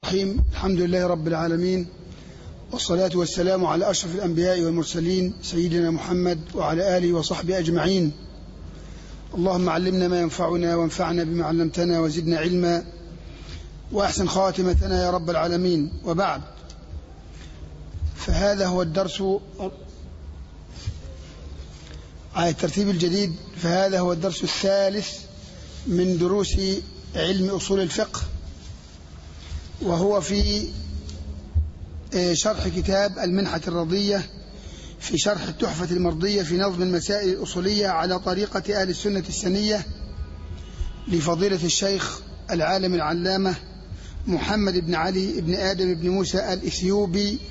الرحيم الحمد لله رب العالمين والصلاة والسلام على أشرف الأنبياء والمرسلين سيدنا محمد وعلى آله وصحبه أجمعين اللهم علمنا ما ينفعنا وانفعنا بما علمتنا وزدنا علما وأحسن خاتمتنا يا رب العالمين وبعد فهذا هو الدرس على الترتيب الجديد فهذا هو الدرس الثالث من دروس علم أصول الفقه وهو في شرح كتاب المنحة الرضية في شرح التحفة المرضية في نظم المسائل الأصولية على طريقة أهل السنة السنية لفضيلة الشيخ العالم العلامة محمد بن علي بن آدم بن موسى الإثيوبي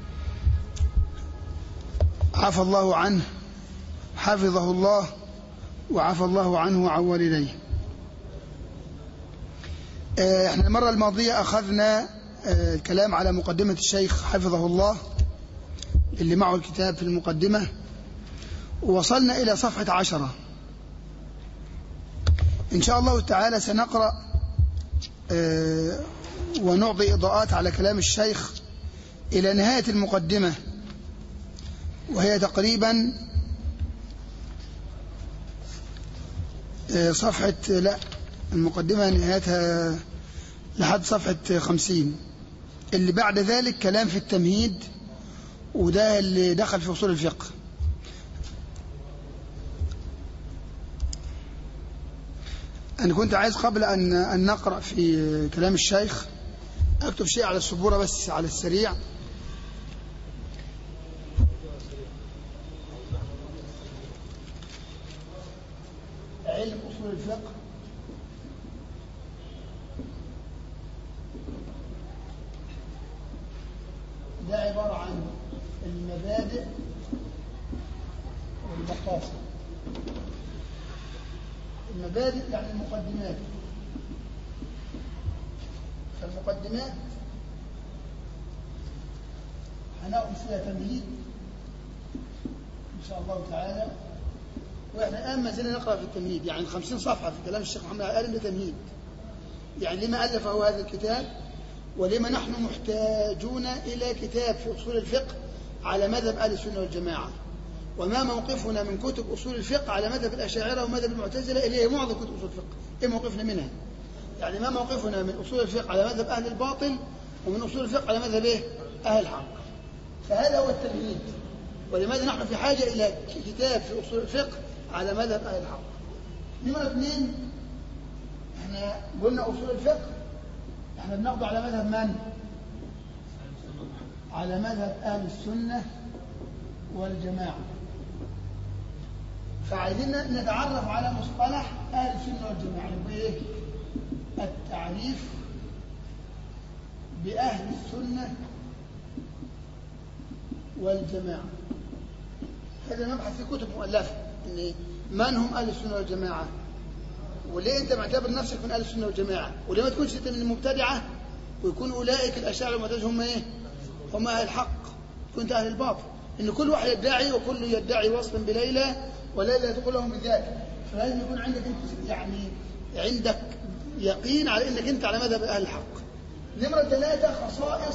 عفى الله عنه حفظه الله وعفى الله عنه وعن والديه احنا المرة الماضية أخذنا الكلام على مقدمة الشيخ حفظه الله اللي معه الكتاب في المقدمة ووصلنا إلى صفحة عشرة إن شاء الله تعالى سنقرأ ونعطي إضاءات على كلام الشيخ إلى نهاية المقدمة وهي تقريبا صفحة لا المقدمة نهايتها لحد صفحة خمسين اللي بعد ذلك كلام في التمهيد وده اللي دخل في أصول الفقه أنا كنت عايز قبل أن أن نقرأ في كلام الشيخ أكتب شيء على السبورة بس على السريع علم أصول الفقه ده عبارة عن المبادئ والمقاصد المبادئ يعني المقدمات فالمقدمات هناخد فيها تمهيد إن شاء الله تعالى واحنا الآن ما زلنا نقرأ في التمهيد يعني 50 صفحة في كلام الشيخ محمد قال إنه تمهيد يعني لما ألفه هذا الكتاب ولما نحن محتاجون إلى كتاب في أصول الفقه على مذهب أهل السنة والجماعة وما موقفنا من كتب أصول الفقه على مذهب الأشاعرة ومذهب المعتزلة اللي هي معظم كتب أصول الفقه إيه موقفنا منها يعني ما موقفنا من أصول الفقه على مذهب أهل الباطل ومن أصول الفقه على مذهب إيه؟ أهل الحق فهذا هو التمهيد ولماذا نحن في حاجة إلى كتاب في أصول الفقه على مذهب أهل الحق نمرة اثنين احنا قلنا أصول الفقه احنا بناخده على مذهب من؟ على مذهب أهل السنة والجماعة فعايزين نتعرف على مصطلح أهل السنة والجماعة بإيه؟ التعريف بأهل السنة والجماعة هذا مبحث في كتب مؤلفة إن من هم أهل السنة والجماعة وليه أنت معتبر نفسك من أهل السنة والجماعة وليه ما تكونش أنت من المبتدعة ويكون أولئك الأشاعرة والمعتزلة هم إيه هم أهل الحق كنت أهل الباطل إن كل واحد يدعي وكل يدعي وصلا بليلى وليلى تقول لهم بذلك فلازم يكون عندك انت يعني عندك يقين على انك انت على مذهب اهل الحق. نمرة ثلاثة خصائص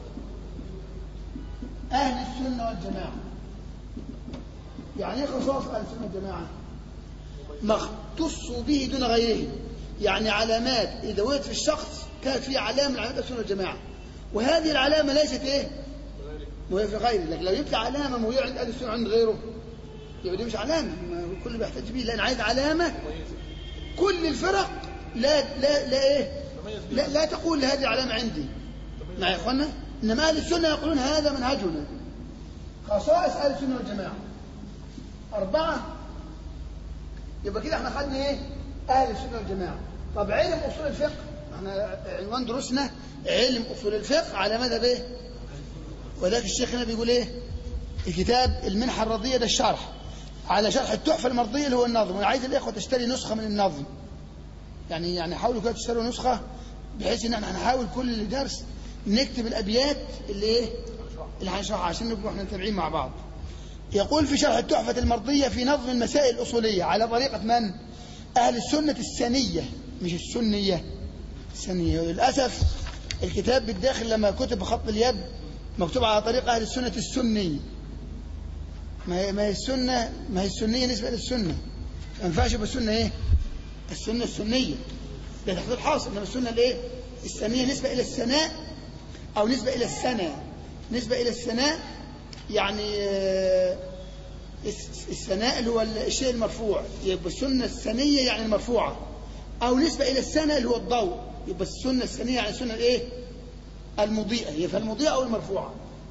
أهل السنة والجماعة. يعني ايه خصائص أهل السنة والجماعة؟ ما اختصوا به دون غيرهم. يعني علامات إذا وجدت في الشخص كانت فيه علامة من علامات السنة والجماعة. وهذه العلامة ليست إيه؟ موجودة في غيره، لكن لو جبت علامة موجودة عند أهل السنة عند غيره يبقى دي مش علامة الكل بيحتاج بيه لأن عايز علامة كل الفرق لا لا لا إيه لا, لا تقول هذه العلامة عندي مع يا إخوانا إنما أهل السنة يقولون هذا منهجنا خصائص أهل السنة والجماعة أربعة يبقى كده احنا خدنا إيه أهل السنة والجماعة طب علم أصول الفقه احنا عنوان دروسنا علم أصول الفقه على مذهب إيه وذاك الشيخ هنا بيقول إيه الكتاب المنحة الرضية ده الشرح على شرح التحفة المرضية اللي هو النظم وأنا عايز الإخوة تشتري نسخة من النظم يعني يعني حاولوا كده تشتروا نسخة بحيث إن احنا هنحاول كل درس نكتب الأبيات اللي إيه اللي هنشرحها عشان نبقى احنا متابعين مع بعض يقول في شرح التحفة المرضية في نظم المسائل الأصولية على طريقة من؟ أهل السنة السنية مش السنية السنية للأسف الكتاب بالداخل لما كتب بخط اليد مكتوب على طريق أهل السنة السني ما هي, ما هي السنة ما هي السنية نسبة للسنة ما ينفعش يبقى السنة إيه؟ السنة السنية ده تحت حاصل إنما السنة الإيه؟ السنية نسبة إلى السناء أو نسبة إلى السنة نسبة إلى السناء يعني آه، الس- السناء اللي هو الشيء المرفوع يبقى السنة السنية يعني المرفوعة أو نسبة إلى السنة اللي هو الضوء يبقى السنة السنية يعني السنة الإيه؟ المضيئة هي فالمضيئة أو المرفوعة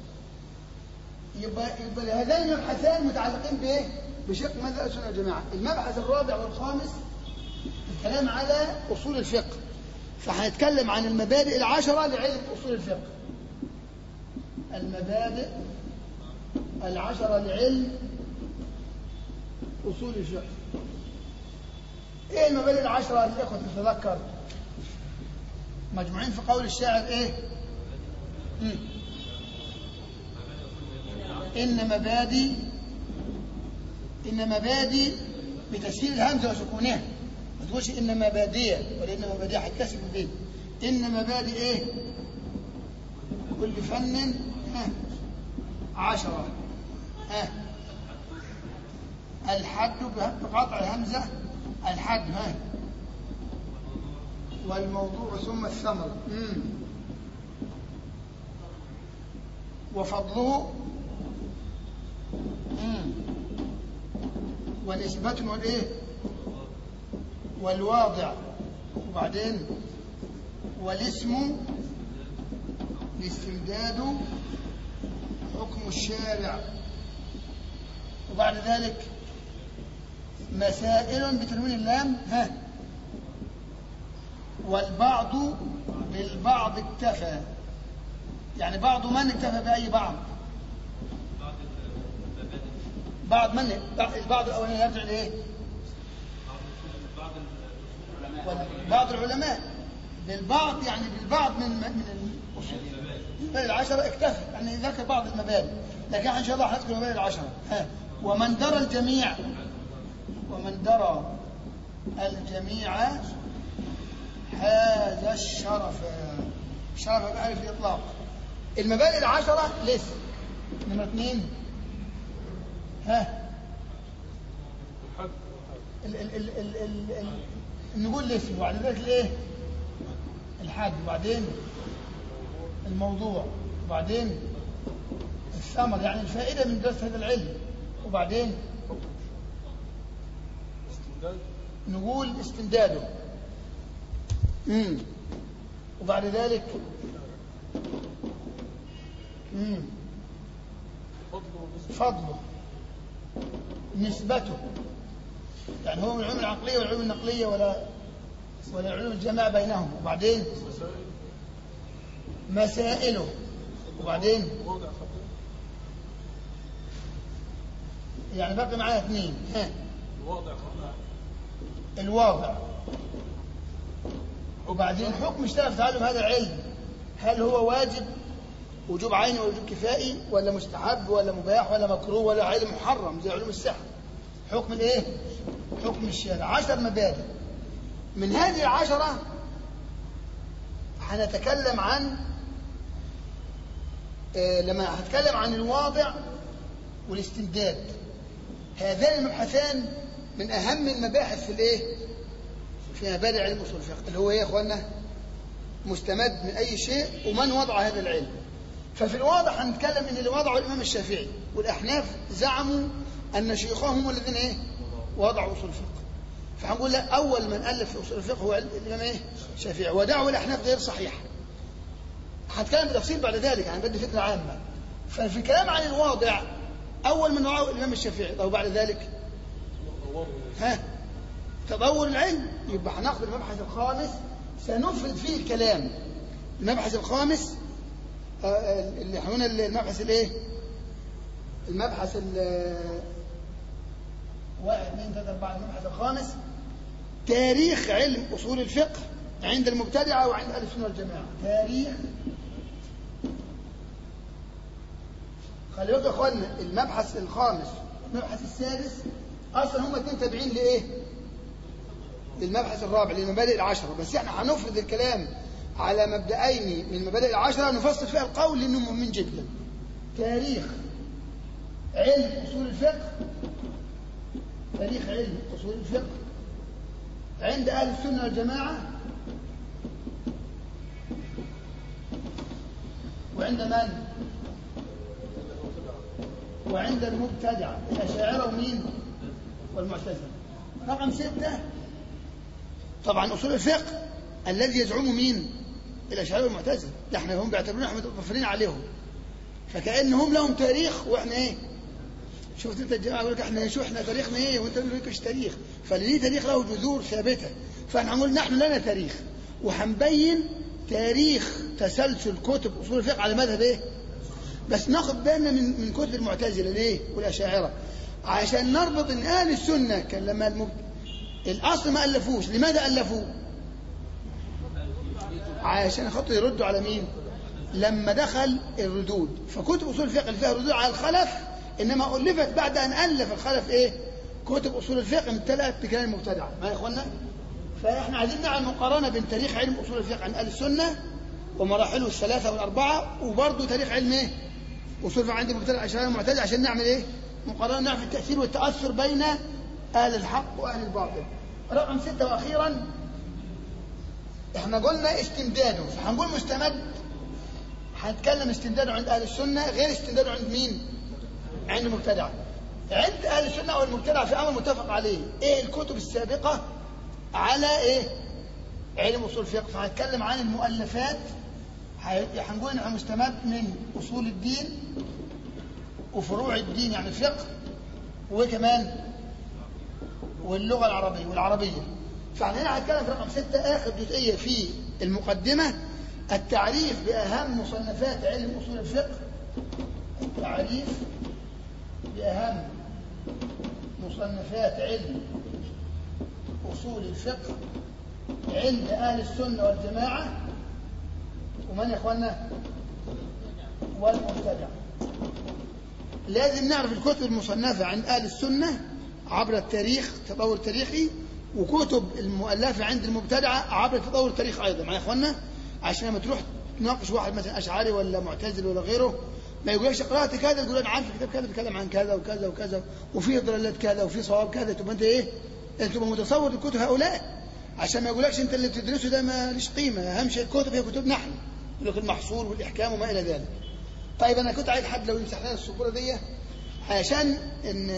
يبقى يبقى هذين المبحثان متعلقين بايه؟ بشق مذهب السنه والجماعه. المبحث الرابع والخامس الكلام على اصول الفقه. فهنتكلم عن المبادئ العشره لعلم اصول الفقه. المبادئ العشره لعلم اصول الفقه. ايه المبادئ العشره يا اخوه تتذكر؟ مجموعين في قول الشاعر ايه؟ مم. إن مبادئ إن مبادئ بتسهيل الهمزة وسكونها ما تقولش إن مبادئ ولا إن مبادئ هتكسب البيت إن مبادئ إيه؟ كل فن ها عشرة ها الحد بقطع الهمزة الحد ها والموضوع ثم الثمرة مم. وفضله مم. ونسبة والإيه والواضع وبعدين والاسم الاستمداد حكم الشارع وبعد ذلك مسائل بتنوين اللام ها والبعض بالبعض اكتفى يعني بعض من اكتفى بأي بعض بعض من البعض الاولاني يرجع لايه؟ بعض العلماء للبعض يعني بالبعض من من الاصول المبادئ العشره اكتفى يعني ذكر بعض المبادئ لكن ان شاء الله هنذكر المبادئ العشره ها ومن درى الجميع ومن درى الجميع هذا الشرف شرف الالف الاطلاق المبادئ العشره لسه نمره اثنين ها ال ال ال ال ال ال نقول الاسم وبعد ذلك الايه الحد وبعدين الموضوع وبعدين الثمر يعني الفائده من دراسه هذا العلم وبعدين نقول استمداده امم وبعد ذلك امم فضله نسبته يعني هو من العلوم العقلية والعلوم النقلية ولا ولا علوم الجماعة بينهم وبعدين مسائله وبعدين يعني باقي معايا اثنين ها الواضع وبعدين حكم اشتغل في تعلم هذا العلم هل هو واجب وجوب عيني ووجوب كفائي ولا مستحب ولا مباح ولا مكروه ولا علم محرم زي علوم السحر حكم الايه حكم الشارع عشر مبادئ من هذه العشرة هنتكلم عن آه لما هتكلم عن الواضع والاستمداد هذان المبحثان من أهم المباحث في الايه في مبادئ علم أصول الفقه اللي هو ايه يا اخوانا مستمد من أي شيء ومن وضع هذا العلم ففي الواضح هنتكلم ان اللي وضعه الامام الشافعي والاحناف زعموا ان شيوخهم هم الذين ايه وضعوا اصول الفقه فهنقول لا اول من الف في اصول الفقه هو الامام ايه الشافعي ودعوه الاحناف غير صحيحه هنتكلم بتفصيل بعد ذلك يعني بدي فكره عامه ففي الكلام عن الواضع اول من وضعه الامام الشافعي طب بعد ذلك ها تطور العلم يبقى هناخد المبحث الخامس سنفرد فيه الكلام المبحث الخامس اللي هنا المبحث الايه المبحث ال واحد اثنين ثلاثة أربعة المبحث الخامس تاريخ علم أصول الفقه عند المبتدعة وعند أهل السنة والجماعة تاريخ خلي بالكم يا اخوانا المبحث الخامس والمبحث السادس اصلا هم اثنين تابعين لايه؟ للمبحث الرابع للمبادئ العشره بس احنا هنفرد الكلام على مبدأين من المبادئ العشرة نفصل فيها القول لأنه مهم جدا تاريخ علم أصول الفقه تاريخ علم أصول الفقه عند أهل السنة والجماعة وعند من؟ وعند المبتدعة الأشاعرة ومين؟ والمعتزلة رقم ستة طبعا أصول الفقه الذي يزعمه مين؟ الأشاعرة والمعتزلة ده احنا هم بيعتبرونا احنا متوفرين عليهم فكأنهم لهم تاريخ واحنا ايه؟ شفت انت الجماعه يقول لك احنا شو احنا تاريخنا ايه وانت ما لكش تاريخ فاللي ليه تاريخ له جذور ثابته فاحنا هنقول نحن لنا تاريخ وهنبين تاريخ تسلسل كتب اصول الفقه على مذهب ايه؟ بس ناخد بالنا من من كتب المعتزله ليه؟ والاشاعره عشان نربط ان اهل السنه كان لما المب... الاصل ما الفوش لماذا الفوا؟ عشان خاطر يردوا على مين؟ لما دخل الردود فكتب اصول الفقه اللي فيها ردود على الخلف انما الفت بعد ان الف الخلف ايه؟ كتب اصول الفقه امتلأت بكلام المبتدعه ما يا اخوانا؟ فاحنا عايزين نعمل مقارنه بين تاريخ علم اصول الفقه عن اهل السنه ومراحله الثلاثه والاربعه وبرضه تاريخ علم ايه؟ اصول الفقه عند المبتدع الاشاعره المعتزله عشان نعمل ايه؟ مقارنه نعرف التاثير والتاثر بين اهل الحق واهل الباطل. رقم سته واخيرا احنا قلنا استمداده فهنقول مستمد هنتكلم استمداده عند اهل السنه غير استمداده عند مين؟ عند المبتدعه. عند اهل السنه والمبتدعه في امر متفق عليه، ايه الكتب السابقه على ايه؟ علم اصول الفقه، فهنتكلم عن المؤلفات هنقول انها مستمد من اصول الدين وفروع الدين يعني الفقه وكمان واللغه العربيه والعربيه. فاحنا هنا هنتكلم في رقم سته اخر جزئيه في المقدمه التعريف باهم مصنفات علم اصول الفقه التعريف بأهم مصنفات علم أصول الفقه عند أهل السنة والجماعة ومن يا إخوانا والمبتدع لازم نعرف الكتب المصنفة عند أهل السنة عبر التاريخ تطور تاريخي وكتب المؤلفة عند المبتدعة عبر تطور التاريخ أيضا معايا يا إخوانا عشان لما تروح تناقش واحد مثلا أشعري ولا معتزل ولا غيره ما يقولكش قرأت كذا تقول أنا عارف الكتاب كذا بيتكلم عن كذا وكذا وكذا وفيه ضلالات كذا وفيه صواب كذا تبقى أنت إيه؟ أنت تبقى متصور الكتب هؤلاء عشان ما يقولكش أنت اللي بتدرسه ده ما ليش قيمة أهم شيء الكتب هي كتب نحن يقول لك المحصول والإحكام وما إلى ذلك طيب أنا كنت عايز حد لو يمسح لنا السبورة دي عشان إن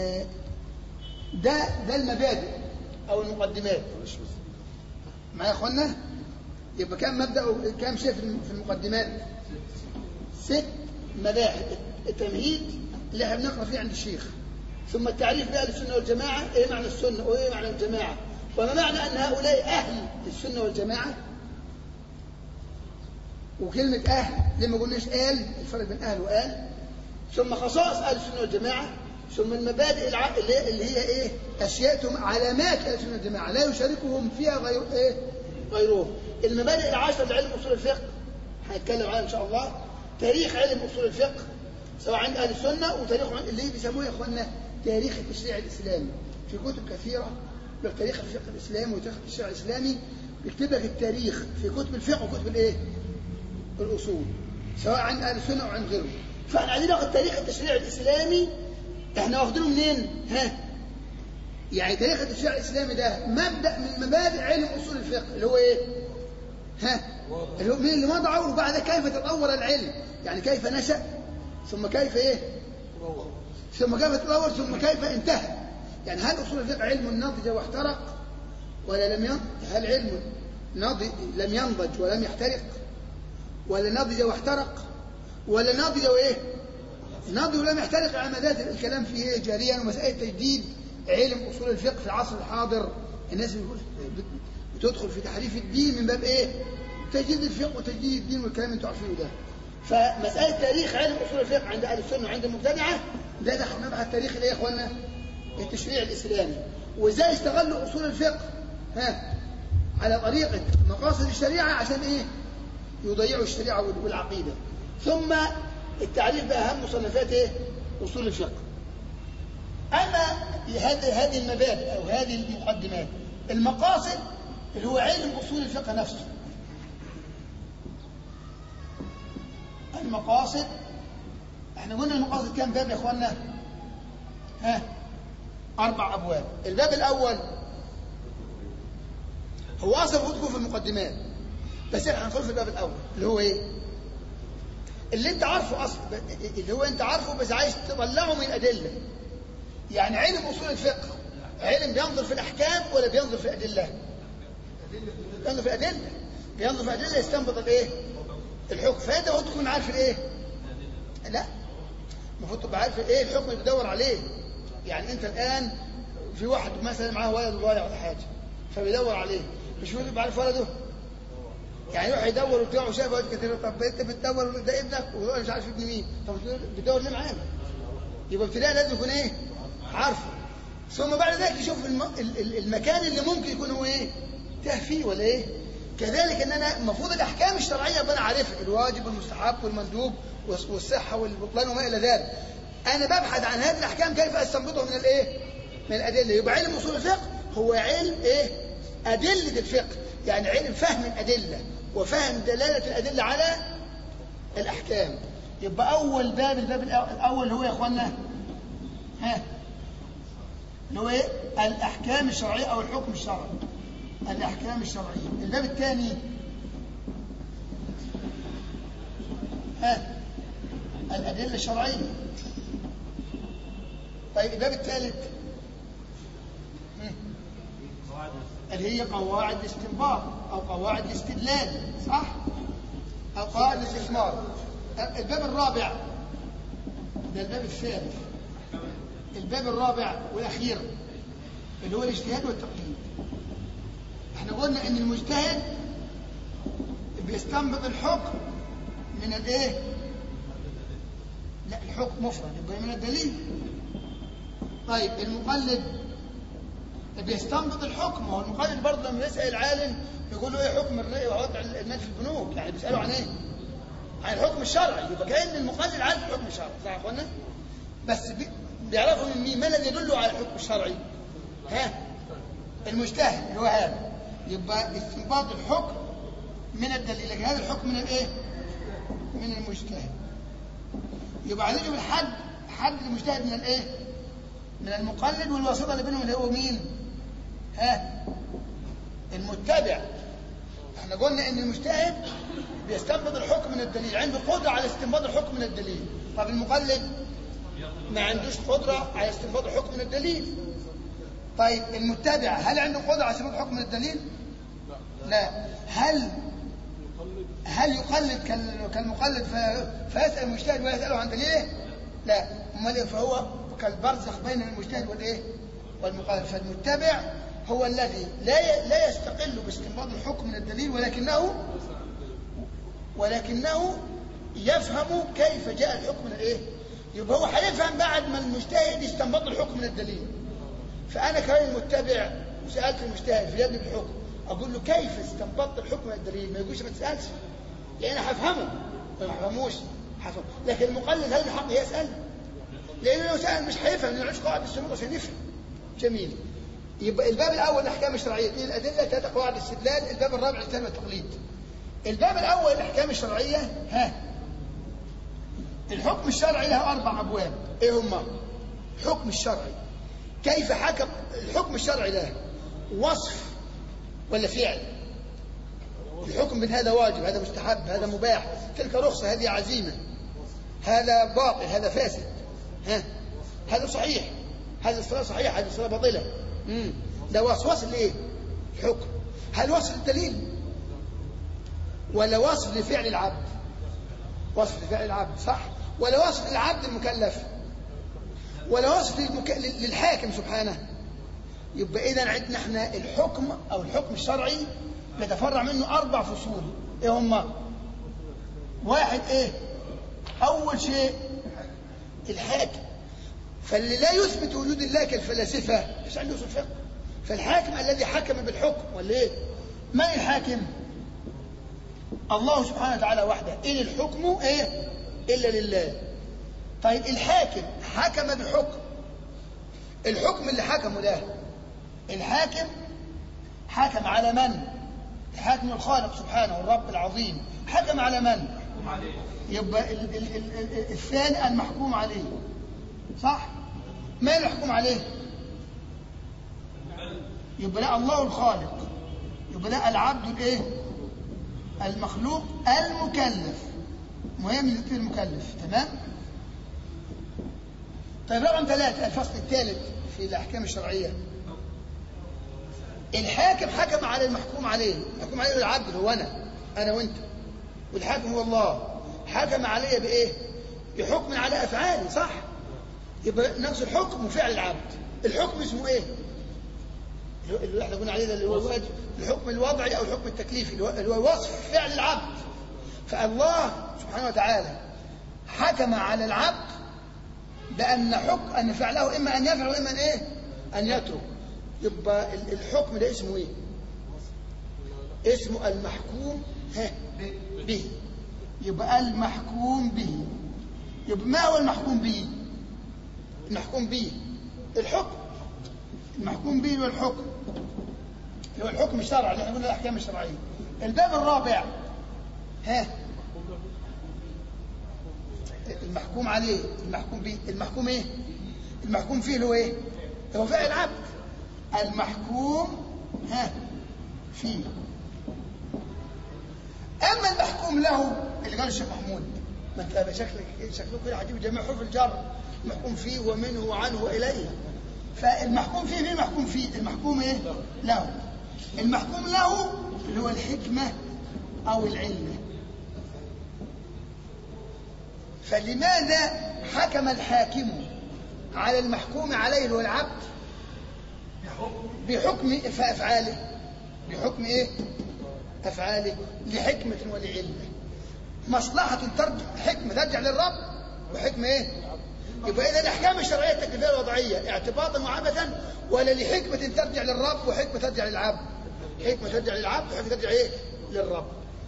ده ده المبادئ أو المقدمات معايا يا إخوانا؟ يبقى كم مبدأ كم شيء في المقدمات؟ ست مباحث التمهيد اللي احنا بنقرا فيه عند الشيخ ثم التعريف بأهل السنة والجماعة ايه معنى السنة وايه معنى الجماعة وما معنى أن هؤلاء أهل السنة والجماعة وكلمة أهل لما قلناش قال الفرق بين أهل وقال ثم خصائص أهل السنة والجماعة ثم المبادئ الع... اللي هي إيه أشياء علامات أهل السنة والجماعة لا يشاركهم فيها غير إيه غيرهم المبادئ العشرة لعلم أصول الفقه هنتكلم عنها إن شاء الله تاريخ علم أصول الفقه سواء عند أهل السنة وتاريخ اللي بيسموه يا إخواننا تاريخ التشريع الإسلامي في كتب كثيرة لك تاريخ الفقه الإسلامي وتاريخ التشريع الإسلامي بيكتب لك التاريخ في كتب الفقه وكتب الإيه؟ الأصول سواء عند أهل السنة أو عند غيرهم فاحنا عايزين ناخد تاريخ التشريع الإسلامي احنا واخدينه منين؟ ها؟ يعني تاريخ التشريع الإسلامي ده مبدأ من مبادئ علم أصول الفقه اللي هو إيه؟ ها؟ اللي هو مين اللي وضعه وبعد كيف تطور العلم يعني كيف نشأ ثم كيف ايه ثم كيف تطور ثم كيف انتهى يعني هل اصول الفقه علم نضج واحترق ولا لم ينضج هل علم نضج لم ينضج ولم يحترق ولا نضج واحترق ولا نضج وايه نضج ولم يحترق على مدى الكلام فيه ايه جاريا ومسائل تجديد علم اصول الفقه في العصر الحاضر الناس بتدخل في تحريف الدين من باب ايه تجديد الفقه وتجديد الدين والكلام اللي انتوا عارفينه ده فمسألة تاريخ علم أصول الفقه عند أهل السنة وعند المبتدعة ده دخل مبحث تاريخ الإيه يا إخوانا؟ التشريع الإسلامي وإزاي استغلوا أصول الفقه ها على طريقة مقاصد الشريعة عشان إيه؟ يضيعوا الشريعة والعقيدة ثم التعريف بأهم مصنفات إيه؟ أصول الفقه أما هذه هذه المبادئ أو هذه المقدمات المقاصد اللي هو علم أصول الفقه نفسه المقاصد احنا قلنا المقاصد كام باب يا اخوانا ها اربع ابواب الباب الاول هو اصلا المفروض يكون في المقدمات بس احنا هندخل في الباب الاول اللي هو ايه اللي انت عارفه اصلا اللي هو انت عارفه بس عايز تطلعه من الادله يعني علم اصول الفقه علم بينظر في الاحكام ولا بينظر في الادله بينظر في الادله بينظر في الادله يستنبط الايه الحكم فانت المفروض تكون عارف الايه لا المفروض تبقى عارف ايه الحكم اللي بتدور عليه يعني انت الان في واحد مثلا معاه ولد ضايع ولا حاجه فبيدور عليه مش المفروض يبقى عارف ولده يعني يروح يدور وبتاع وشايف وقت كتير طب انت بتدور ده ابنك وهو مش عارف ابن مين طب بتدور ليه معانا يبقى ابتداء لازم يكون ايه عارفه ثم بعد ذلك يشوف الم... المكان اللي ممكن يكون هو ايه تاه فيه ولا ايه كذلك ان انا المفروض الاحكام الشرعيه ابقى انا عارفها الواجب والمستحب والمندوب والصحه والبطلان وما الى ذلك انا ببحث عن هذه الاحكام كيف استنبطها من الايه من الادله يبقى علم اصول الفقه هو علم ايه ادله الفقه يعني علم فهم الادله وفهم دلاله الادله على الاحكام يبقى اول باب الباب الاول هو يا اخوانا ها اللي هو ايه الاحكام الشرعيه او الحكم الشرعي الاحكام الشرعيه الباب الثاني ها الادله الشرعيه طيب الباب الثالث اللي هي قواعد الاستنباط او قواعد الاستدلال صح او قواعد الاستثمار الباب الرابع ده الباب الثالث الباب الرابع والاخير اللي هو الاجتهاد والتقليد احنا قلنا ان المجتهد بيستنبط الحكم من الايه لا الحكم مفرد يبقى من الدليل طيب المقلد بيستنبط الحكم هو المقلد برضه لما يسال العالم يقول له ايه حكم الرأي ووضع المال في البنوك يعني بيساله عن ايه عن الحكم الشرعي يبقى كان المقلد عارف الحكم الشرعي صح يا اخوانا بس بي... بيعرفوا من مين ما الذي يدل على الحكم الشرعي ها المجتهد اللي هو هذا يبقى استنباط الحكم من الدليل لكن هذا الحكم من الايه من المجتهد يبقى هنيجي بالحد حد المجتهد من الايه من المقلد والواسطه اللي بينهم اللي هو مين ها المتبع احنا قلنا ان المجتهد بيستنبط الحكم من الدليل عنده قدره على استنباط الحكم من الدليل طب المقلد ما عندوش قدره على استنباط الحكم من الدليل طيب المتبع هل عنده قدره على استنباط الحكم من الدليل لا هل هل يقلد كالمقلد فيسال المجتهد ويساله عن دليله لا امال فهو كالبرزخ بين المجتهد والايه والمقلد فالمتبع هو الذي لا لا يستقل باستنباط الحكم من الدليل ولكنه ولكنه يفهم كيف جاء الحكم من الايه يبقى هو هيفهم بعد ما المجتهد استنبط الحكم من الدليل فانا كمان المتبع وسالت المجتهد في يدني بالحكم اقول له كيف استنبطت الحكم من الدليل ما يقولش ما تسالش لان هفهمه ما يفهموش هفهم لكن المقلد هل الحق يسال لانه لو سال مش هيفهم لانه مش قواعد السنه عشان يفهم جميل يبقى الباب الاول الاحكام الشرعيه اثنين الادله ثلاثه قواعد الاستدلال الباب الرابع الكلام التقليد الباب الاول الاحكام الشرعيه ها الحكم الشرعي له اربع ابواب ايه هما الحكم الشرعي كيف حكم الحكم الشرعي له وصف ولا فعل الحكم من هذا واجب هذا مستحب هذا مباح تلك رخصه هذه عزيمه هذا باطل هذا فاسد ها هذا صحيح هذه الصلاه صحيحه هذه الصلاه باطله امم ده وصف وصف لايه الحكم هل وصف للدليل ولا وصف لفعل العبد وصف لفعل العبد صح ولا وصف للعبد المكلف ولا وصف للمك... للحاكم سبحانه يبقى اذا عندنا احنا الحكم او الحكم الشرعي يتفرع منه اربع فصول ايه هما واحد ايه اول شيء الحاكم فاللي لا يثبت وجود الله كالفلاسفه مش عنده اصول فقه فالحاكم الذي حكم بالحكم ولا ايه من الحاكم الله سبحانه وتعالى وحده إن الحكم إيه إلا لله طيب الحاكم حكم بحكم الحكم اللي حكمه ده الحاكم حكم على من الحاكم الخالق سبحانه الرب العظيم حكم على من يبقى ال ال ال ال الثاني المحكوم عليه صح ما المحكوم عليه يبقى لا الله الخالق يبقى لا العبد الايه المخلوق المكلف مهم يكون المكلف تمام طيب رقم ثلاثة الفصل الثالث في الأحكام الشرعية الحاكم حكم على المحكوم عليه المحكوم عليه العبد هو أنا أنا وأنت والحاكم هو الله حكم علي بإيه بحكم على أفعالي صح يبقى نفس الحكم وفعل العبد الحكم اسمه إيه اللي احنا قلنا عليه ده اللي هو الواجب الحكم الوضعي او الحكم التكليفي اللي هو وصف فعل العبد فالله سبحانه وتعالى حكم على العبد بان حكم ان فعله اما ان يفعل واما ان ايه ان يترك يبقى الحكم ده اسمه ايه اسمه المحكوم به يبقى المحكوم به يبقى ما هو المحكوم به المحكوم به الحكم المحكوم به هو الحكم هو الحكم الشرعي اللي احنا قلنا الاحكام الشرعيه الباب الرابع ها المحكوم عليه المحكوم به المحكوم ايه المحكوم فيه اللي هو ايه هو فعل العبد المحكوم ها فيه اما المحكوم له اللي قال الشيخ محمود ما انت شكلك شكلك كده هتجيب جميع حروف الجر المحكوم فيه ومنه وعنه واليه فالمحكوم فيه مين المحكوم فيه المحكوم ايه له المحكوم له اللي هو الحكمة أو العلة فلماذا حكم الحاكم على المحكوم عليه اللي هو العبد بحكم أفعاله بحكم إيه أفعاله لحكمة ولعلة مصلحة ترجع حكمة ترجع للرب وحكمة إيه يبقى إذا الأحكام الشرعية التكليفية الوضعية اعتباطا وعبثا ولا لحكمة ترجع للرب وحكمة ترجع للعبد حكمة ترجع للعبد وحكمة ترجع إيه للرب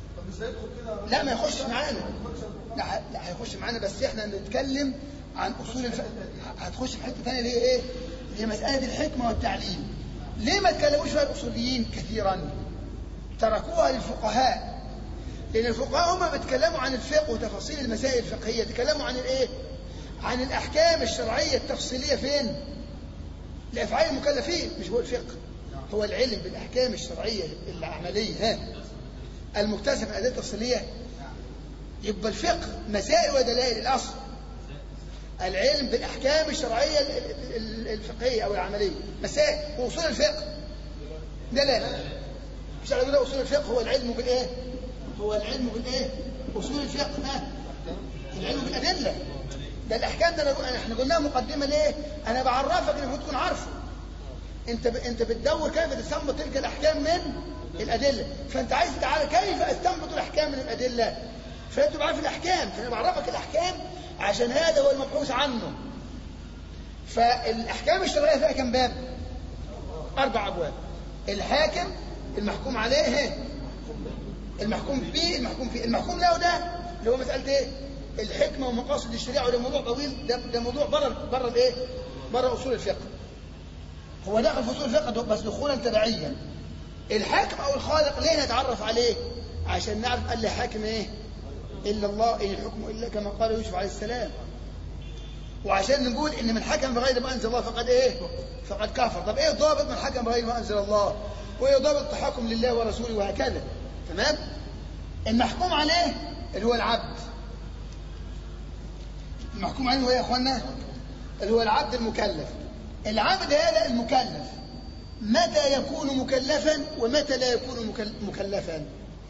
لا ما يخش معانا لا لا هيخش معانا بس احنا نتكلم عن اصول الف... هتخش في حته ثانيه اللي هي ايه؟ اللي هي مساله الحكمه والتعليم. ليه ما تكلموش فيها الاصوليين كثيرا؟ تركوها للفقهاء. لان الفقهاء هم بيتكلموا عن الفقه وتفاصيل المسائل الفقهيه، تكلموا عن الايه؟ عن الاحكام الشرعيه التفصيليه فين؟ لافعال المكلفين مش هو الفقه. هو العلم بالاحكام الشرعيه العمليه ها المكتسب من الادله التفصيليه يبقى الفقه مسائل ودلائل الاصل العلم بالاحكام الشرعيه الفقهيه او العمليه مسائل واصول الفقه دلاله مش على اصول الفقه هو العلم بالايه هو العلم بالايه اصول الفقه ها العلم بالادله ده الاحكام ده احنا قلناها مقدمه ليه انا بعرفك انك تكون عارفه انت ب... انت بتدور كيف تستنبط تلك الاحكام من الادله فانت عايز تعالى كيف استنبط الاحكام من الادله فانت بعرف الاحكام فانا بعرفك الاحكام عشان هذا هو المبحوث عنه فالاحكام الشرعيه فيها كم باب اربع ابواب الحاكم المحكوم عليه المحكوم به المحكوم فيه المحكوم له ده اللي هو مساله ايه الحكمه ومقاصد الشريعه وده موضوع طويل ده, ده موضوع بره بره الايه بره اصول الفقه هو داخل في اصول الفقه بس دخولا تبعيا الحاكم او الخالق ليه نتعرف عليه عشان نعرف قال لي حاكم ايه الا الله ان الحكم الا كما قال يوسف عليه السلام وعشان نقول ان من حكم بغير ما انزل الله فقد ايه فقد كفر طب ايه ضابط من حكم بغير ما انزل الله وايه ضابط التحكم لله ورسوله وهكذا تمام المحكوم عليه اللي هو العبد المحكوم عليه هو يا اخوانا اللي هو العبد المكلف العبد هذا المكلف متى يكون مكلفا ومتى لا يكون مكلفا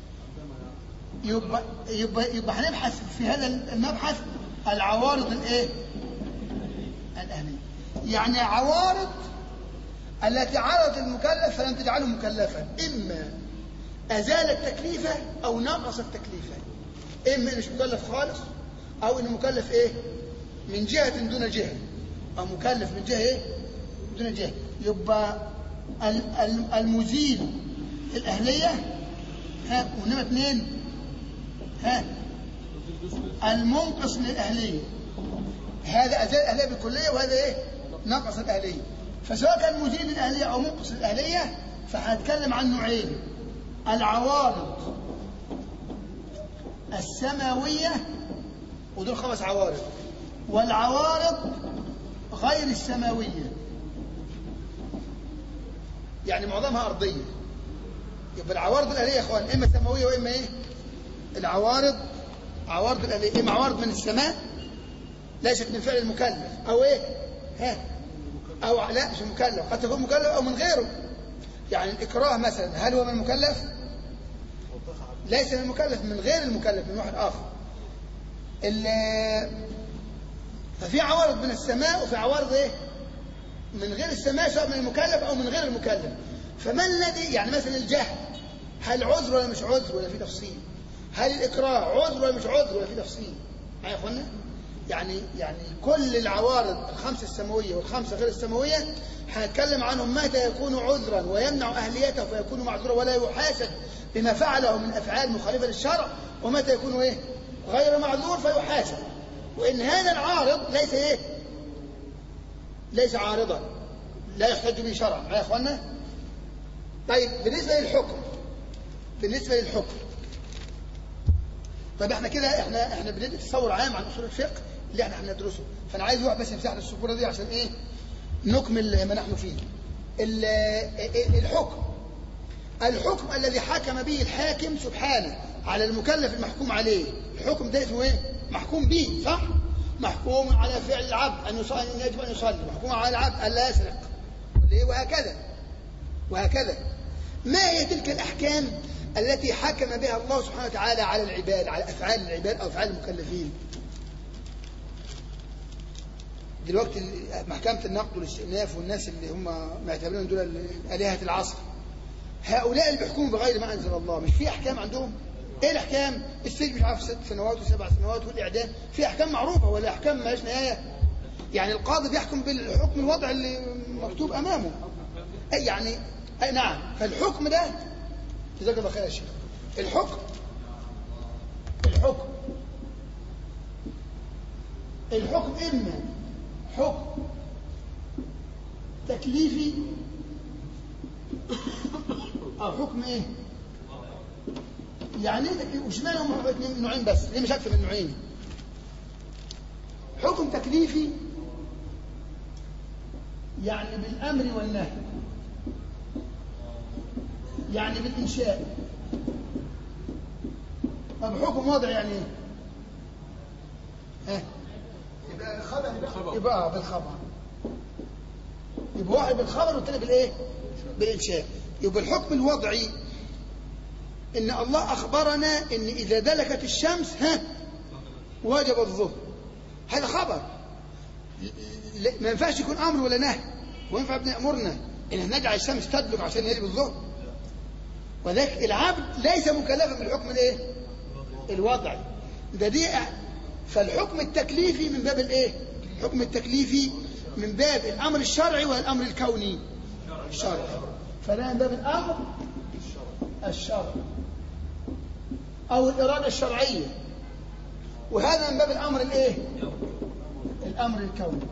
يبقى يبقى يبقى هنبحث في هذا المبحث العوارض الايه الاهليه يعني عوارض التي عرضت المكلف فلم تجعله مكلفا اما ازالت تكليفه او نقصت تكليفه اما مش مكلف خالص او انه مكلف ايه من جهه دون جهه او مكلف من جهه ايه دون جهه يبقى المزيل الاهليه ها ونمرة اثنين ها المنقص للأهلية هذا أزال الأهلية بالكلية وهذا إيه نقص الأهلية فسواء كان مزيل للأهلية أو منقص للأهلية فهنتكلم عن نوعين العوارض السماوية ودول خمس عوارض والعوارض غير السماوية يعني معظمها أرضية يبقى العوارض الآلية يا إخوان إما سماوية وإما إيه العوارض عوارض الآلية إما عوارض من السماء ليست من فعل المكلف أو إيه ها أو لا مش المكلف قد تكون مكلف أو من غيره يعني الإكراه مثلا هل هو من المكلف ليس من المكلف من غير المكلف من واحد آخر ففي عوارض من السماء وفي عوارض إيه من غير السماء سواء من المكلف أو من غير المكلف فما الذي يعني مثلا الجهل هل عذر ولا مش عذر ولا في تفصيل هل الإكراه عذر ولا مش عذر ولا في تفصيل معايا يا اخوانا يعني يعني كل العوارض الخمسة السماوية والخمسة غير السماوية هنتكلم عنهم متى يكون عذرا ويمنع أهليته فيكون معذورا ولا يحاسب بما فعله من أفعال مخالفة للشرع ومتى يكون إيه غير معذور فيحاسب وإن هذا العارض ليس إيه ليس عارضا لا يحتج به شرعا يا اخوانا طيب بالنسبه للحكم بالنسبه للحكم طيب احنا كده احنا احنا بندي تصور عام عن اصول الفقه اللي احنا هندرسه فانا عايز واحد بس يمسح السبوره دي عشان ايه نكمل ما نحن فيه الحكم الحكم الذي حكم به الحاكم سبحانه على المكلف المحكوم عليه الحكم ده اسمه ايه محكوم به صح محكوم على فعل العبد أن يصلي أن يجب أن يصلي محكوم على العبد أن لا يسرق وهكذا وهكذا ما هي تلك الأحكام التي حكم بها الله سبحانه وتعالى على العباد على أفعال العباد أو أفعال المكلفين دلوقتي محكمة النقد والاستئناف والناس اللي هم معتبرين دول آلهة العصر هؤلاء اللي بيحكموا بغير ما أنزل الله مش في أحكام عندهم ايه الاحكام السجن مش عارف ست سنوات وسبع سنوات والاعدام في احكام معروفه ولا احكام مالهاش نهايه يعني القاضي بيحكم بالحكم الوضع اللي مكتوب امامه اي يعني اي نعم فالحكم ده جزاك الله خير يا شيخ الحكم الحكم الحكم اما حكم تكليفي او حكم ايه يعني وشمال هم نوعين بس ليه مش اكثر من نوعين حكم تكليفي يعني بالامر والنهي يعني بالانشاء طب حكم وضع يعني ايه ها يبقى خبر يبقى بالخبر يبقى واحد بالخبر والثاني بالايه بالانشاء يبقى الحكم الوضعي إن الله أخبرنا إن إذا دلكت الشمس ها وجب الظهر هذا خبر ما ينفعش يكون أمر ولا نهي وينفع ابن أمرنا إن نجعل الشمس تدلك عشان يجب الظهر وذلك العبد ليس مكلفا بالحكم الايه الوضعي ده دي فالحكم التكليفي من باب الايه الحكم التكليفي من باب الامر الشرعي والامر الكوني الشرعي فده من باب الامر الشرعي أو الإرادة الشرعية وهذا من باب الأمر الإيه؟ الأمر الكوني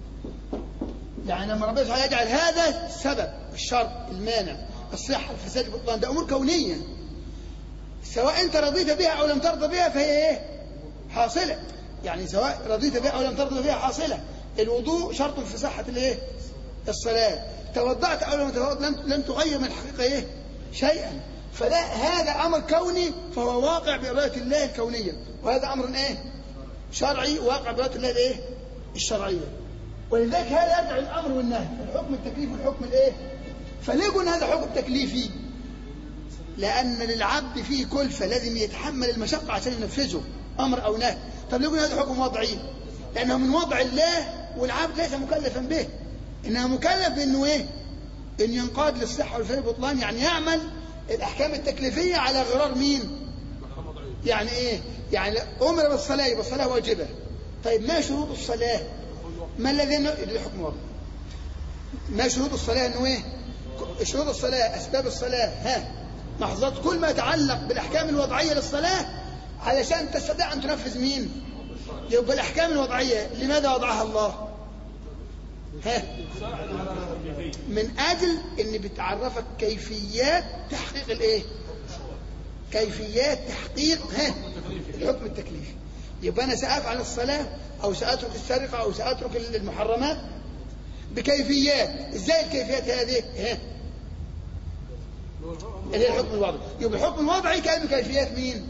يعني لما ربنا سبحانه يجعل هذا السبب الشرط المانع الصحة الفساد البطلان ده أمور كونية سواء أنت رضيت بها أو لم ترضى بها فهي إيه؟ حاصلة يعني سواء رضيت بها أو لم ترضى بها حاصلة الوضوء شرط في صحة الإيه؟ الصلاة توضعت أو لم تتوضأ لم تغير من الحقيقة إيه؟ شيئا فده هذا أمر كوني فهو واقع بإرادة الله الكونية وهذا أمر إيه شرعي واقع بإرادة الله الإيه الشرعية ولذلك هذا يرجع الأمر والنهي الحكم التكليفي والحكم الإيه فليه قلنا هذا حكم تكليفي لأن للعبد فيه كلفة لازم يتحمل المشقة عشان ينفذه أمر أو نهي طب ليه قلنا هذا حكم وضعي لأنه من وضع الله والعبد ليس مكلفا به إنه مكلف بأنه إيه إن ينقاد للصحة والفعل والبطلان يعني يعمل الأحكام التكليفية على غرار مين يعني إيه يعني أمر بالصلاة يبقى الصلاة واجبة طيب ما شروط الصلاة ما الذي الحكم واضح ما شروط الصلاة أنه إيه شروط الصلاة أسباب الصلاة ها محظات كل ما يتعلق بالأحكام الوضعية للصلاة علشان تستطيع أن تنفذ مين يبقى الأحكام الوضعية لماذا وضعها الله ها من أجل أن بتعرفك كيفيات تحقيق الإيه كيفيات تحقيق ها الحكم التكليفي يبقى أنا سأفعل الصلاة أو سأترك السرقة أو سأترك المحرمات بكيفيات إزاي الكيفيات هذه ها اللي هي الحكم الوضعي يبقى الحكم الوضعي كان بكيفيات مين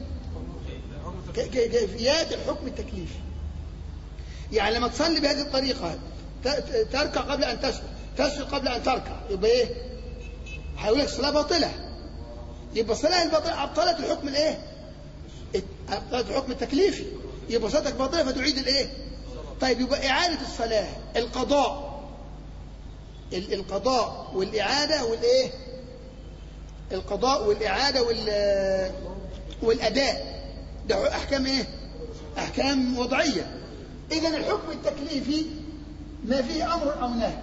كيفيات الحكم التكليفي يعني لما تصلي بهذه الطريقة تركع قبل أن تسجد تسجد قبل أن تركع يبقى إيه هيقول لك الصلاة باطلة يبقى الصلاة الباطلة أبطلت الحكم الإيه أبطلت الحكم التكليفي يبقى صلاتك باطلة فتعيد الإيه طيب يبقى إعادة الصلاة القضاء القضاء والإعادة والإيه القضاء والإعادة وال والأداء ده أحكام إيه أحكام وضعية إذا الحكم التكليفي ما فيه أمر أو نهي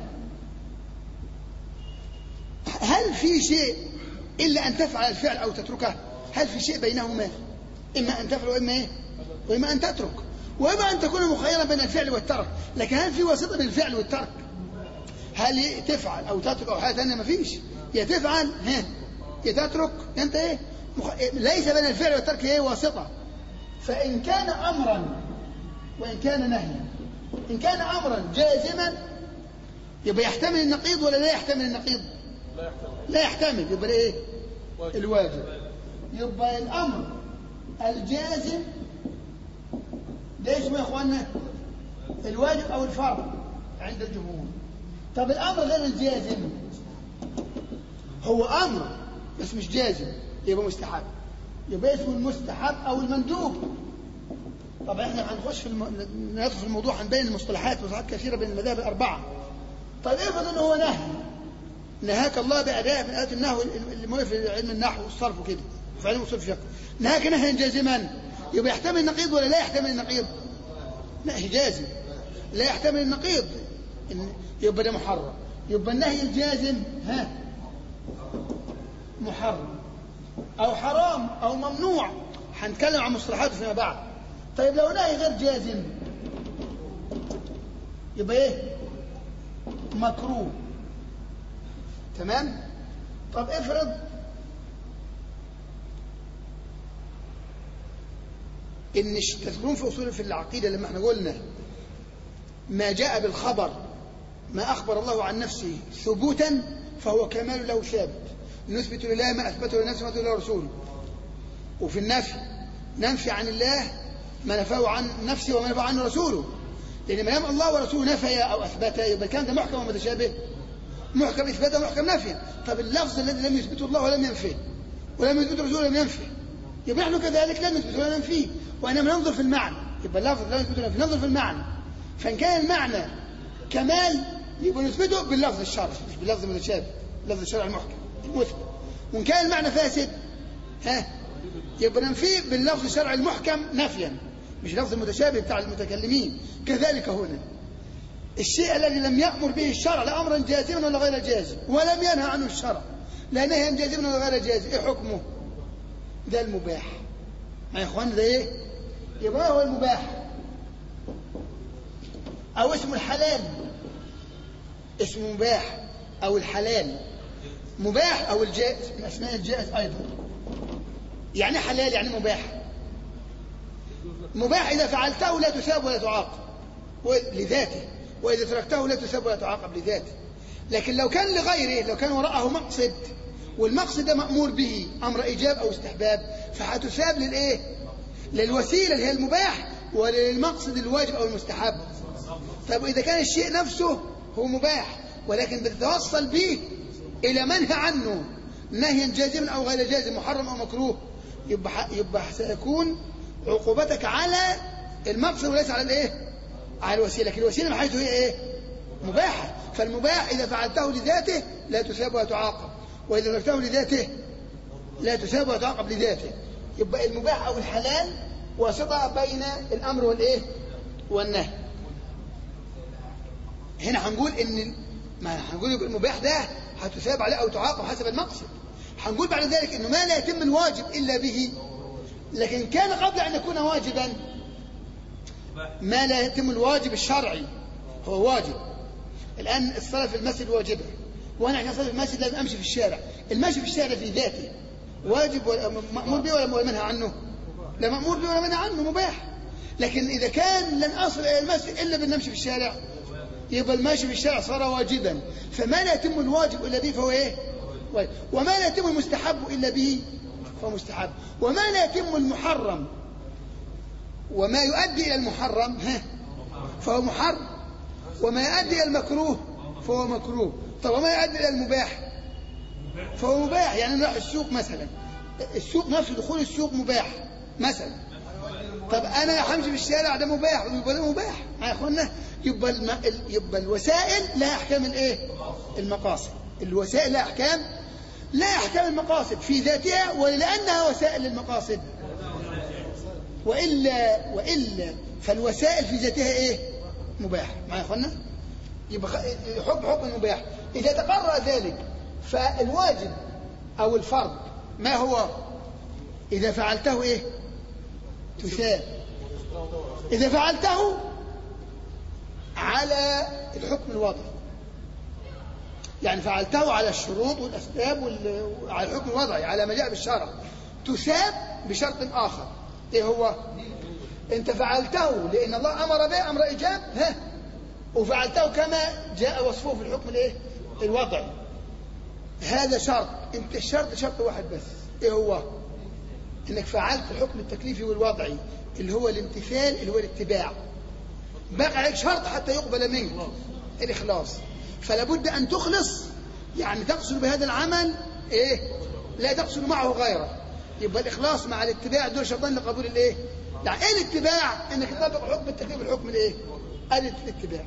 هل في شيء إلا أن تفعل الفعل أو تتركه هل في شيء بينهما إما أن تفعل وإما إيه وإما أن تترك وإما أن تكون مخيرا بين الفعل والترك لكن هل في واسطة بين الفعل والترك هل تفعل أو تترك أو حاجة ثانية ما فيش يا تفعل ها يا تترك أنت إيه مخ... ليس بين الفعل والترك هي واسطة فإن كان أمرا وإن كان نهيا إن كان أمرا جازما يبقى يحتمل النقيض ولا لا يحتمل النقيض لا يحتمل يبقى ايه الواجب يبقى الأمر الجازم ده اسمه يا اخوانا الواجب او الفرض عند الجمهور طب الامر غير الجازم هو امر بس مش جازم يبقى مستحب يبقى اسمه المستحب او المندوب طبعا احنا هنخش في الم... ندخل في الموضوع هنبين المصطلحات مصطلحات كثيره بين المذاهب الاربعه طيب افرض انه هو نهي نهاك الله بأداء من آيات النحو المؤلف في علم النحو والصرف وكده في علم اصول الفقه نهاك نهيا جازما يبقى يحتمل النقيض ولا لا يحتمل النقيض؟ نهي جازم لا يحتمل النقيض يبقى ده محرم يبقى النهي الجازم ها محرم أو حرام أو ممنوع هنتكلم عن مصطلحاته فيما بعد طيب لو نهي غير جازم يبقى ايه مكروه تمام طب افرض ان تذكرون في اصول في العقيده لما احنا قلنا ما جاء بالخبر ما اخبر الله عن نفسه ثبوتا فهو كمال له ثابت نثبت لله ما اثبته لنفسه وما له رسوله وفي النفي ننفي عن الله ما نفاه عن نفسه وما نفاه عنه رسوله لان ما دام الله ورسوله نفيا او اثبتا يبقى كان ده محكم ومتشابه محكم اثباتا ومحكم نفيا طب اللفظ الذي لم يثبته الله ولم ينفيه ولم يثبته رسوله لم ينفيه يبقى نحن كذلك لم نثبته ولا ننفيه وانما ننظر في المعنى يبقى اللفظ لا نثبته ننظر في المعنى فان كان المعنى كمال يبقى نثبته باللفظ الشرعي مش باللفظ المتشابه اللفظ الشرعي المحكم المثبت وان كان المعنى فاسد ها يبقى ننفيه باللفظ الشرعي المحكم نفيا مش لفظ المتشابه بتاع المتكلمين كذلك هنا الشيء الذي لم يأمر به الشرع لا أمرا جازما ولا غير جازم ولم ينهى عنه الشرع لا نهيا جازما ولا غير جازم إيه حكمه؟ ده المباح ما يا إخوان ده إيه؟ يبقى هو المباح أو اسمه الحلال اسمه مباح أو الحلال مباح أو الجائز من أسماء الجائز أيضا يعني حلال يعني مباح مباح إذا فعلته لا تثاب ولا تعاقب لذاته وإذا تركته لا تثاب ولا تعاقب لذاته لكن لو كان لغيره لو كان وراءه مقصد والمقصد ده مأمور به أمر إيجاب أو استحباب فهتثاب للإيه؟ للوسيلة اللي هي المباح وللمقصد الواجب أو المستحب طب إذا كان الشيء نفسه هو مباح ولكن بتتوصل به إلى منهى عنه نهيا جازما أو غير جازم محرم أو مكروه يبقى يبقى سيكون عقوبتك على المقصد وليس على الايه؟ على الوسيله، لكن الوسيله من حيث هي ايه؟ مباحه، فالمباح اذا فعلته لذاته لا تثاب ولا تعاقب، واذا تركته لذاته لا تثاب ولا تعاقب لذاته. يبقى المباح او الحلال واسطه بين الامر والايه؟ والنهي. هنا هنقول ان ما هنقول المباح ده هتثاب عليه او تعاقب حسب المقصد. هنقول بعد ذلك انه ما لا يتم الواجب الا به لكن كان قبل أن يكون واجبا ما لا يتم الواجب الشرعي هو واجب الآن الصلاة في المسجد واجبة وأنا عشان أصلي في المسجد لازم أمشي في الشارع المشي في الشارع في ذاته واجب ولا مأمور به ولا منهى عنه لا مأمور به ولا منهى عنه مباح لكن إذا كان لن أصل إلى المسجد إلا بالمشي في الشارع يبقى المشي في الشارع صار واجبا فما لا يتم الواجب إلا به فهو إيه واجب. وما لا يتم المستحب إلا به فهو مستحب وما لا يتم المحرم وما يؤدي إلى المحرم ها فهو محرم وما يؤدي إلى المكروه فهو مكروه طب وما يؤدي إلى المباح فهو مباح يعني نروح السوق مثلا السوق نفسه دخول السوق مباح مثلا طب انا همشي في الشارع ده مباح يبقى ده مباح يا اخوانا يبقى الم... يبقى الوسائل لها احكام الايه المقاصد الوسائل لها احكام لا احكام المقاصد في ذاتها ولانها وسائل للمقاصد والا والا فالوسائل في ذاتها ايه مباح معايا يا اخوانا يبقى حكم حكم المباح اذا تقرر ذلك فالواجب او الفرض ما هو اذا فعلته ايه تثاب إذا فعلته على الحكم الوضعي يعني فعلته على الشروط والأسباب وعلى الحكم الوضعي على ما جاء بالشرع تثاب بشرط آخر إيه هو أنت فعلته لأن الله أمر به أمر إيجاب ها وفعلته كما جاء وصفه في الحكم الإيه الوضعي هذا شرط أنت الشرط شرط واحد بس إيه هو انك فعلت الحكم التكليفي والوضعي اللي هو الامتثال اللي هو الاتباع بقى عليك شرط حتى يقبل منك الاخلاص فلا بد ان تخلص يعني تقصد بهذا العمل ايه لا تقصد معه غيره يبقى الاخلاص مع الاتباع دول شرطين لقبول الايه يعني ايه الاتباع انك تطبق حكم التكليف والحكم الايه الاتباع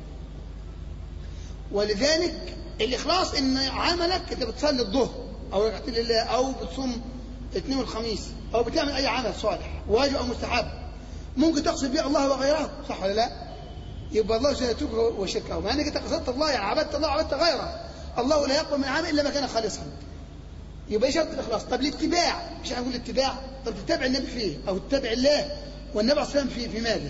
ولذلك الاخلاص ان عملك انت بتصلي الظهر او ركعتين لله او بتصوم الاثنين والخميس او بتعمل اي عمل صالح واجب او مستحب ممكن تقصد به الله وغيره صح ولا لا يبقى الله سيتركه وشركه مع انك انت قصدت الله يعني عبدت الله وعبدت غيره الله لا يقبل من عمل الا ما كان خالصا يبقى شرط الاخلاص طب الاتباع مش هنقول الاتباع طب تتبع النبي فيه او تتبع الله والنبي عليه الصلاه في في ماذا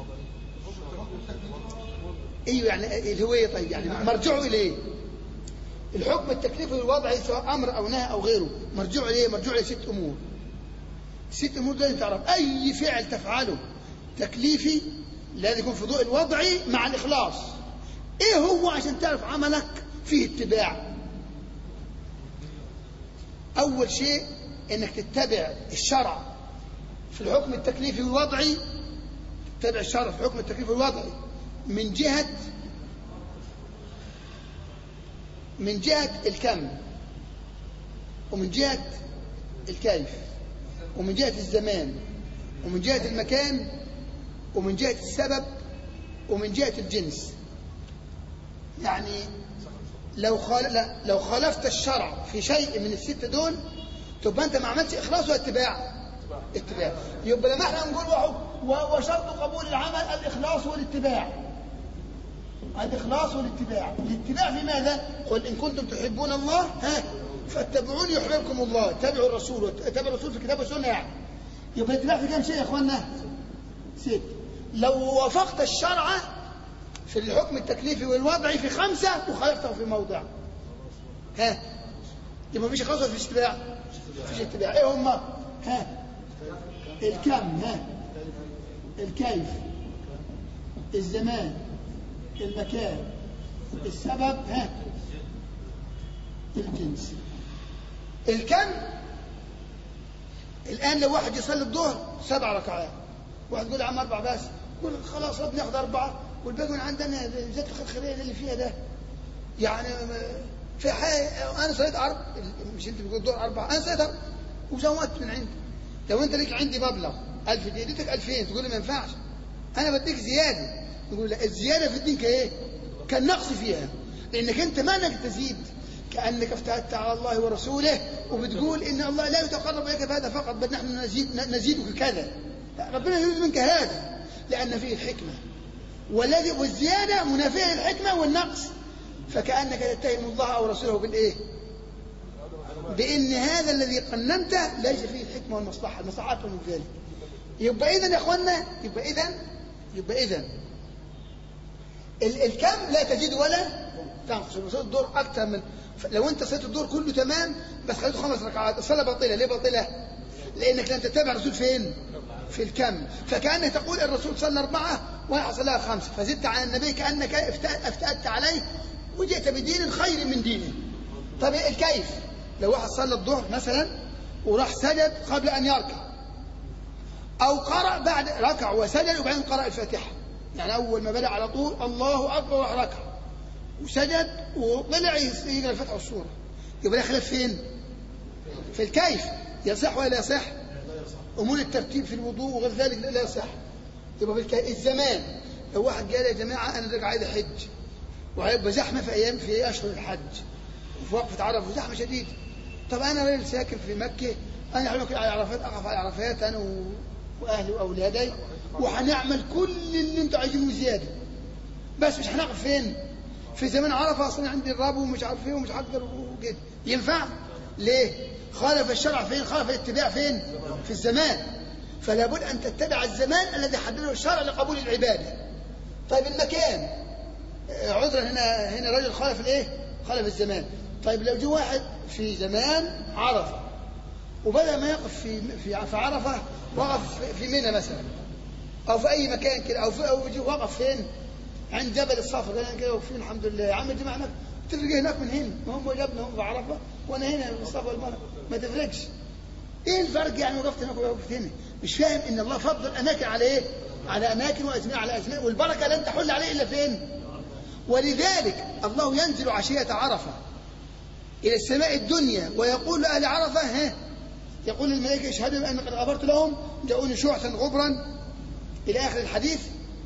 ايوه يعني الهويه طيب يعني مرجعه اليه الحكم التكليفي الوضعي سواء امر او نهي او غيره مرجعه اليه مرجعه لست امور ست امور لازم تعرف اي فعل تفعله تكليفي لازم يكون في ضوء الوضعي مع الاخلاص ايه هو عشان تعرف عملك فيه اتباع اول شيء انك تتبع الشرع في الحكم التكليفي والوضعي تتبع الشرع في الحكم التكليفي والوضعي من جهه من جهه الكم ومن جهه الكيف ومن جهة الزمان ومن جهة المكان ومن جهة السبب ومن جهة الجنس يعني لو خال... لا لو خالفت الشرع في شيء من الست دول تبقى انت ما عملتش اخلاص ولا اتباع اتباع يبقى لما احنا نقول وشرط قبول العمل الاخلاص والاتباع الاخلاص والاتباع الاتباع في ماذا قل ان كنتم تحبون الله ها فاتبعوني يحببكم الله اتبعوا الرسول اتبعوا الرسول في كتاب والسنه يعني يبقى الاتباع في كم شيء يا اخوانا ست لو وافقت الشرع في الحكم التكليفي والوضعي في خمسه وخالفته في موضع ها يبقى مفيش خاصه في اتباع مفيش اتباع ايه هم ها الكم ها الكيف الزمان المكان السبب ها الجنس الكم الآن لو واحد يصلي الظهر سبع ركعات واحد يقول يا عم أربع بس يقول خلاص رب ناخذ أربعة والباقي من عندنا زيت الخيرية اللي فيها ده يعني في حاجة أنا صليت أربع مش أنت بتقول الظهر أربعة أنا صليت أربع وزودت من عندي لو أنت ليك عندي مبلغ 1000 جنيه اديتك 2000 تقول لي ما ينفعش أنا بديك زيادة يقول لا الزيادة في الدين كإيه؟ كان نقص فيها لأنك أنت ما أنك تزيد كأنك افتعدت على الله ورسوله وبتقول إن الله لا يتقرب إليك بهذا فقط بل نحن نزيد نزيدك كذا ربنا يريد منك هذا لأن فيه الحكمة والذي والزيادة منافية للحكمة والنقص فكأنك تتهم الله أو رسوله بالإيه؟ بأن هذا الذي قننته ليس فيه الحكمة والمصلحة المصلحة أكثر من ذلك يبقى إذا يا إخوانا يبقى إذا يبقى إذا ال- الكم لا تزيد ولا تنقص وصلت الدور اكثر من ف- لو انت صليت الدور كله تمام بس خليته خمس ركعات الصلاه باطله ليه باطله؟ لانك لم تتبع الرسول فين؟ في الكم فكانك تقول الرسول صلى اربعه وانا صلاها خمسه فزدت على النبي كانك افتأ- افتأت عليه وجئت بدين خير من دينه طب الكيف؟ لو واحد صلى الظهر مثلا وراح سجد قبل ان يركع أو قرأ بعد ركع وسجد وبعدين قرأ الفاتحة يعني أول ما بدأ على طول الله أكبر وراح ركع وسجد وطلع يقرأ الفاتحة والسورة يبقى ده خلاف فين؟ في الكيف يصح ولا لا يصح؟ أمور الترتيب في الوضوء وغير ذلك لا يصح يبقى في الكيف الزمان لو واحد قال يا جماعة أنا راجع عايز أحج وهيبقى زحمة في أيام في أشهر الحج وفي وقفة عرفة وزحمة شديدة طب أنا راجل ساكن في مكة أنا هروح على عرفات أقف على عرفات أنا و... واهلي واولادي وهنعمل كل اللي انتوا عايزينه زياده بس مش هنقف فين؟ في زمان عرفه اصلا عندي الرب ومش عارف ايه ومش هقدر وكده ينفع؟ ليه؟ خالف الشرع فين؟ خالف الاتباع فين؟ في الزمان فلا بد ان تتبع الزمان الذي حدده الشرع لقبول العباده طيب المكان آه، عذرا هنا هنا رجل خالف الايه؟ خالف الزمان طيب لو جه واحد في زمان عرفه وبدل ما يقف في في في عرفه وقف في منى مثلا او في اي مكان كده او في او يجي وقف فين؟ عند جبل الصفا قال كده واقفين الحمد لله يا عم الجماعه هناك تفرق هناك من هنا ما هم جابنا هم في عرفه وانا هنا في الصفا والمروه ما تفرقش ايه الفرق يعني وقفت هناك ووقفت هنا؟ مش فاهم ان الله فضل اماكن على ايه؟ على اماكن واسماء على اسماء والبركه لن تحل عليه الا فين؟ ولذلك الله ينزل عشيه عرفه الى السماء الدنيا ويقول لاهل عرفه ها يقول الملائكة اشهدوا بأن قد غفرت لهم جاءوني شعثا غبرا إلى آخر الحديث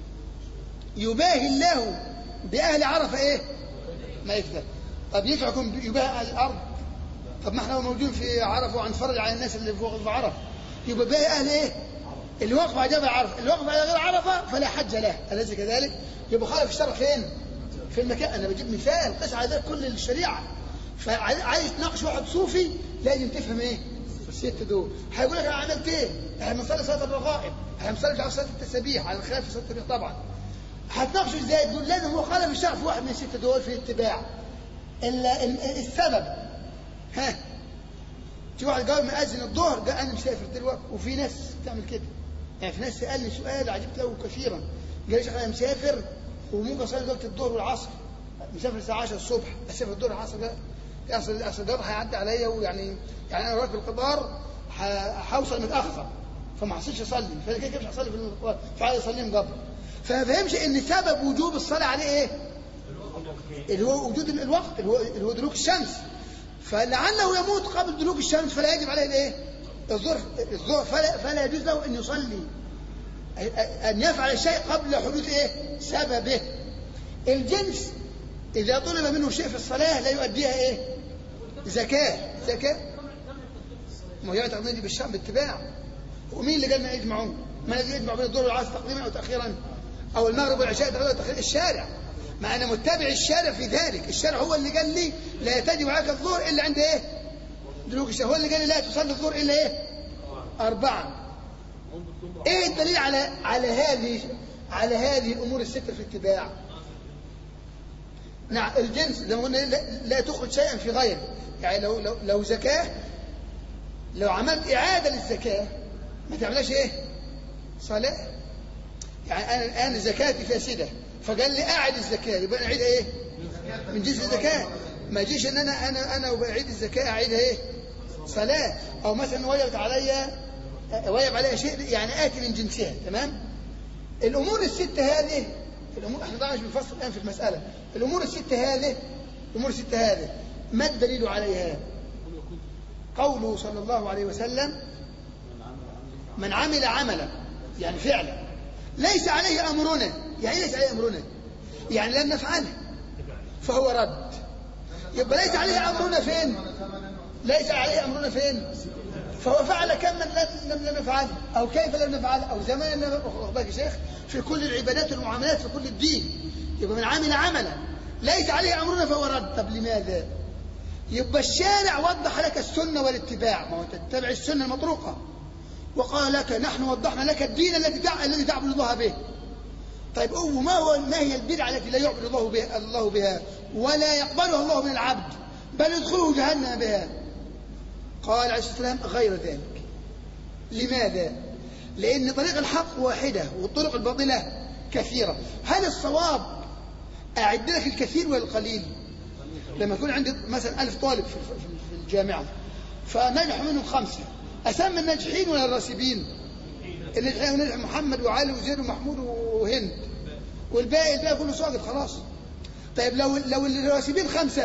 يباهي الله بأهل عرفة إيه؟ ما يكذب طب ينفعكم يباهي أهل الأرض طب ما احنا موجودين في عرفة وهنتفرج على الناس اللي فوق في عرفة يبقى باهي أهل إيه؟ اللي وقف على جبل عرفة اللي وقف على غير عرفة فلا حج له أليس كذلك؟ يبقى خالف الشرع فين؟ في المكان أنا بجيب مثال قس على ذلك كل الشريعة فعايز تناقش واحد صوفي لازم تفهم ايه؟ الست دول هيقول لك انا عملت ايه؟ احنا بنصلي صلاه الرغائب احنا بنصلي على صلاه التسابيح على الخلاف في صلاه التسبيح طبعا هتناقشه ازاي؟ تقول لازم هو خالف الشرع في واحد من الست دول في الاتباع ال- ال- السبب ها في واحد قال مأذن الظهر قال انا مسافر دلوقتي وفي ناس تعمل كده يعني في ناس سالني سؤال عجبت له كثيرا قال لي شيخ انا مسافر وممكن اصلي وقت الظهر والعصر مسافر الساعه 10 الصبح اسافر الظهر والعصر ده اصل اصل القطار هيعدي عليا ويعني يعني انا راكب القطار ه- هوصل متاخر فما حصلش اصلي فانا كده كده مش هصلي في القطار فعايز اصليهم قبل فما فهمش ان سبب وجوب الصلاه عليه ايه؟ اللي هو وجود الوقت اللي هو اللي هو دلوك الشمس فلعله يموت قبل دلوك الشمس فلا يجب عليه الايه؟ الظهر الظهر فلا, فلا يجوز له ان يصلي ان يفعل الشيء قبل حدوث ايه؟ سببه الجنس إذا طلب منه شيء في الصلاة لا يؤديها إيه؟ زكاة زكاة ما هي تقديم دي بالشام باتباع ومين اللي قال ما يجمعون؟ ما الذي يجمع بين الظهر والعصر تقديما أو تأخيرا؟ أو المغرب والعشاء تقديما أو تأخيرا؟ الشارع ما أنا متبع الشارع في ذلك الشارع هو اللي قال لي لا تجب عليك الظهر إلا عند إيه؟ دلوك الشهر هو اللي قال لي لا تصلي الظهر إلا إيه؟ أربعة إيه الدليل على على هذه على هذه الأمور الستة في الاتباع؟ نعم الجنس زي ما قلنا لا, لا تخرج شيئا في غيره يعني لو لو لو زكاة لو عملت إعادة للزكاة ما تعملهاش إيه؟ صلاة يعني أنا الآن زكاتي فاسدة فقال لي أعد الزكاة يبقى أنا أعيدها إيه؟ من جنس الزكاة ما يجيش إن أنا أنا أنا وبعيد الزكاة أعيدها إيه؟ صلاة أو مثلا وجبت عليا وجب عليها شيء يعني آتي من جنسها تمام؟ الأمور الستة هذه الأمور احنا طبعا مش بنفصل الآن في المسألة الأمور الستة هذه الأمور الستة هذه ما الدليل عليها؟ قوله صلى الله عليه وسلم من عمل عملا يعني فعلا ليس عليه أمرنا يعني ليس عليه أمرنا يعني لم نفعله فهو رد يبقى ليس عليه أمرنا فين ليس عليه أمرنا فين فهو فعل كم من لم لم نفعل أو كيف لم نفعل أو زمان لم بالك يا شيخ في كل العبادات والمعاملات في كل الدين يبقى من عمل عملا ليس عليه أمرنا فهو رد طب لماذا يبقى الشارع وضح لك السنة والاتباع ما هو تتبع السنة المطروقة وقال لك نحن وضحنا لك الدين الذي الذي تعبد الله به طيب أو ما هو ما هي البدعة التي لا يعبد الله بها الله بها ولا يقبلها الله من العبد بل يدخله جهنم بها قال عليه الصلاة والسلام غير ذلك لماذا؟ لأن طريق الحق واحدة والطرق الباطلة كثيرة هل الصواب أعد لك الكثير ولا القليل لما يكون عندي مثلا ألف طالب في في الجامعة فنجح منهم خمسة أسمى الناجحين ولا الراسبين الناجحين نجح محمد وعلي وزيد ومحمود وهند والباقي الباقي كله ساقط خلاص طيب لو لو الراسبين خمسة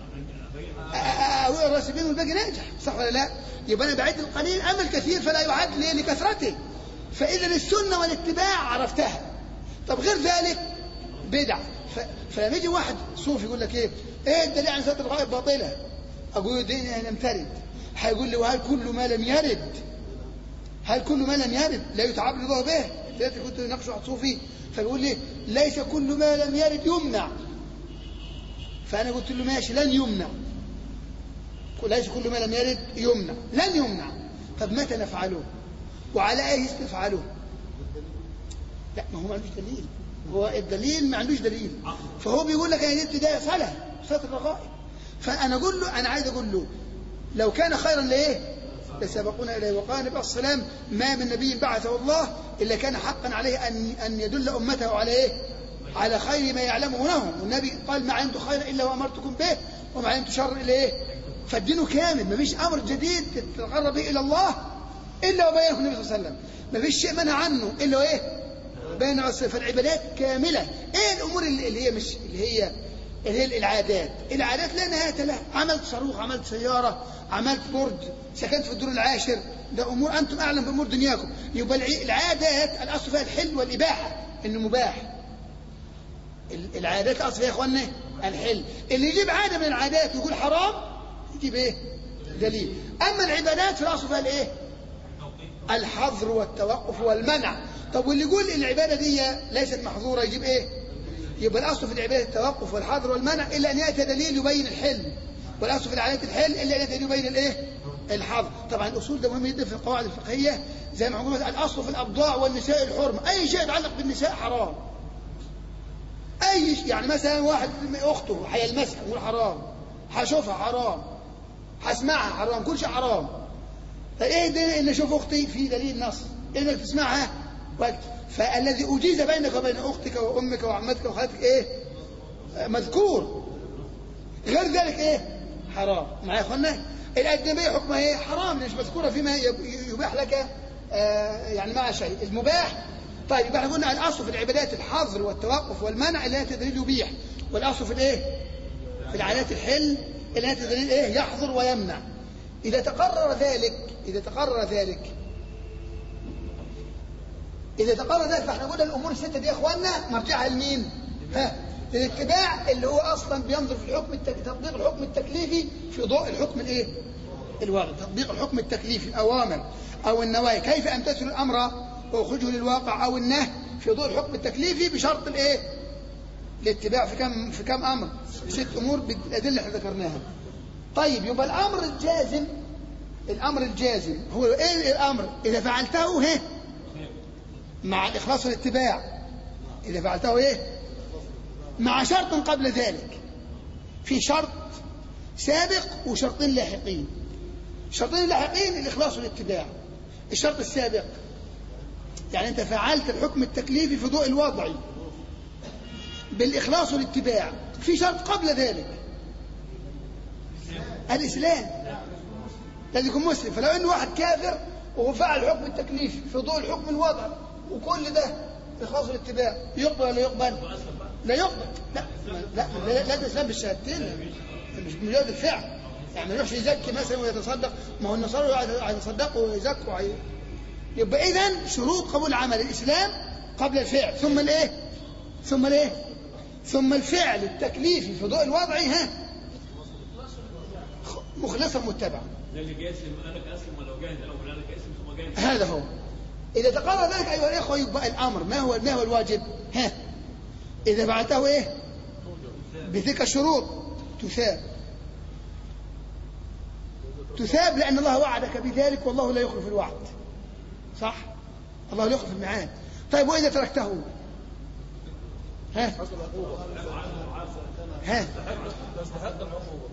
أو الراسبين والباقي ناجح صح ولا لا؟ يبقى أنا بعد القليل أما الكثير فلا يعد ليه لكثرته فإذا السنة والاتباع عرفتها طب غير ذلك بدع ف... فلما يجي واحد صوفي يقول لك ايه ايه الدليل عن صلاه الغائب باطله اقول له دين لم ترد هيقول لي وهل كل ما لم يرد هل كل ما لم يرد لا يتعبد الله به دلوقتي كنت نقش واحد صوفي فبيقول لي ليس كل ما لم يرد يمنع فانا قلت له ماشي لن يمنع ليس كل ما لم يرد يمنع لن يمنع طب متى نفعله وعلى اي اسم نفعله لا ما هو ما عندوش دليل هو الدليل ما عندوش دليل فهو بيقول لك انا دي ده صلاه صلاه الرغائب فانا اقول له انا عايز اقول له لو كان خيرا لايه لسبقونا اليه وقال النبي عليه السلام ما من نبي بعثه الله الا كان حقا عليه ان ان يدل امته على ايه على خير ما يعلمه لهم والنبي قال ما علمت خيرا الا وامرتكم به وما علمت شرا الا ايه فالدين كامل ما فيش امر جديد تتقرب به الى الله الا وبينه النبي صلى الله عليه وسلم ما فيش شيء منع عنه الا ايه بين عصر فالعبادات كاملة ايه الامور اللي هي مش اللي هي اللي هي العادات العادات لا نهاية لها عملت صاروخ عملت سيارة عملت برج سكنت في الدور العاشر ده امور انتم اعلم بامور دنياكم يبقى العادات الاصل فيها الحل والاباحة انه مباح العادات الاصل فيها يا اخوانا الحل اللي يجيب عادة من العادات ويقول حرام يجيب ايه دليل اما العبادات في الاصل فيها الايه الحظر والتوقف والمنع طب واللي يقول العبادة دي ليست محظورة يجيب ايه يبقى الأصل في العبادة التوقف والحظر والمنع إلا أن يأتي دليل يبين الحل والأصل في العادات الحل إلا أن يأتي دليل يبين الايه الحظر طبعا الأصول ده مهم جدا في القواعد الفقهية زي ما قلنا الأصل في الأبضاع والنساء الحرمة أي شيء يتعلق بالنساء حرام أي شيء يعني مثلا واحد أخته هيلمسها يقول حرام هشوفها حرام هسمعها حرام كل شيء حرام فايه ده ان اشوف اختي في دليل نص انك تسمعها وقت فالذي أجيز بينك وبين أختك وأمك وعمتك وخالتك إيه مذكور غير ذلك إيه حرام معايا يا أخوانا الأجنبية حكمها إيه حرام مش مذكورة فيما يباح لك آه يعني مع شيء المباح طيب يبقى احنا قلنا الأصل في العبادات الحظر والتوقف والمنع اللي هي تدليل يبيح والأصل في الإيه في العادات الحل اللي هي تدليل إيه يحظر ويمنع إذا تقرر ذلك إذا تقرر ذلك إذا تقرر ذلك فاحنا قلنا الأمور الستة دي يا إخواننا مرجعها لمين؟ ها الاتباع اللي هو أصلا بينظر في الحكم التك... تطبيق الحكم التكليفي في ضوء الحكم الإيه؟ الواقع تطبيق الحكم التكليفي الأوامر أو النواهي كيف أمتثل الأمر وأخرجه للواقع أو النهي في ضوء الحكم التكليفي بشرط الإيه؟ الاتباع في كم في كم أمر؟ ست أمور بالأدلة اللي احنا ذكرناها. طيب يبقى الأمر الجازم الأمر الجازم هو إيه الأمر؟ إذا فعلته ها مع الإخلاص والاتباع إذا فعلته إيه مع شرط قبل ذلك في شرط سابق وشرطين لاحقين الشرطين اللاحقين الإخلاص والاتباع الشرط السابق يعني أنت فعلت الحكم التكليفي في ضوء الوضعي بالإخلاص والاتباع في شرط قبل ذلك الإسلام لازم يكون مسلم فلو أنه واحد كافر وفعل الحكم التكليفي في ضوء الحكم الوضعي وكل ده إخلاص الاتباع يقبل ولا يقبل؟ لا يقبل لا لا لا, لا الإسلام بالشهادتين مش بمجرد الفعل يعني ما يروحش يزكي مثلا ويتصدق ما هو النصارى هيتصدقوا ويزكوا وهي... يبقى إذا شروط قبول العمل الإسلام قبل الفعل ثم الإيه؟ ثم الإيه؟ ثم الفعل التكليفي في ضوء الوضعي ها مخلصا متبعا ده اللي جاسم قال لك اسلم ولو جاهد الاول قال لك اسلم ثم جاهد هذا هو إذا تقرر ذلك أيها الإخوة يبقى الأمر ما هو ما هو الواجب؟ ها إذا فعلته إيه؟ بتلك الشروط تثاب تثاب لأن الله وعدك بذلك والله لا يخلف الوعد صح؟ الله لا يخلف الميعاد طيب وإذا تركته ها ها تستحق العقوبة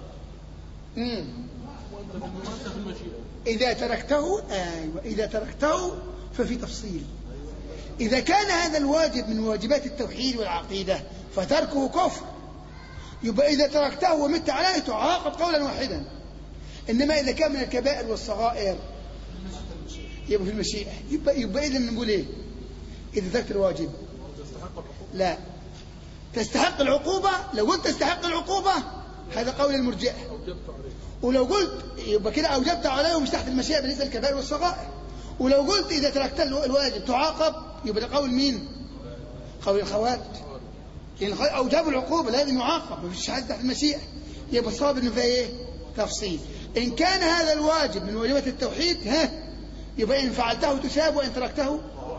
مم. وانت في في المشيئة إذا تركته أيوة إذا تركته ففي تفصيل إذا كان هذا الواجب من واجبات التوحيد والعقيدة فتركه كفر يبقى إذا تركته ومت عليه تعاقب قولا واحدا إنما إذا كان من الكبائر والصغائر يبقى في المشيئة يبقى, يبقى إذا نقول إيه إذا تركت الواجب تستحق العقوبة لا تستحق العقوبة لو قلت تستحق العقوبة هذا قول المرجئة أوجبت عليه ولو قلت يبقى كده أوجبت عليه مش تحت المشيئة بالنسبة للكبائر والصغائر ولو قلت إذا تركت الو- الواجب تعاقب يبقى ده قول مين؟ قول الخوارج لأن الخوارج أوجبوا العقوبة لازم يعاقب ما فيش حد تحت المشيئة يبقى الصواب إنه فيها إيه؟ تفصيل إن كان هذا الواجب من واجبات التوحيد ها يبقى إن فعلته تثاب وإن تركته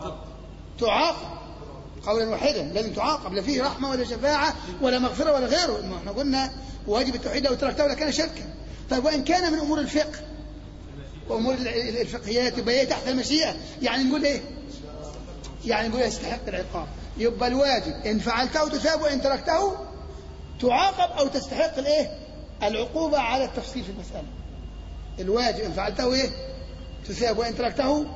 تعاقب قولا واحدا لازم تعاقب لا فيه رحمة ولا شفاعة ولا مغفرة ولا غيره ما احنا قلنا واجب التوحيد لو تركته لكان شركا طيب وإن كان من أمور الفقه وأمور ال- ال- الفقهيات يبقى هي تحت المشيئة يعني نقول إيه يعني نقول يستحق العقاب يبقى الواجب إن فعلته تثاب وإن تركته تعاقب أو تستحق الإيه العقوبة على التفصيل في المسألة الواجب إن فعلته إيه تثاب وإن تركته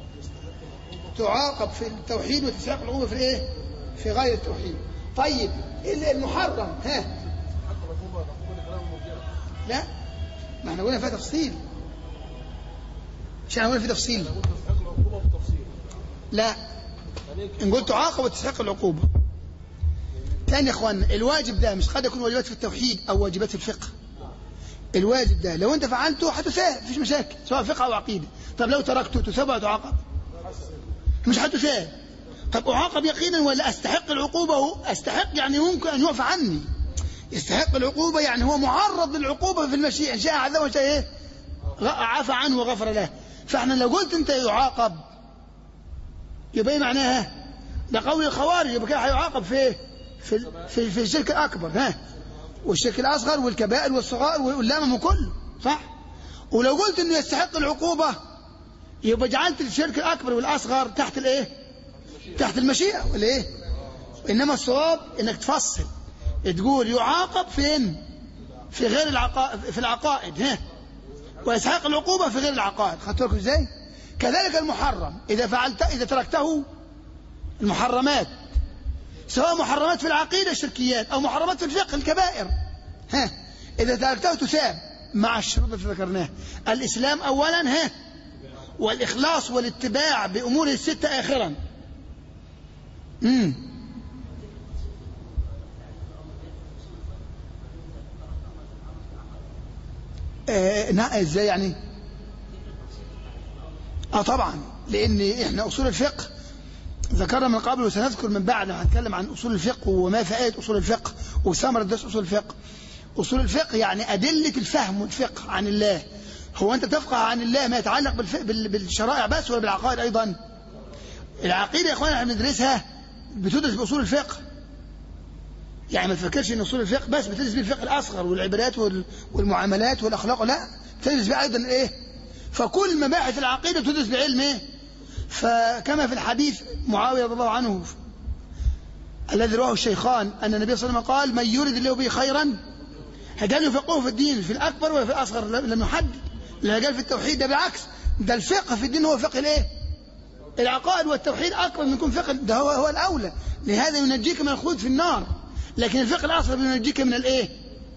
تعاقب في التوحيد وتستحق العقوبة في الإيه في غير التوحيد طيب ال- المحرم ها تستحق العقوبة العقوبة لكلام المرجئة لا ما احنا قلنا فيها تفصيل مش احنا قلنا في تفصيل قلت تستحق العقوبة بالتفصيل لا يعني ان قلت تعاقب وتستحق العقوبة تاني يا اخوانا الواجب ده مش قد يكون واجبات في التوحيد او واجبات في الفقه الواجب ده لو انت فعلته هتثاب مفيش مشاكل سواء فقه او عقيده طب لو تركته تثاب ولا تعاقب مش هتثاب طب اعاقب يقينا ولا استحق العقوبه هو استحق يعني ممكن ان يعفى عني يستحق العقوبه يعني هو معرض للعقوبه في المشيئه ان شاء عذبه وشاء ايه غ- عفى عنه وغفر له فاحنا لو قلت انت يعاقب يبقى ايه معناها ده قول الخوارج يبقى كده هيعاقب في ايه في ال- في, في الشرك الاكبر ها والشرك الاصغر والكبائر والصغائر واللامم وكله صح ولو قلت انه يستحق العقوبه يبقى جعلت الشرك الاكبر والاصغر تحت الايه تحت المشيئه ولا ايه انما الصواب انك تفصل تقول يعاقب فين في غير العقائد في العقائد ها ويستحق العقوبه في غير العقائد خدت بالكم ازاي كذلك المحرم اذا فعلت اذا تركته المحرمات سواء محرمات في العقيده الشركيات او محرمات في الفقه الكبائر ها اذا تركته تثاب مع الشروط التي ذكرناها الاسلام اولا ها والاخلاص والاتباع باموره السته اخرا امم آه نا- ازاي يعني اه طبعا لان احنا اصول الفقه ذكرنا من قبل وسنذكر من بعد هنتكلم عن اصول الفقه وما فائده اصول الفقه وثمره درس اصول الفقه اصول الفقه يعني ادله الفهم والفقه عن الله هو انت تفقه عن الله ما يتعلق بالف... بال... بالشرائع بس ولا بالعقائد ايضا العقيده يا اخوانا احنا بندرسها بتدرس باصول الفقه يعني ما تفكرش ان اصول الفقه بس بتدرس بيه الفقه الاصغر والعبادات وال... والمعاملات والاخلاق لا بتدرس بيه ايضا ايه فكل مباحث العقيده بتدرس بعلم ايه فكما في الحديث معاويه رضي الله عنه الذي رواه الشيخان ان النبي صلى الله عليه وسلم قال من يرد الله به خيرا قال يفقهه في الدين في الاكبر ولا في الاصغر لم يحدد لا قال في التوحيد ده بالعكس ده الفقه في الدين هو فقه الايه العقائد والتوحيد اكبر من يكون فقه ده هو هو الاولى لهذا ينجيك من الخلود في النار لكن الفقه الاصغر ينجيك من الايه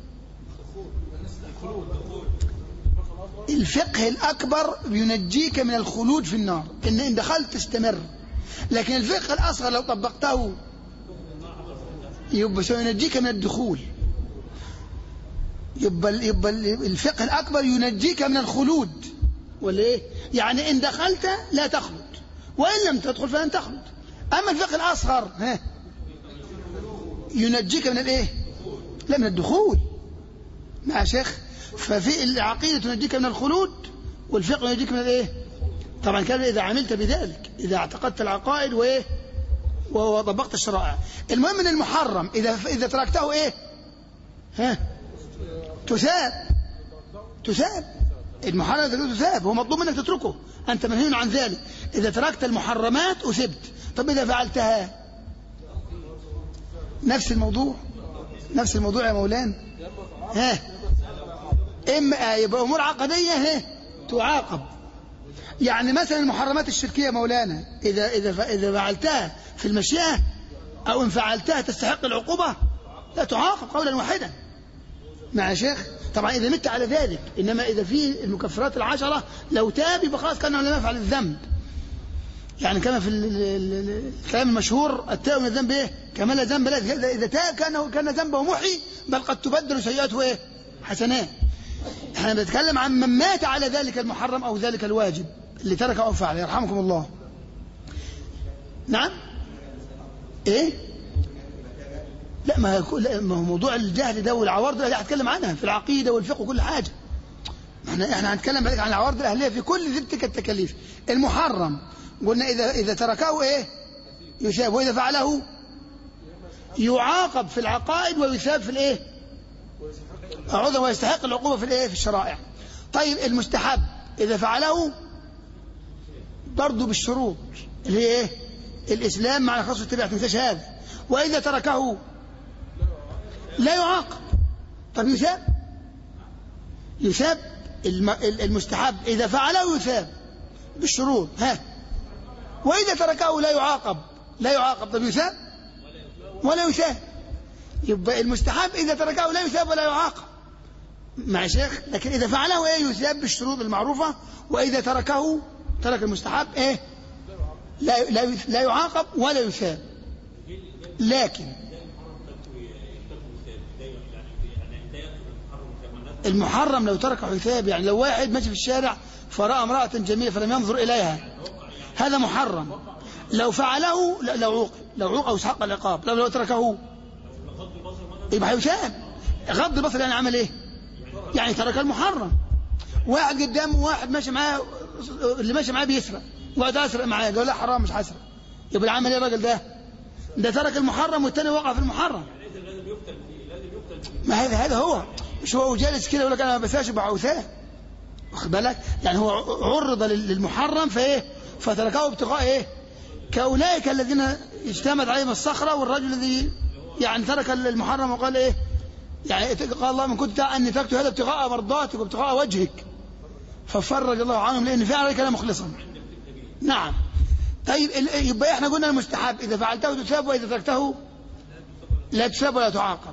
الفقه الأكبر ينجيك من الخلود في النار إن إن دخلت تستمر لكن الفقه الأصغر لو طبقته يبقى سينجيك من الدخول يبقى يبقى الفقه الأكبر ينجيك من الخلود ولا إيه؟ يعني إن دخلت لا تخلد وإن لم تدخل فلن تخلد أما الفقه الأصغر ها ينجيك من الإيه؟ لا من الدخول مع شيخ ففي العقيدة تنجيك من الخلود والفقه ينجيك من الايه طبعا كان إذا عملت بذلك إذا اعتقدت العقائد وإيه وطبقت الشرائع المهم من المحرم إذا إذا تركته إيه ها تثاب تثاب المحرم إذا تثاب هو مطلوب منك تتركه أنت منهي عن ذلك إذا تركت المحرمات أثبت طب إذا فعلتها نفس الموضوع نفس الموضوع يا مولانا ها اما يبقى امور عقديه ها تعاقب يعني مثلا المحرمات الشركيه يا مولانا اذا اذا اذا فعلتها في المشيئه او ان فعلتها تستحق العقوبه لا تعاقب قولا واحدا مع يا شيخ طبعا اذا مت على ذلك انما اذا في المكفرات العشره لو تاب يبقى خلاص كانه لم يفعل الذنب يعني كما في ال- ال- ال- الكلام المشهور التائب من الذنب ايه؟ كما لا ذنب له إذا- اذا تاب كان كان ذنبه محي بل قد تبدل سيئاته ايه؟ حسنات. احنا بنتكلم عن من مات على ذلك المحرم او ذلك الواجب اللي تركه او فعله يرحمكم الله. نعم؟ ايه؟ لا ما هو لا، ما هو موضوع الجهل ده والعوارض اللي هتكلم عنها في العقيده والفقه وكل حاجه. احنا احنا هنتكلم بعد عن العوارض الاهليه في كل تلك التكاليف المحرم قلنا اذا اذا تركه ايه يثاب واذا فعله يعاقب في العقائد ويثاب في الايه أعوذ ويستحق العقوبه في الايه في الشرائع طيب المستحب اذا فعله برضه بالشروط اللي هي ايه الاسلام مع خاصه التبع تنساش هذا واذا تركه لا يعاقب طب يثاب يثاب الم- المستحب إذا فعله يثاب بالشروط ها وإذا تركه لا يعاقب لا يعاقب طب يثاب ولا يثاب يبقى المستحب إذا تركه لا يثاب ولا يعاقب مع شيخ لكن إذا فعله إيه يثاب بالشروط المعروفة وإذا تركه ترك المستحب إيه لا لا لا يعاقب ولا يثاب لكن المحرم لو تركه يثاب يعني لو واحد ماشي في الشارع فرأى امرأة جميلة فلم ينظر إليها هذا محرم لو فعله لا- لو عوقب لو عوقب يستحق العقاب لو لو تركه يبقى هيثاب غض البصر يعني عمل ايه؟ يعني ترك المحرم واحد قدامه واحد ماشي معاه اللي ماشي معاه بيسرق وقعد اسرق معاه قال لا حرام مش هسرق يبقى العمل ايه الراجل ده؟ ده ترك المحرم والتاني وقع في المحرم ما هذا هذا هو مش هو جالس كده يقول لك انا ما بساش بعوثاه واخد بالك يعني هو عرض لل- للمحرم فايه فتركه ابتغاء ايه كاولئك الذين اجتمعت عليهم الصخره والرجل الذي يعني ترك المحرم وقال ايه يعني قال الله من كنت اني تركت هذا ابتغاء مرضاتك وابتغاء وجهك ففرج الله عنهم لان فعل كان مخلصا نعم طيب ال- يبقى احنا قلنا المستحب اذا فعلته تثاب واذا تركته لا تثاب ولا تعاقب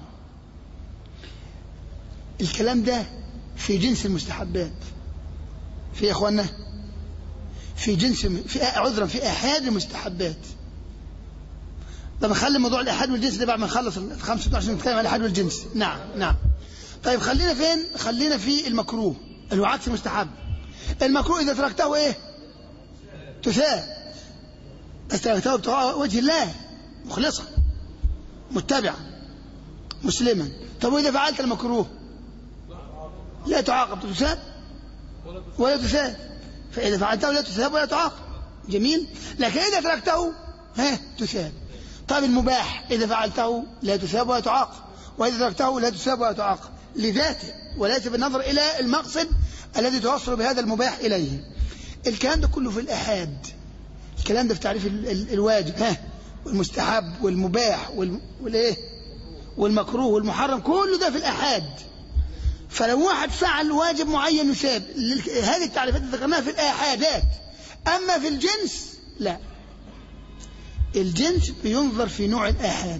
الكلام ده في جنس المستحبات في يا اخوانا في جنس في عذرا في احاد المستحبات طب نخلي موضوع الاحاد والجنس ده بعد ما نخلص ال 25 نتكلم عن الاحاد والجنس نعم نعم طيب خلينا فين خلينا في المكروه اللي هو عكس المستحب المكروه اذا تركته ايه تثاب بس تركته ابتغاء وجه الله مخلصا متبعا مسلما طب واذا فعلت المكروه لا تعاقب تثاب ولا تثاب فإذا فعلته لا تثاب ولا تعاقب جميل لكن إذا تركته ها تثاب طيب المباح إذا فعلته لا تثاب ولا تعاقب وإذا تركته لا تثاب ولا تعاقب لذاته وليس بالنظر إلى المقصد الذي توصل بهذا المباح إليه الكلام ده كله في الأحاد الكلام ده في تعريف ال- ال- الواجب ها والمستحب والمباح وال- والإيه والمكروه والمحرم كله ده في الأحاد فلو واحد فعل واجب معين يثاب لل- هذه التعريفات اللي ذكرناها في الآحادات أما في الجنس لا الجنس بينظر في نوع الآحاد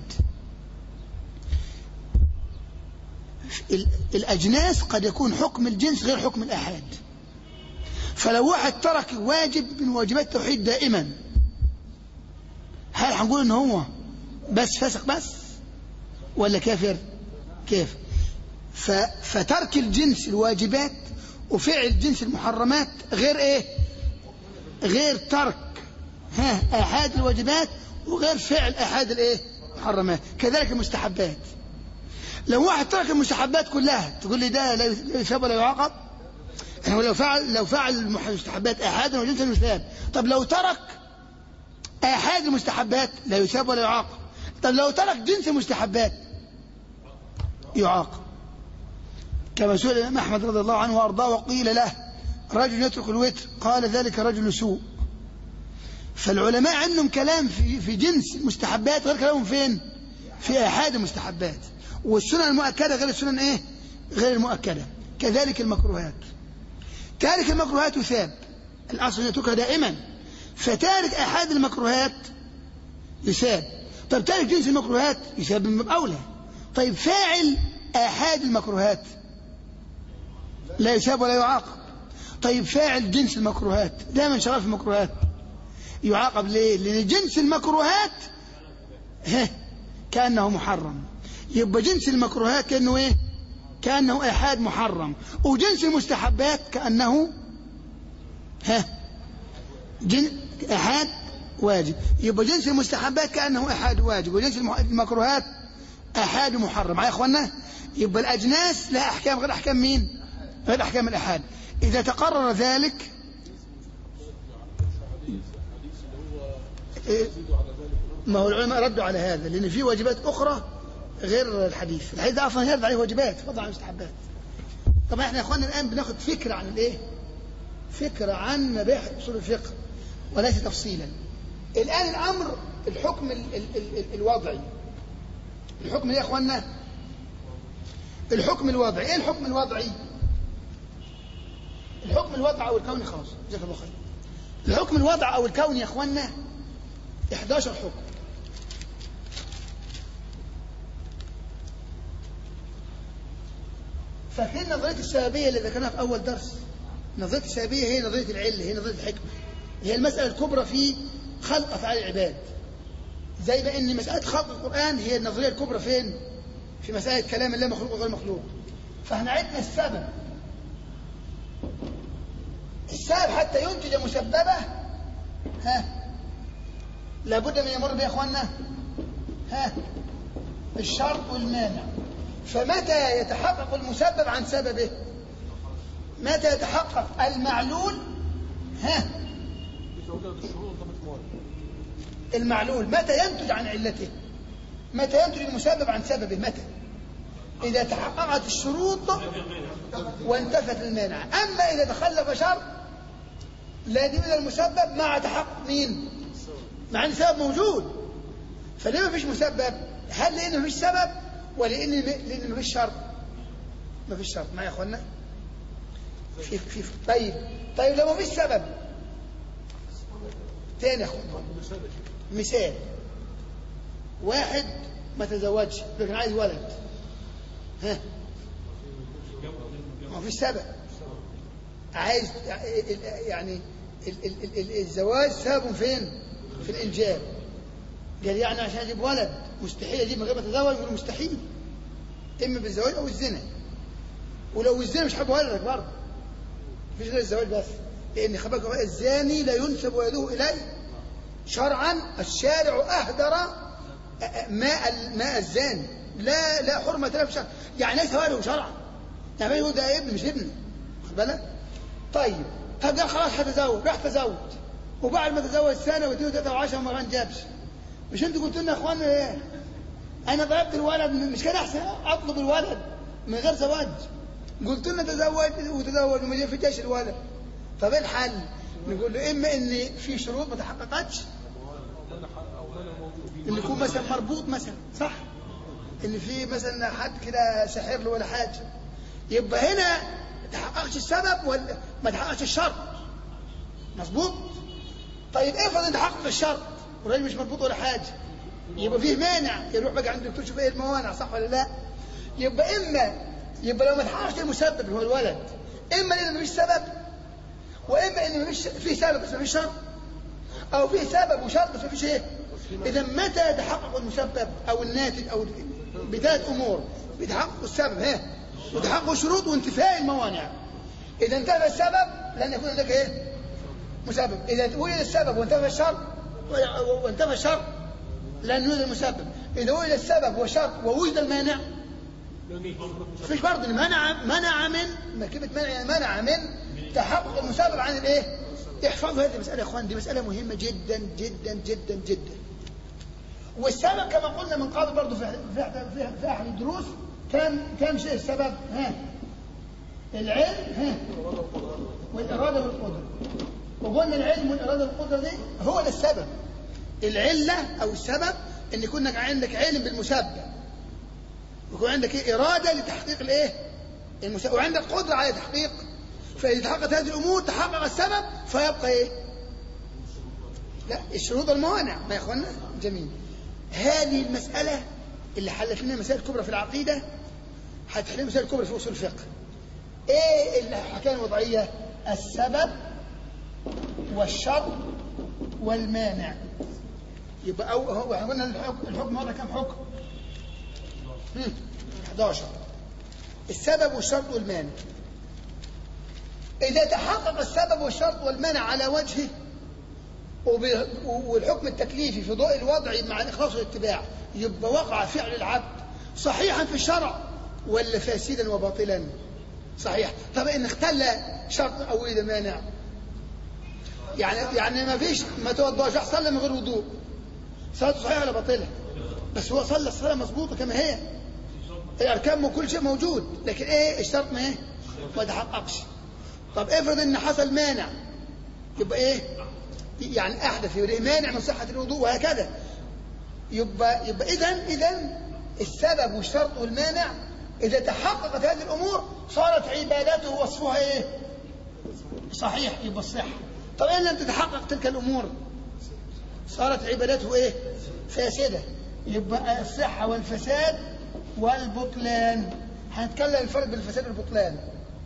ال- الأجناس قد يكون حكم الجنس غير حكم الآحاد فلو واحد ترك واجب من واجبات التوحيد دائما هل هنقول ان هو بس فسق بس ولا كافر كافر ف- فترك الجنس الواجبات وفعل جنس المحرمات غير ايه غير ترك ها احاد الواجبات وغير فعل احاد الايه المحرمات كذلك المستحبات لو واحد ترك المستحبات كلها تقول لي ده لا لا يثاب ولا يعاقب يعني لو فعل لو فعل المستحبات احادا وجنسا يثاب طب لو ترك احاد المستحبات لا يثاب ولا يعاقب طب لو ترك جنس المستحبات يعاقب كما سئل الإمام أحمد رضي الله عنه وأرضاه وقيل له رجل يترك الوتر قال ذلك رجل سوء فالعلماء عندهم كلام في في جنس المستحبات غير كلامهم فين؟ في آحاد المستحبات والسنن المؤكدة غير السنن إيه غير المؤكدة كذلك المكروهات تارك المكروهات يثاب الأصل أن يتركها دائما فتارك أحد المكروهات يثاب طيب تارك جنس المكروهات يثاب من باب أولى طيب فاعل آحاد المكروهات لا يثاب ولا يعاقب طيب فاعل جنس المكروهات دائما شغال في المكروهات يعاقب ليه؟ لأن جنس المكروهات ها كأنه محرم يبقى جنس المكروهات كأنه إيه؟ كأنه إحاد محرم وجنس المستحبات كأنه ها جن إحاد واجب يبقى جنس المستحبات كأنه إحاد واجب وجنس المح- المكروهات أحاد محرم معايا يا إخوانا يبقى الأجناس لها أحكام غير أحكام مين غير أحكام الأحاد إذا تقرر ذلك إيه، ما هو العلماء ردوا على هذا لأن في واجبات أخرى غير الحديث الحديث ده أصلا يرد عليه واجبات فضل عن المستحبات طبعا احنا يا اخواننا الآن بناخد فكرة عن الإيه فكرة عن مباحث أصول الفقه وليس تفصيلا الآن الأمر الحكم ال ال ال ال الوضعي الحكم إيه يا اخوانا الحكم الوضعي ايه الحكم الوضعي الحكم الوضعي او الكوني خلاص جزاك الله خير الحكم الوضعي او الكوني يا اخوانا 11 حكم فاكرين نظريه السببيه اللي ذكرناها في اول درس نظريه السببيه هي نظريه العله هي نظريه الحكمه هي المساله الكبرى في خلق افعال العباد زي ما ان مساله خلق القران هي النظريه الكبرى فين في مساله كلام الله مخلوق وغير مخلوق فاحنا عدنا السبب السبب حتى ينتج مسببه ها لابد من يمر بها يا اخوانا ها الشرط والمانع فمتى يتحقق المسبب عن سببه متى يتحقق المعلول ها إذا وجدت الشروط انضبط مواد المعلول متى ينتج عن علته متى ينتج المسبب عن سببه متى إذا تحققت الشروط وانتفت المانع أما إذا تخلف شرط لا دي من المسبب مع تحقق مين مع ان السبب موجود فليه ما فيش مسبب هل لان ما فيش سبب ولا لان لان ما فيش شرط ما فيش شرط معايا يا اخوانا في في في- طيب طيب لو ما فيش سبب تاني يا اخوانا مثال واحد ما تزوجش لكن عايز ولد ها ما فيش سبب عايز يعني ال- ال- ال- ال- الزواج سبب فين في الانجاب قال يعني عشان اجيب ولد مستحيل اجيب من غير ما اتزوج يقول مستحيل اما بالزواج او الزنا ولو الزنا مش حابب ولدك برضه مفيش غير الزواج بس لان خبرك بقى الزاني لا ينسب ولده اليه شرعا الشارع اهدر ماء ماء الزاني لا لا حرمه له في شرع يعني ليس ولده شرعا يعني هو ده ابن مش ابن واخد بالك طيب طب قال خلاص هتزوج راح تزوج وبعد ما تزوج سنه واثنين وثلاثه وعشره ما جابش مش انتوا قلتوا لنا يا اخوانا ايه انا ضربت الولد مش كان احسن اطلب الولد من غير زواج قلت لنا تزوج وتزوج وما جاء في جيش الولد فايه الحل نقول له اما ان في شروط ما تحققتش ان يكون مثلا مربوط مثلا صح ان في مثلا حد كده ساحر له ولا حاجه يبقى هنا ما تحققش السبب ولا ما تحققش الشرط مظبوط طيب افرض ان تحقق الشرط والراجل مش مربوط ولا حاجه يبقى فيه مانع يروح بقى عند الدكتور يشوف ايه الموانع صح ولا لا يبقى اما يبقى لو ما تحققش المسبب اللي هو الولد اما لان مفيش سبب واما ان مفيش في سبب بس مفيش شرط او في سبب وشرط بس مفيش ايه اذا متى يتحقق المسبب او الناتج او بثلاث امور بتحقق السبب ها وتحقق الشروط وانتفاء الموانع اذا انتفى السبب لن يكون هناك ايه مسبب اذا وجد السبب وانتفى الشرط وانتفى الشرط لن يوجد المسبب اذا وجد السبب والشرط ووجد المانع مفيش برضه منع منع من مركبة منع يعني منع من تحقق المسبب عن الايه؟ احفظوا هذه المسألة يا اخوان دي مسألة مهمة جدا جدا جدا جدا. والسبب كما قلنا من قبل برضه في في في, في احد الدروس كان كان شيء السبب ها العلم ها والإرادة والقدرة. وقلنا العلم والإرادة والقدرة دي هو ده السبب. العلة أو السبب ان يكون لك عندك علم بالمسبب ويكون عندك إيه؟ اراده لتحقيق الايه المسبب وعندك قدره على تحقيق فاذا تحققت هذه الامور تحقق السبب فيبقى ايه لا الشروط والموانع ما يا اخوانا جميل هذه المساله اللي حلت لنا مسائل كبرى في العقيده هتحل لنا مسائل كبرى في اصول الفقه ايه الحكايه الوضعيه السبب والشرط والمانع يبقى أو هو احنا قلنا الحكم الحكم هذا كم حكم؟ هم، 11 السبب والشرط والمانع إذا تحقق السبب والشرط والمانع على وجهه وب- والحكم التكليفي في ضوء الوضع مع الإخلاص والاتباع يبقى وقع فعل العبد صحيحا في الشرع ولا فاسدا وباطلا صحيح طب إن اختل شرط أو ولد مانع يعني يعني ما فيش ما توضاش راح صلى من غير وضوء صلاته صحيحه ولا باطله بس هو صلى الصلاه مظبوطه كما هي الاركان وكل شيء موجود لكن ايه الشرط ما ايه ما تحققش طب افرض ان حصل مانع يبقى ايه يعني احدث يبقى إيه؟ مانع من صحه الوضوء وهكذا يبقى يبقى اذا اذا السبب والشرط والمانع اذا تحققت هذه الامور صارت عبادته وصفها ايه صحيح يبقى الصحه طب ان لم تتحقق تلك الامور صارت عبادته ايه فاسده يبقى الصحه والفساد والبطلان هنتكلم الفرق بين الفساد والبطلان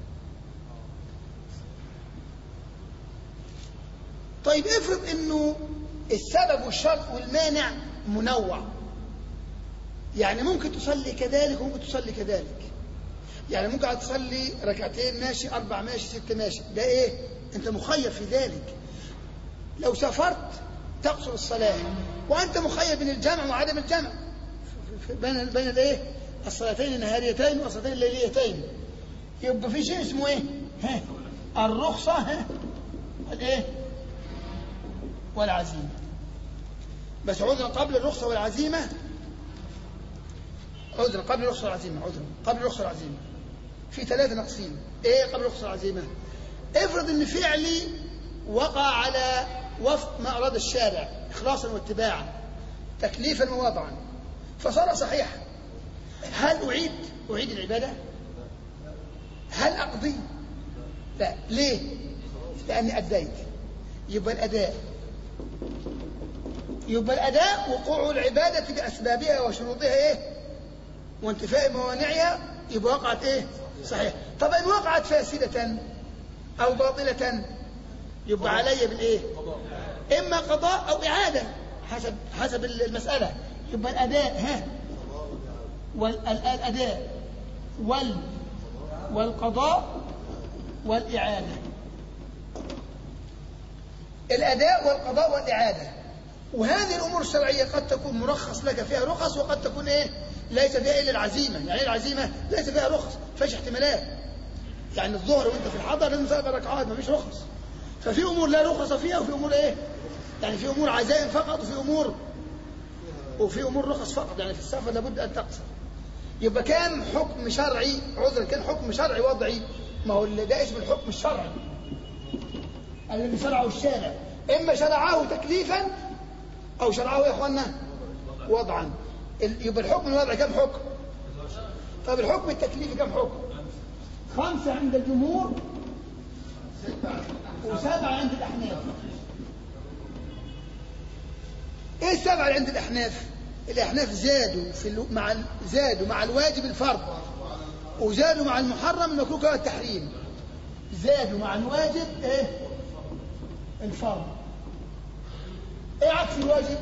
طيب افرض انه السبب والشرط والمانع منوع يعني ممكن تصلي كذلك وممكن تصلي كذلك يعني ممكن تصلي ركعتين ماشي اربع ماشي ست ماشي ده ايه انت مخير في ذلك لو سافرت تقصر الصلاة وأنت مخير بين الجمع وعدم الجمع في- بين بين الايه؟ الصلاتين النهاريتين والصلاتين الليليتين يبقى في شيء اسمه ايه؟ ها الرخصة ها الايه؟ والعزيمة بس عذرا قبل الرخصة والعزيمة عذرا قبل الرخصة والعزيمة عذرا قبل الرخصة والعزيمة في ثلاثة نقسيم ايه قبل الرخصة والعزيمة؟ افرض ان فعلي وقع على وفق ما أراد الشارع إخلاصا واتباعا تكليفا ووضعا فصار صحيحا هل أعيد أعيد العبادة هل أقضي لا ليه لأني أديت يبقى الأداء يبقى الأداء وقوع العبادة بأسبابها وشروطها إيه وانتفاء موانعها يبقى وقعت إيه صحيح طب إن وقعت فاسدة أو باطلة يبقى علي بالإيه إما قضاء أو إعادة حسب حسب المسألة يبقى الأداء ها والأداء وال والقضاء والإعادة الأداء والقضاء والإعادة وهذه الأمور الشرعية قد تكون مرخص لك فيها رخص وقد تكون إيه ليس فيها إلا العزيمة يعني إيه العزيمة ليس فيها رخص فيش احتمالات يعني الظهر وانت في الحضر لازم سبع ركعات ما فيش رخص ففي امور لا رخص فيها وفي امور ايه يعني في امور عزائم فقط وفي امور وفي امور رخص فقط يعني في السفر لابد ان تقصر يبقى كان حكم شرعي عذرا كان حكم شرعي وضعي ما هو اللي ده اسم الحكم الشرعي الذي شرعه الشارع اما شرعه تكليفا او شرعه يا اخوانا وضعا ال- يبقى الحكم الوضعي كم حكم طب الحكم التكليفي كم حكم خمسة عند الجمهور وسبعة عند الأحناف إيه السبعة اللي عند الأحناف؟ الأحناف زادوا في الو... مع ال... زادوا مع الواجب الفرض وزادوا مع المحرم المكروه كان التحريم زادوا مع الواجب إيه؟ الفرض إيه عكس الواجب؟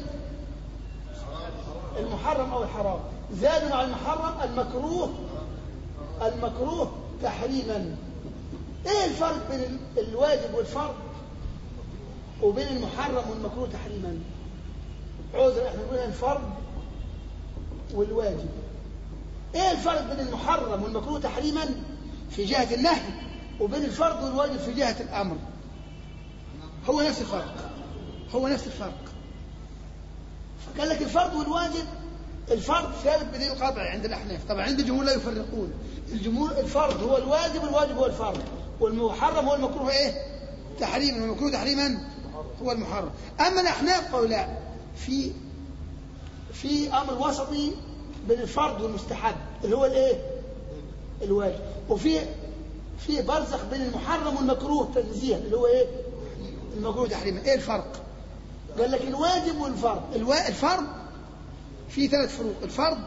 المحرم أو الحرام زادوا مع المحرم المكروه المكروه تحريما ايه الفرق بين ال- الواجب والفرض وبين المحرم والمكروه تحريما عذر احنا بنقول الفرض والواجب ايه الفرق بين المحرم والمكروه تحريما في جهة النهي وبين الفرض والواجب في جهة الامر هو نفس الفرق هو نفس الفرق قال لك الفرض والواجب الفرض ثابت بدين القطع عند الاحناف طبعا عند الجمهور لا يفرقون الجمهور الفرض هو الواجب والواجب هو الفرض والمحرم هو المكروه ايه تحريما والمكروه تحريما هو المحرم اما الاحناف قالوا لا في في امر وسطي بين الفرض والمستحب اللي هو الايه الواجب وفي في برزخ بين المحرم والمكروه تنزيها اللي هو ايه المكروه تحريما ايه الفرق قال لك الواجب والفرض الوا... الفرض في ثلاث فروق الفرض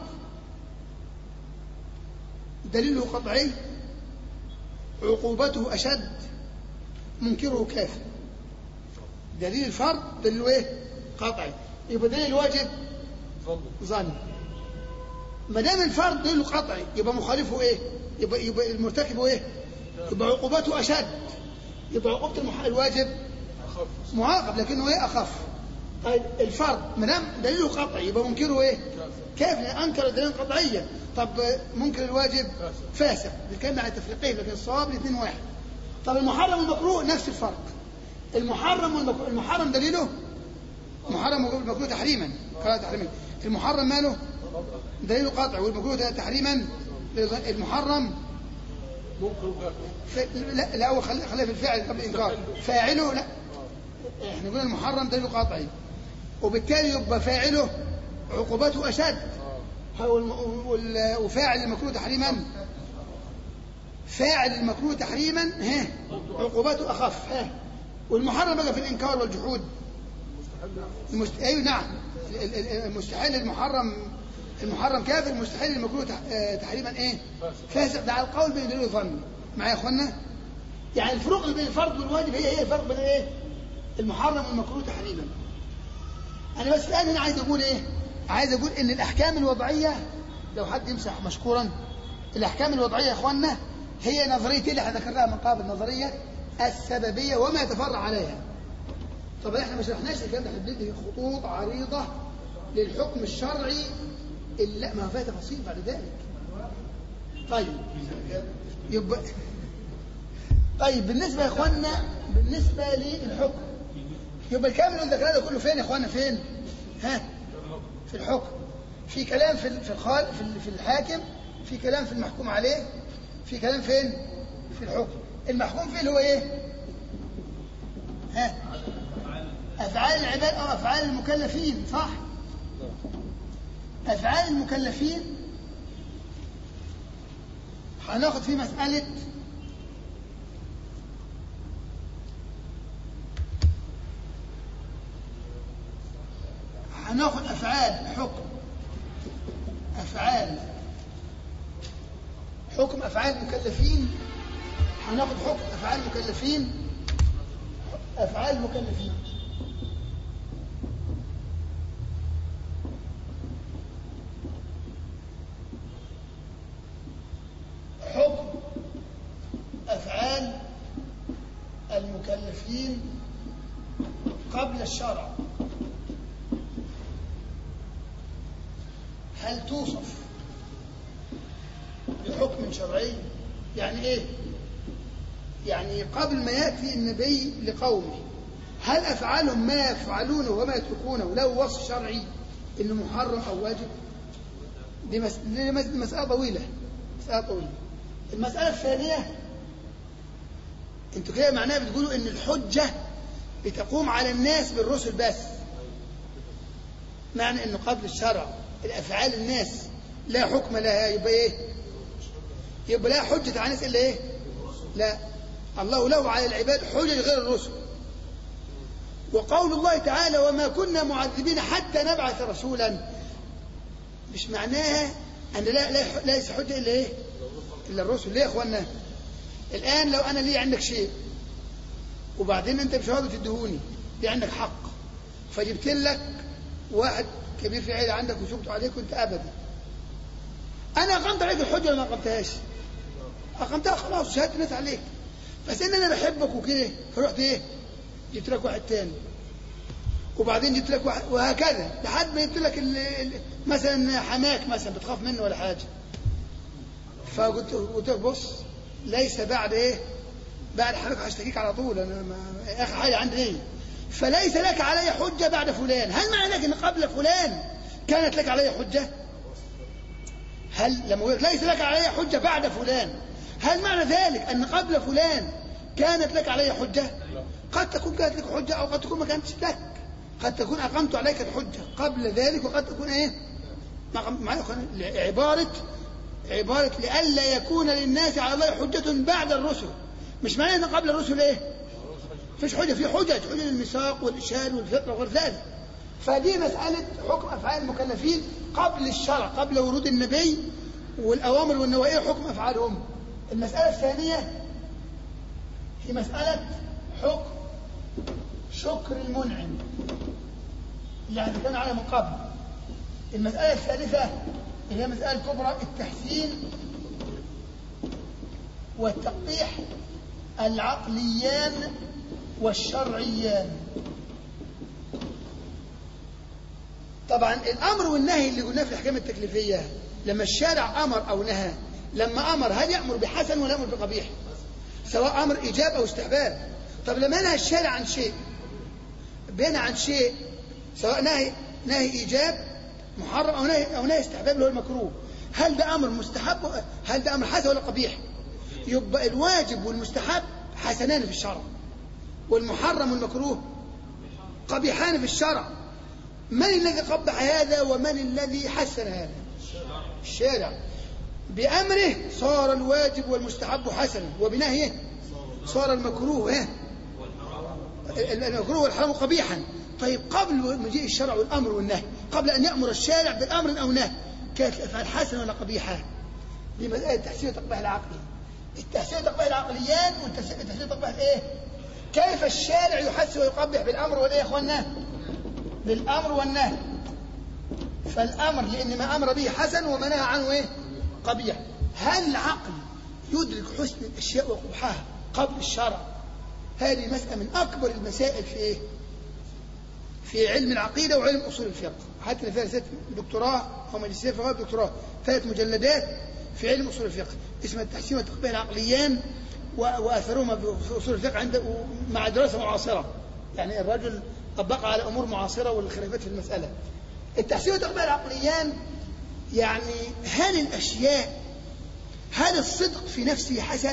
دليله قطعي عقوبته أشد منكره كافر دليل الفرض دليله ايه قطعي يبقى دليل الواجب ظن ظن ما دام الفرض دليله قطعي يبقى مخالفه ايه يبقى يبقى المرتكب ايه يبقى عقوبته اشد يبقى عقوبه المح... الواجب أخف معاقب لكنه ايه اخف طيب الفرض ما دام دليله قطعي يبقى منكره ايه كيف انكر الدليل قطعيا طب منكر الواجب فاسق بنتكلم عن تفريقين لكن الصواب الاثنين واحد طب المحرم والمكروه نفس الفرق المحرم والمكروه المحرم دليله محرم والمكروه تحريما قال تحريما المحرم ماله دليله قطع والمكروه تحريما المحرم ممكن وكافر ف... لا لا هو خلي خليها في الفعل قبل الانكار فاعله لا احنا قلنا المحرم دليله قطعي وبالتالي يبقى فاعله عقوبته اشد هو الم- وال- وفاعل المكروه تحريما فاعل المكروه تحريما ها عقوبته اخف ها والمحرم بقى في الانكار والجحود المست... ايوه نعم ال- ال- المستحيل المحرم المحرم كافر المستحيل المكروه تح... آه، تحريما ايه فاسق ده على القول بين دليل وظن معايا يا اخوانا يعني الفروق اللي بين الفرض والواجب هي هي الفرق بين ايه المحرم والمكروه تحريما انا بس الان هنا عايز اقول ايه عايز اقول ان الاحكام الوضعيه لو حد يمسح مشكورا الاحكام الوضعيه يا اخوانا هي نظريتين اللي احنا ذكرناها من قبل نظريه السببيه وما يتفرع عليها طبعا احنا ما شرحناش الكلام ده احنا بندي خطوط عريضه للحكم الشرعي اللي لا ما فيها تفاصيل بعد ذلك طيب يبقى طيب بالنسبه يا اخوانا بالنسبه للحكم يبقى الكلام اللي ذكرناه ده كله فين يا اخوانا فين؟ ها؟ في الحكم في كلام في ال- في الخال في ال- في الحاكم في كلام في المحكوم عليه في كلام فين؟ في الحكم المحكوم فيه اللي هو ايه؟ ها؟ افعال العباد او افعال المكلفين صح؟ افعال المكلفين هناخد فيه مساله هناخد افعال حكم افعال حكم افعال المكلفين هناخد حكم افعال المكلفين افعال المكلفين حكم افعال المكلفين قبل الشرع هل توصف بحكم شرعي يعني ايه يعني قبل ما ياتي النبي لقومه هل افعالهم ما يفعلونه وما يتركونه له وصف شرعي انه محرم او واجب دي, مس... دي مس- مساله طويله مساله طويله المساله الثانيه انتوا كده معناها بتقولوا ان الحجه بتقوم على الناس بالرسل بس معنى انه قبل الشرع الافعال الناس لا حكم لها يبقى ايه يبقى لا حجة على الناس الا ايه لا الله له على العباد حجج غير الرسل وقول الله تعالى وما كنا معذبين حتى نبعث رسولا مش معناها ان لا لا ليس حجه الا ايه الا الرسل ليه يا اخوانا الان لو انا لي عندك شيء وبعدين انت مش راضي تدهوني لي عندك حق فجبت لك واحد كبير في العيله عندك وشفته عليك وانت ابدا انا اقمت عليك الحجه ولا ما اقمتهاش اقمتها خلاص شهدت الناس عليك بس ان انا بحبك وكده فرحت ايه جبت لك واحد تاني وبعدين جبت لك واحد وهكذا لحد ما جبت لك ال- ال- مثلا حماك مثلا بتخاف منه ولا حاجه فقلت قلت لك بص ليس بعد ايه بعد حماك هشتكيك على طول انا ما اخر حاجه عندي ايه فليس لك علي حجه بعد فلان هل معنى ذلك ان قبل فلان كانت لك علي حجه هل لما يقول لك ليس لك علي حجه بعد فلان هل معنى ذلك ان قبل فلان كانت لك علي حجه قد تكون كانت لك حجه او قد تكون ما كانتش لك قد تكون أقمت عليك الحجة قبل ذلك وقد تكون إيه مع- مع- عبارة عبارة لئلا يكون للناس على الله حجة بعد الرسل مش معناه أن قبل الرسل إيه فيش حجة في حجج حجج الميثاق والإشهاد والفطرة وغير ذلك فدي مسألة حكم أفعال المكلفين قبل الشرع قبل ورود النبي والأوامر والنواهي حكم أفعالهم المسألة الثانية هي مسألة حكم شكر المنعم يعني كان على من قبل المسألة الثالثة اللي هي مسألة كبرى التحسين والتقبيح العقليان والشرعيان طبعا الامر والنهي اللي قلناه في الاحكام التكليفيه لما الشارع امر او نهى لما امر هل يامر بحسن ولا يامر بقبيح سواء امر ايجاب او استحباب طب لما نهى الشارع عن شيء بين عن شيء سواء نهي نهي ايجاب محرم او نهي او نهي استحباب اللي هو المكروه هل ده امر مستحب هل ده امر حسن ولا قبيح يبقى الواجب والمستحب حسنان في الشرع والمحرم والمكروه قبيحان في الشرع من الذي قبح هذا ومن الذي حسن هذا الشارع بأمره صار الواجب والمستحب حسنا وبنهيه صار المكروه إيه؟ المكروه والحرام قبيحا طيب قبل مجيء الشرع والأمر والنهي قبل أن يأمر الشارع بالأمر أو نهي كانت الأفعال حسنة ولا قبيحة دي مسألة تحسين وتقبيح العقل التحسين وتقبيح العقليان والتحسين وتقبيح الايه كيف الشارع يحسن ويقبح بالأمر والإيه يا إخواننا بالأمر والنهي فالأمر لأن ما أمر به حسن وما نهى عنه إيه؟ قبيح هل العقل يدرك حسن الأشياء وقبحها قبل الشرع هذه مسألة من أكبر المسائل في إيه؟ في علم العقيدة وعلم أصول الفقه حتى فيها رسالة دكتوراه أو ماجستير في غاية دكتوراه ثلاث مجلدات في علم أصول الفقه اسمها التحسين والتقبيح العقليان و- وأثرهما في أصول الفقه عند مع دراسة معاصرة يعني الرجل طبقها على أمور معاصرة والخلافات في المسألة التحسين والتقبيح العقليان يعني هل الأشياء هل الصدق في نفسه حسن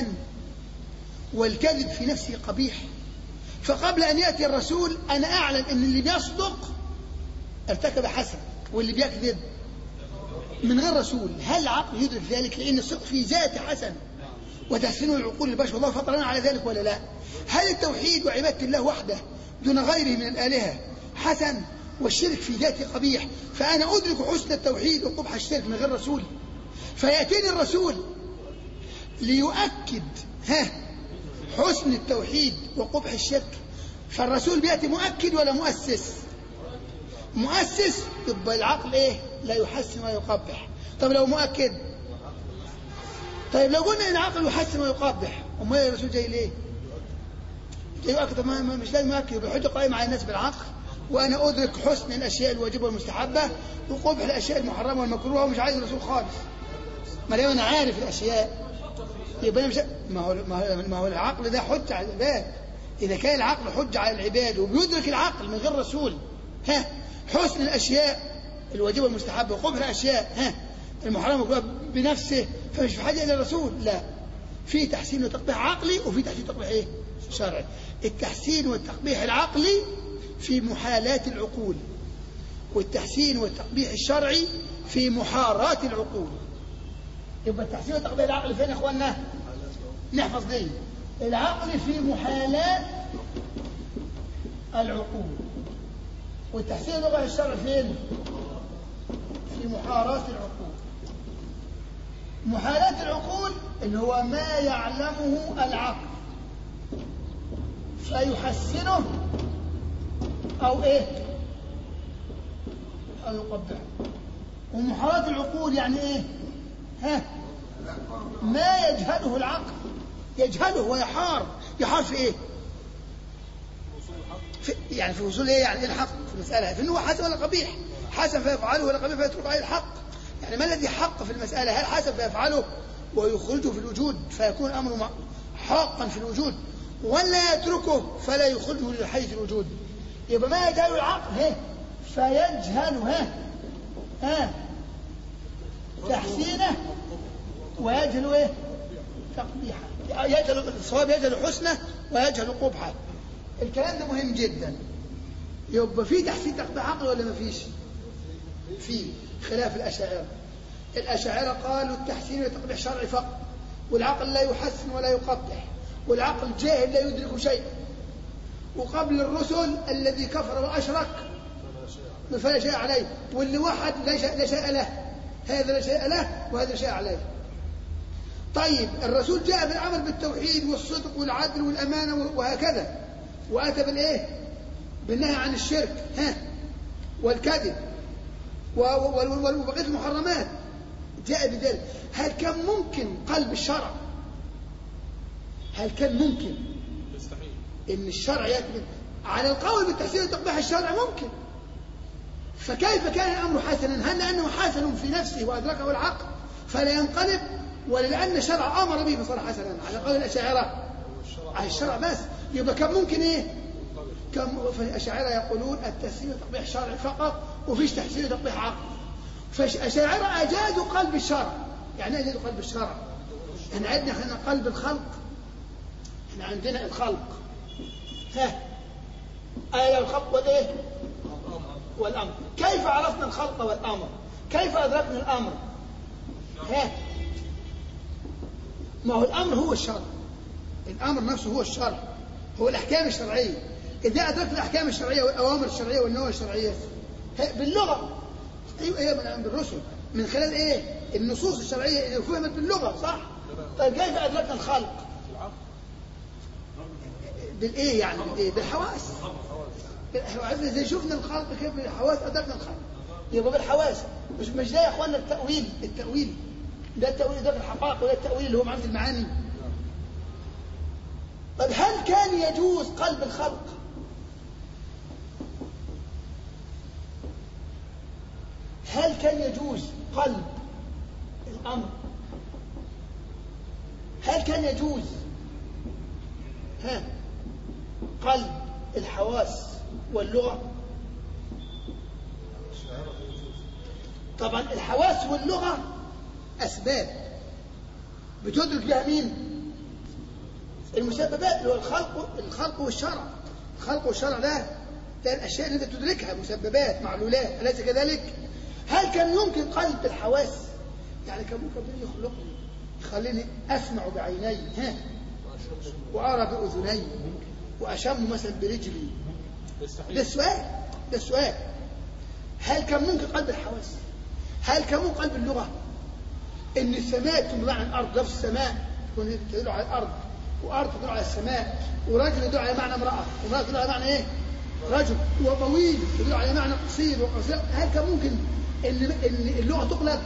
والكذب في نفسه قبيح فقبل أن يأتي الرسول أنا أعلم أن اللي بيصدق ارتكب حسن واللي بيكذب من غير رسول هل العقل يدرك ذلك لأن الصدق في ذاته حسن وتحسين العقول البشر والله فطرنا على ذلك ولا لا هل التوحيد وعبادة الله وحده دون غيره من الآلهة حسن والشرك في ذاته قبيح فأنا أدرك حسن التوحيد وقبح الشرك من غير رسول فيأتيني الرسول ليؤكد ها حسن التوحيد وقبح الشرك فالرسول بيأتي مؤكد ولا مؤسس مؤسس يبقى العقل ايه لا يحسن ويقبح طب لو مؤكد طيب لو قلنا ان العقل يحسن ويقبح امال الرسول جاي ليه جاي يؤكد طب ما ما- مش لازم يؤكد يبقى الحجه قائمه على الناس بالعقل وانا ادرك حسن الاشياء الواجبه والمستحبه وقبح الاشياء المحرمه والمكروهه ومش عايز الرسول خالص ما دام انا عارف الاشياء يبقى أنا مش ما هو ما هو, ما هو العقل ده حجه على العباد اذا كان العقل حجه على العباد وبيدرك العقل من غير رسول ها حسن الاشياء الواجبه والمستحبه وقبح الاشياء ها المحرمه والمكروهة بنفسه فمش في حاجه الى الرسول لا في تحسين وتقبيح عقلي وفي تحسين وتقبيح ايه شرعي التحسين والتقبيح العقلي في محالات العقول والتحسين والتقبيح الشرعي في محارات العقول يبقى التحسين والتقبيح العقلي فين يا اخوانا نحفظ دي العقل في محالات العقول والتحسين والتقبيح الشرعي فين في محارات العقول محالات العقول اللي هو ما يعلمه العقل فيحسنه أو إيه أو يقبحه ومحارات العقول يعني إيه ها ما يجهله العقل يجهله ويحار يحار في إيه في يعني في وصول إيه يعني إيه الحق في المسألة في إنه هو حسن ولا قبيح حسن فيفعله ولا قبيح فيترك عليه الحق يعني ما الذي حق في المسألة هل حسن فيفعله ويخرجه في الوجود فيكون الأمر م- حقا في الوجود ولا يتركه فلا يخرجه لحيث الوجود يبقى ما يجهل العقل ها فيجهل ها ها تحسينه ويجهل ايه تقبيحه يجهل الصواب يجهل حسنه ويجهل قبحه الكلام ده مهم جدا يبقى في تحسين تقبيح عقل ولا ما فيش في خلاف الأشاعرة الأشاعرة قالوا التحسين تقبيح شرعي فقط والعقل لا يحسن ولا يقبح والعقل جاهل لا يدرك شيئا وقبل الرسل الذي كفر وأشرك فلا شيء عليه واللي وحد لا شيء, لا شيء له هذا لا شيء له وهذا لا شيء عليه طيب الرسول جاء بالعمل بالتوحيد والصدق والعدل والأمانة وهكذا وأتى بالإيه بالنهي عن الشرك ها والكذب و- و- و- وبقية المحرمات جاء بذلك هل كان ممكن قلب الشرع هل كان ممكن يستحيل ان الشرع يكذب على القول بالتحسين وتقبيح الشرع ممكن فكيف كان الامر حسنا هل لانه حسن في نفسه وادركه العقل فلا ينقلب ولان الشرع امر به فصار حسنا على قول الاشاعره على الشرع بس يبقى كان ممكن ايه كم فالاشاعره يقولون التحسين وتقبيح الشرع فقط وفيش تحسين وتقبيح عقل فالاشاعره اجازوا قلب الشرع يعني ايه اجازوا قلب الشرع احنا عندنا احنا قلب الخلق احنا عندنا الخلق ها آية الخلق والإيه؟ والأمر كيف عرفنا الخلق والأمر؟ كيف أدركنا الأمر؟ ها ما هو الأمر هو الشرع الأمر نفسه هو الشرع هو الأحكام الشرعية إذا أدركت الأحكام الشرعية والأوامر الشرعية والنواهي الشرعية ها، باللغة أيوة هي من بالرسل من خلال إيه؟ النصوص الشرعية اللي فهمت باللغة صح؟ طيب كيف أدركنا الخلق؟ بالايه يعني بالايه بالحواس بالحواس زي شفنا الخلق كيف بالحواس ادركنا الخلق يبقى بالحواس مش مش ده يا اخوانا التاويل التاويل ده التاويل ده الحقائق وده التاويل اللي هو معرفه المعاني طيب هل كان يجوز قلب الخلق هل كان يجوز قلب الامر هل كان يجوز ها قلب الحواس واللغة طبعا الحواس واللغة أسباب بتدرك بها مين المسببات اللي هو الخلق الخلق والشرع الخلق والشرع ده ده الأشياء اللي أنت تدركها مسببات معلولات أليس كذلك هل كان يمكن قلب الحواس يعني كان ممكن ربنا يخلقني يخليني أسمع بعيني ها وأرى بأذني وأشم مثلا برجلي ده يستحيل السؤال ده السؤال هل كان ممكن قلب الحواس هل كان ممكن قلب اللغة إن السماء تدل على الأرض لفظ السماء تكون تدل على الأرض وأرض تدل على السماء ورجل يدل على معنى امرأة وامرأة تدل على معنى إيه؟ رجل وطويل تدل على معنى قصير وقصير هل كان ممكن إن إن اللغة تقلب؟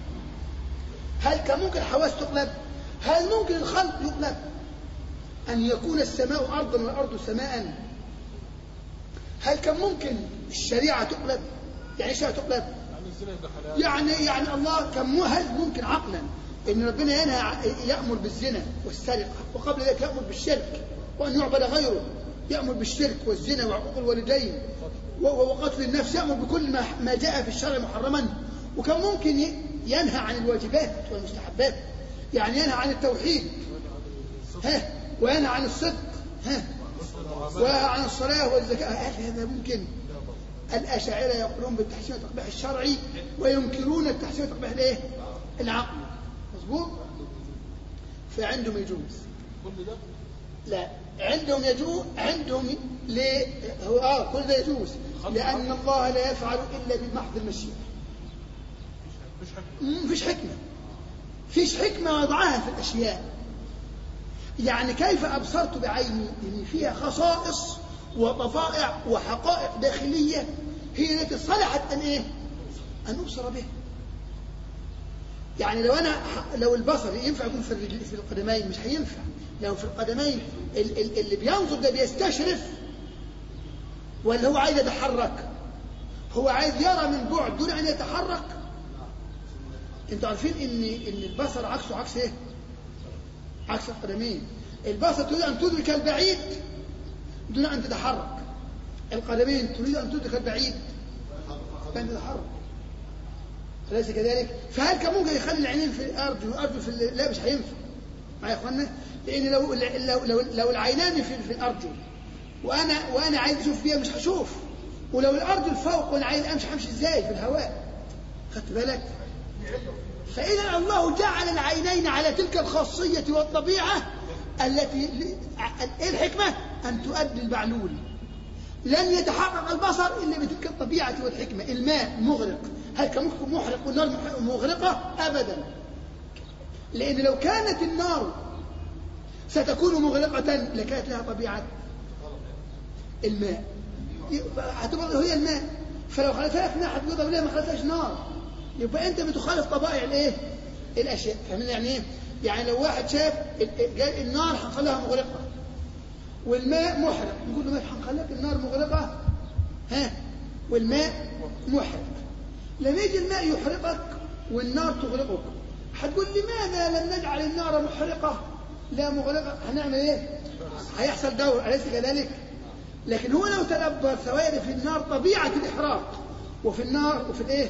هل كان ممكن الحواس تقلب؟ هل ممكن الخلق يقلب؟ أن يكون السماء أرضا والأرض سماء هل كان ممكن الشريعة تقلب؟ يعني إيش تقلب؟ يعني الزنا يبقى حلال يعني يعني الله كان مو هل ممكن عقلا ان ربنا ينهى ع- يامر بالزنا والسرقه وقبل ذلك يامر بالشرك وان يعبد غيره يامر بالشرك والزنا وعقوق الوالدين و- و- وقتل النفس يامر بكل ما ما جاء في الشرع محرما وكان ممكن ي- ينهى عن الواجبات والمستحبات يعني ينهى عن التوحيد ها وينهى عن الصدق ها وعن الصلاه والزكاه هل هذا ممكن الأشاعرة يقولون بالتحسين والتقبيح الشرعي وينكرون التحسين والتقبيح الايه؟ العقلي مظبوط؟ فعندهم يجوز كل ده لا عندهم يجوز عندهم ليه هو اه كل ده يجوز لأن الله لا يفعل إلا بمحض المشيئة مش حكمة مم، فيش حكمة فيش حكمة وضعها في الأشياء يعني كيف أبصرت بعيني أن فيها خصائص وطبائع وحقائق داخلية هي التي صلحت أن إيه؟ أن أبصر بها يعني لو أنا لو البصر ينفع يكون في الرجل في القدمين مش هينفع لو في القدمين ال- ال- اللي بينظر ده بيستشرف ولا هو عايز يتحرك هو عايز يرى من بعد دون أن يتحرك انتوا عارفين ان ان البصر عكسه عكس ايه؟ عكس القدمين البصر تريد ان تدرك البعيد دون ان تتحرك القدمين تريد ان تدرك البعيد فان تتحرك أليس كذلك؟ فهل كان ممكن يخلي العينين في الارض والارض في ال- لا مش هينفع معايا يا اخوانا؟ لان لو لو لو, لو العينان في, في الارض وانا وانا عايز اشوف بيها مش هشوف ولو الارض الفوق وانا عايز امشي همشي ازاي في الهواء خدت بالك فاذا الله جعل العينين على تلك الخاصيه والطبيعه التي ايه الحكمه ان تؤدي المعلول لن يتحقق البصر الا بتلك الطبيعه والحكمه الماء مغرق هل كان ممكن محرق والنار مغرقه ابدا لان لو كانت النار ستكون مغرقه لكانت لها طبيعه الماء هتبقى هي الماء فلو خليتها لك ناحيه بيضاء وليه ما خليتهاش نار يبقى انت بتخالف طبائع الايه الاشياء فاهمين يعني ايه يعني لو واحد شاف ال- ال- النار هنخليها مغرقه والماء محرق نقول له ماشي هنخليك النار مغرقه ها والماء محرق لما يجي الماء يحرقك والنار تغرقك هتقول لماذا لم نجعل النار محرقه لا مغرقه هنعمل ايه هيحصل دور اليس كذلك لكن هو لو تدبر ثواني في النار طبيعه الاحراق وفي النار وفي الايه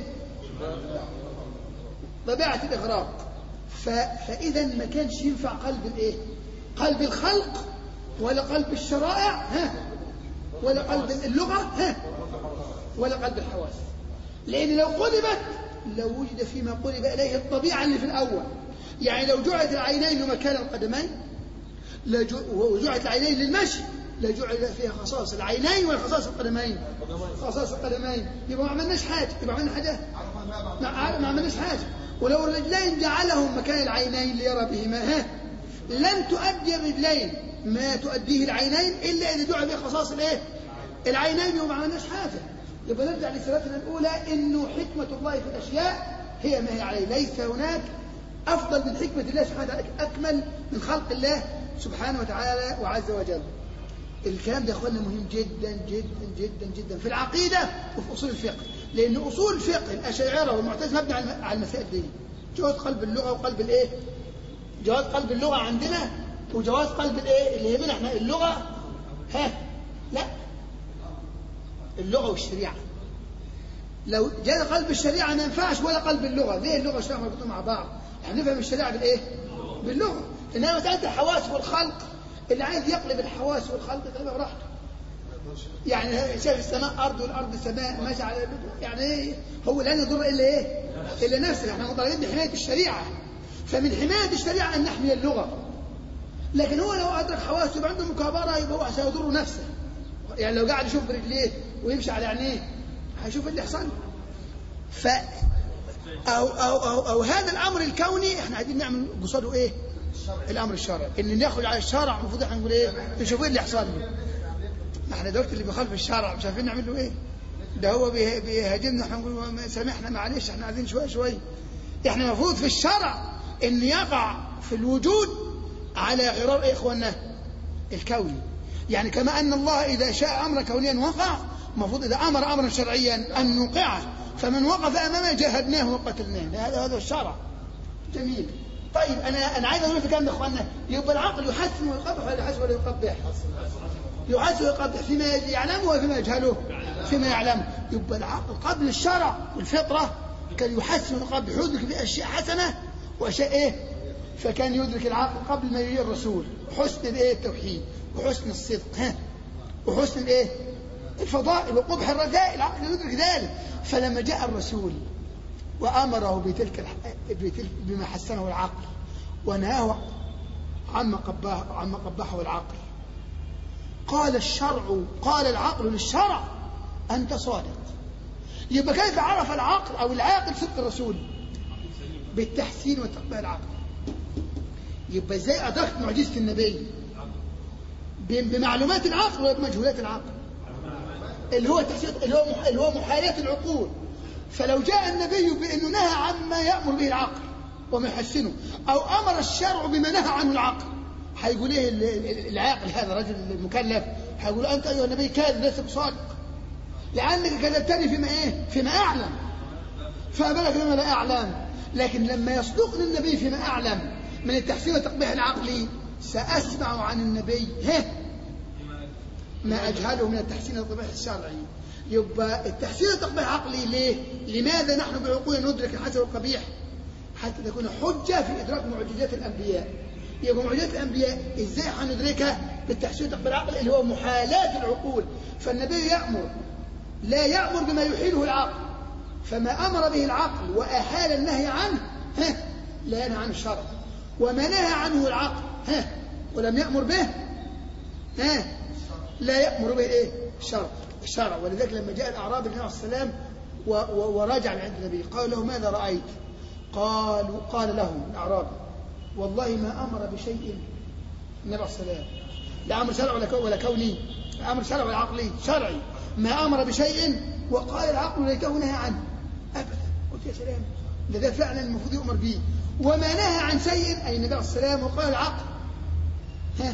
طبيعه الاغراق ف... فاذا ما كانش ينفع قلب الايه قلب الخلق ولا قلب الشرائع ها ولا قلب اللغه ها ولا قلب الحواس لان لو قلبت لو وجد فيما قلب اليه الطبيعه اللي في الاول يعني لو جعلت العينين مكان القدمين لجو- وجعلت العينين للمشي لجعل فيها خصائص العينين وخصائص القدمين خصائص القدمين يبقى ما عملناش حاجه يبقى عملنا حاجه ما ما عملناش حاجه ولو الرجلين جعلهم مكان العينين ليرى بهما ها لن تؤدي الرجلين ما تؤديه العينين الا اذا جعل فيها خصائص الايه؟ العينين وما عملناش حاجه يبقى نرجع لسيرتنا الاولى انه حكمه الله في الاشياء هي ما هي عليه ليس هناك افضل من حكمه الله سبحانه وتعالى اكمل من خلق الله سبحانه وتعالى وعز وجل الكلام ده يا اخوانا مهم جدا جدا جدا جدا في العقيده وفي اصول الفقه لان اصول الفقه الاشاعره والمعتزله مبني على على المسائل دي جواز قلب اللغه وقلب الايه جواز قلب اللغه عندنا وجواز قلب الايه اللي يهمنا احنا اللغه ها لا اللغه والشريعه لو جاء قلب الشريعه ما ينفعش ولا قلب اللغه ليه اللغه والشريعه مربوطين مع بعض احنا نفهم الشريعه بالايه باللغه انما مساله الحواس والخلق اللي عايز يقلب الحواس والخلق يقلبها براحته يعني شايف السماء ارض والارض سماء ماشي على يعني ايه هو لا يضر الا ايه الا نفسه احنا مطالبين بحمايه الشريعه فمن حمايه الشريعه ان نحمي اللغه لكن هو لو ادرك حواسه يبقى عنده مكابره يبقى هو سيضر نفسه يعني لو قاعد يشوف برجليه ويمشي على عينيه هيشوف اللي يحصل له. ف أو, أو, أو, أو هذا الأمر الكوني احنا عايزين نعمل قصاده إيه؟ الأمر الشرعي إن نخرج على الشرع المفروض احنا نقول إيه؟ نشوف إيه اللي يحصل له. ما احنا دلوقتي اللي بيخالف الشرع مش عارفين نعمل له إيه؟ ده هو بيه- بيهاجمنا احنا نقول ما- سامحنا معلش احنا عايزين شوية شوية. احنا المفروض في الشرع إن يقع في الوجود على غرار إيه إخواننا؟ الكوني. يعني كما أن الله إذا شاء أمر كونيا وقع المفروض إذا أمر أمرا شرعيا أن نوقعه فمن وقف أمامه جاهدناه وقتلناه هذا هذا الشرع جميل طيب أنا أنا عايز أقول في الكلام ده إخواننا يبقى العقل يحسن ويقبح ولا يحسن ولا يقبح يحسن ويقبح فيما يعلمه وفيما يجهله فيما يعلمه يبقى العقل قبل الشرع والفطرة كان يحسن ويقبح يدرك بأشياء حسنة وأشياء إيه فكان يدرك العقل قبل ما يجي الرسول حسن الايه التوحيد وحسن الصدق ها وحسن الايه الفضائل وقبح الرذائل العقل يدرك ذلك فلما جاء الرسول وامره بتلك الح... بتلك بما حسنه العقل ونهاه عما قباه عما قبحه العقل قال الشرع قال العقل للشرع انت صادق يبقى كيف عرف العقل او العاقل صدق الرسول بالتحسين وتقبيل العقل يبقى ازاي ادركت معجزه النبي ب- بمعلومات العقل ولا بمجهولات العقل اللي هو تحسين اللي هو مح- اللي هو محاياه العقول فلو جاء النبي بانه نهى عما يامر به العقل وما يحسنه او امر الشرع بما نهى عنه العقل هيقول ايه ال- ال- العاقل هذا الرجل المكلف هيقول انت ايها النبي كاذب ليس بصادق لانك كذبتني فيما ايه فيما اعلم فما بالك لما لا أعلم لكن لما يصدقني النبي فيما أعلم من التحسين وتقبيح العقل سأسمع عن النبي ها ما أجهله من التحسين والتقبيح الشرعي يبقى التحسين والتقبيح عقلي ليه؟ لماذا نحن بعقولنا ندرك الحسن والقبيح؟ حتى تكون حجة في إدراك معجزات الأنبياء يبقى معجزات الأنبياء إزاي هندركها بالتحسين والتقبيح العقلي اللي هو محالات العقول فالنبي يأمر لا يأمر بما يحيله العقل فما أمر به العقل وأحال النهي عنه ها لا ينهى عن الشرع وما نهى عنه العقل ها ولم يأمر به ها لا يأمر به إيه الشرع الشرع ولذلك لما جاء الأعرابي النبي عليه السلام و- و- ورجع من عند النبي قال له ماذا رأيت قالوا قال لهم الأعرابي والله ما أمر بشيء النبي عليه السلام لا أمر شرع ولا كو- ولا كوني لا أمر شرع ولا عقلي شرعي ما أمر بشيء وقال العقل ليته نهى عنه أبدا قلت يا سلام ده ده فعلا المفروض يؤمر به وما نهى عن شيء أي النبي عليه السلام وقال العقل ها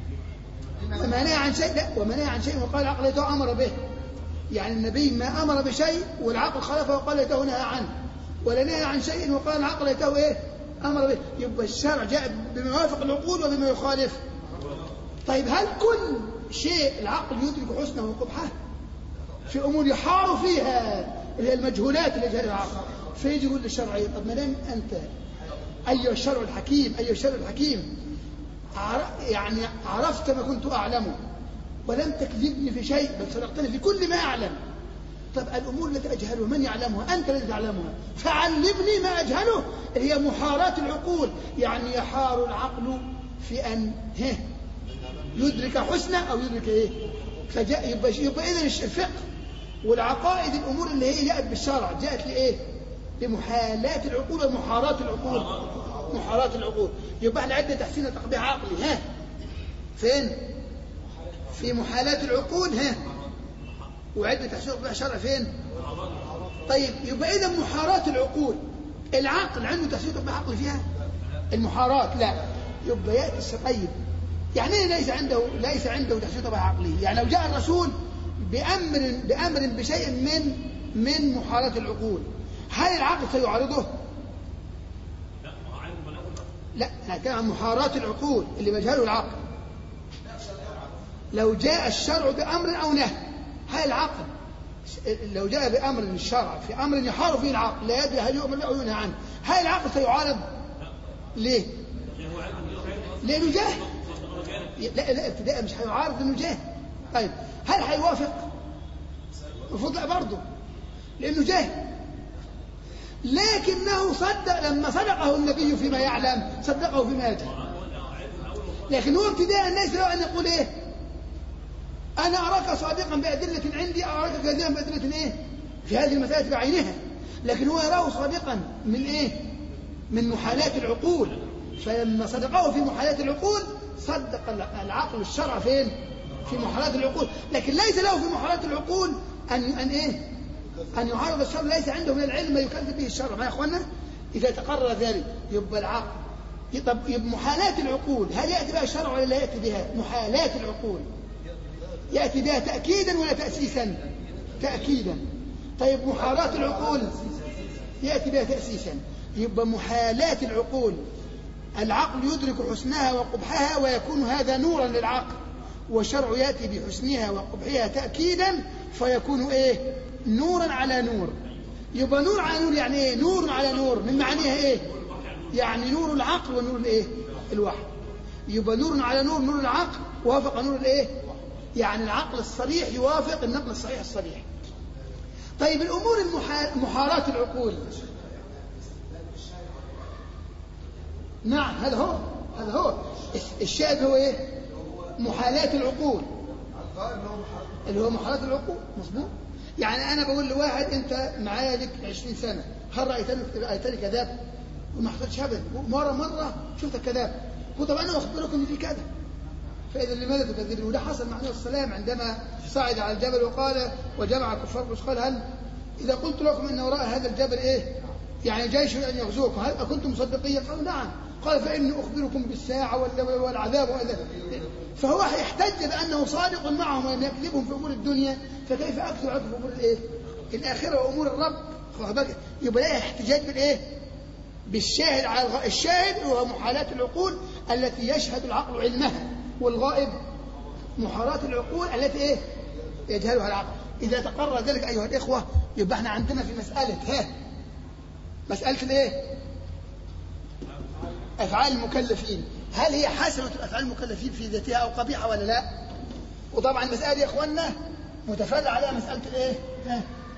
وما نهى عن شيء لا وما نهى عن شيء وقال العقل ليته أمر به يعني النبي ما أمر بشيء والعقل خالفه وقال ليته نهى عنه ولا نهى عن شيء وقال العقل ليته إيه أمر به يبقى الشرع جاء بما يوافق العقول وبما يخالف طيب هل كل شيء العقل يدرك حسنه وقبحه في امور يحار فيها اللي هي المجهولات اللي جهل العقل فيجي يقول للشرع إيه؟ طب ما دام انت ايها الشرع الحكيم ايها الشرع الحكيم عر- يعني عرفت ما كنت اعلمه ولم تكذبني في شيء بل صدقتني في كل ما اعلم طب الامور التي اجهلها من يعلمها انت الذي تعلمها فعلمني ما اجهله هي محارات العقول يعني يحار العقل في ان هه يدرك حسنه او يدرك ايه فجاء يبقى, يبقى اذا الفقه والعقائد الامور اللي هي جاءت بالشرع جاءت لايه لمحالات العقول ومحارات العقول محارات العقول يبقى احنا عندنا تحسين تقبيح عقلي ها فين في محالات العقول ها وعدة تحسين تقبيح شرع فين طيب يبقى اذا محارات العقول العقل عنده تحسين تقبيح عقلي فيها المحارات لا يبقى ياتي السقيم يعني ايه ليس عنده ليس عنده تحسين تقبيح عقلي يعني لو جاء الرسول بامر بامر بشيء من من محارات العقول هل العقل سيعارضه؟ لا ما هو عين الملائكة لا انا اتكلم عن محارات العقول اللي مجهله العقل لو جاء الشرع بامر او نهي هل العقل لو جاء بامر الشرع في امر يحار فيه العقل لا يدري هل يؤمر به او ينهى عنه هل العقل سيعارض؟ ليه؟ لانه جاهل لا لا ابتداء مش هيعارض انه جاهل طيب هل هيوافق؟ المفروض لا برضه لانه جاهل لكنه صدق لما صدقه النبي فيما يعلم صدقه فيما يجهل لكن هو ابتداء الناس له ان يقول ايه انا اراك صادقا بادله عندي اراك كاذبا بادله ايه في هذه المساله بعينها لكن هو يراه صادقا من ايه من محالات العقول فلما صدقه في محالات العقول صدق العقل الشرع فين في محالات العقول لكن ليس له في محالات العقول ان ان ايه أن يعارض الشرع ليس عنده من العلم ما يكذب به الشرع ما يا إخوانا إذا تقرر ذلك يبقى العقل طب يبقى محالات العقول هل يأتي بها الشرع ولا لا يأتي بها محالات العقول يأتي بها تأكيدا ولا تأسيسا تأكيدا طيب محالات العقول يأتي بها تأسيسا يبقى محالات العقول العقل يدرك حسنها وقبحها ويكون هذا نورا للعقل والشرع يأتي بحسنها وقبحها تأكيدا فيكون إيه نورا على نور يبقى نور على نور يعني ايه نور على نور من معانيها ايه يعني نور العقل ونور الايه الوحي يبقى نور على نور نور العقل وافق نور الايه يعني العقل الصريح يوافق النقل الصحيح الصريح طيب الامور المحا... محارات العقول نعم هذا هو هذا هو الشاهد هو ايه محالات العقول اللي هو محالات العقول مظبوط يعني انا بقول لواحد انت معايا لك 20 سنه هل رايتني رايتني كذاب وما حصلش ابدا مره مره شفتك كذاب قلت طب انا اخبركم ان في كذا فاذا لماذا تكذبون وده حصل مع النبي صلى الله عليه وسلم عندما صعد على الجبل وقال وجمع كفار قريش قال هل اذا قلت لكم ان وراء هذا الجبل ايه يعني جيش ان يغزوكم هل اكنتم مصدقين قالوا نعم قال فاني اخبركم بالساعه والعذاب وهذا فهو يحتج بانه صادق معهم ولم يكذبهم في امور الدنيا فكيف اكذب عليكم في امور الايه؟ الاخره وامور الرب يبقى لا احتجاج بالايه؟ بالشاهد على الغ... الشاهد هو محالات العقول التي يشهد العقل علمها والغائب محارات العقول التي ايه؟ يجهلها العقل اذا تقرر ذلك ايها الاخوه يبقى احنا عندنا في مساله ها مساله الايه؟ افعال المكلفين هل هي حسنه افعال المكلفين في ذاتها او قبيحه ولا لا؟ وطبعا المساله دي يا اخوانا متفرع عليها مسألة الايه؟ ها؟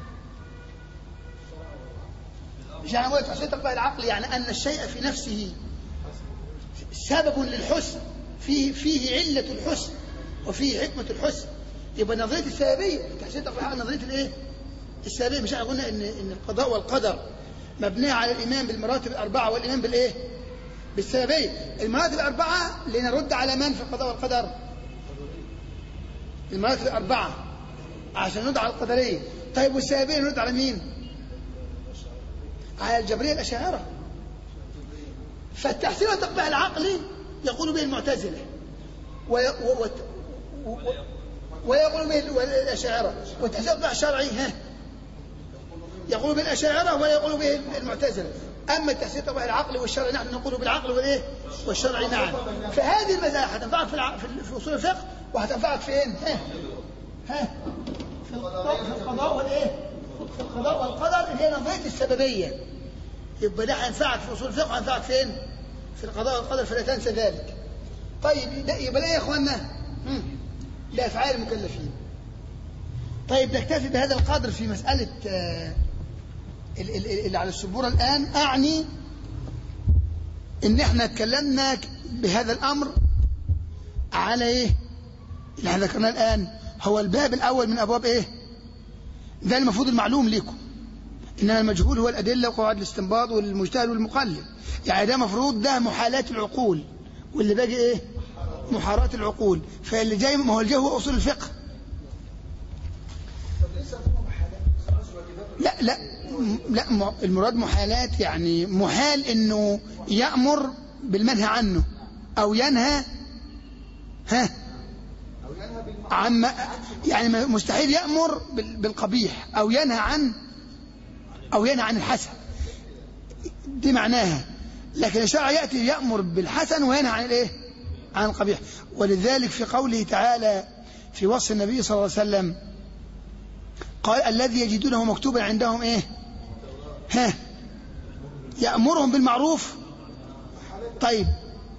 مش يعني هو تحسين تقبل العقل يعني أن الشيء في نفسه سبب للحسن فيه فيه علة الحسن وفيه حكمة الحسن يبقى نظرية السببية تحسين تقبل العقل نظرية الايه؟ السببية مش احنا قلنا ان ان القضاء والقدر مبنية على الإيمان بالمراتب الأربعة والإيمان بالإيه؟ بالسببية المراتب الأربعة لنرد على من في القضاء والقدر المراتب الأربعة عشان نرد على القدرية طيب والسببية نرد على مين؟ على الجبرية الأشاعرة فالتحسين والتقبيح العقلي يقول به المعتزلة وي... و... و... و... ويقول به الأشاعرة والتحسين والتقبيح الشرعي ها يقول بالأشاعرة ويقول به المعتزلة أما التحسين والتقبيح العقلي والشرعي نحن نقول بالعقل والإيه؟ والشرعي معا فهذه المسألة هتنفعك في, الع... في في أصول الفقه وهتنفعك فين؟ ها؟ ها؟ في القضاء في القضاء والإيه؟ في القضاء والقدر اللي هي نظرية السببية يبقى ده هينفعك في اصول الفقه وهينفعك فين؟ في القضاء والقدر فلا تنسى ذلك. طيب ده يبقى ايه يا اخوانا؟ هم، لافعال المكلفين. طيب نكتفي بهذا القدر في مسألة آه، ال- ال- ال- اللي على السبورة الآن أعني إن إحنا اتكلمنا بهذا الأمر على إيه؟ اللي احنا ذكرناه الآن هو الباب الأول من أبواب إيه؟ ده المفروض المعلوم لكم إنما المجهول هو الأدلة وقواعد الاستنباط والمجتهد والمقلد يعني ده مفروض ده محالات العقول واللي باقي إيه؟ محارات العقول فاللي جاي ما هو الجاي هو أصول الفقه لا لا م- لا م- المراد محالات يعني محال انه يأمر بالمنهى عنه او ينهى ها عما يعني م- مستحيل يأمر بال- بالقبيح او ينهى عن او ينهى عن الحسن دي معناها لكن الشرع يأتي يأمر بالحسن وينهى عن الايه عن القبيح ولذلك في قوله تعالى في وصف النبي صلى الله عليه وسلم قال الذي يجدونه مكتوبا عندهم ايه ها يأمرهم بالمعروف طيب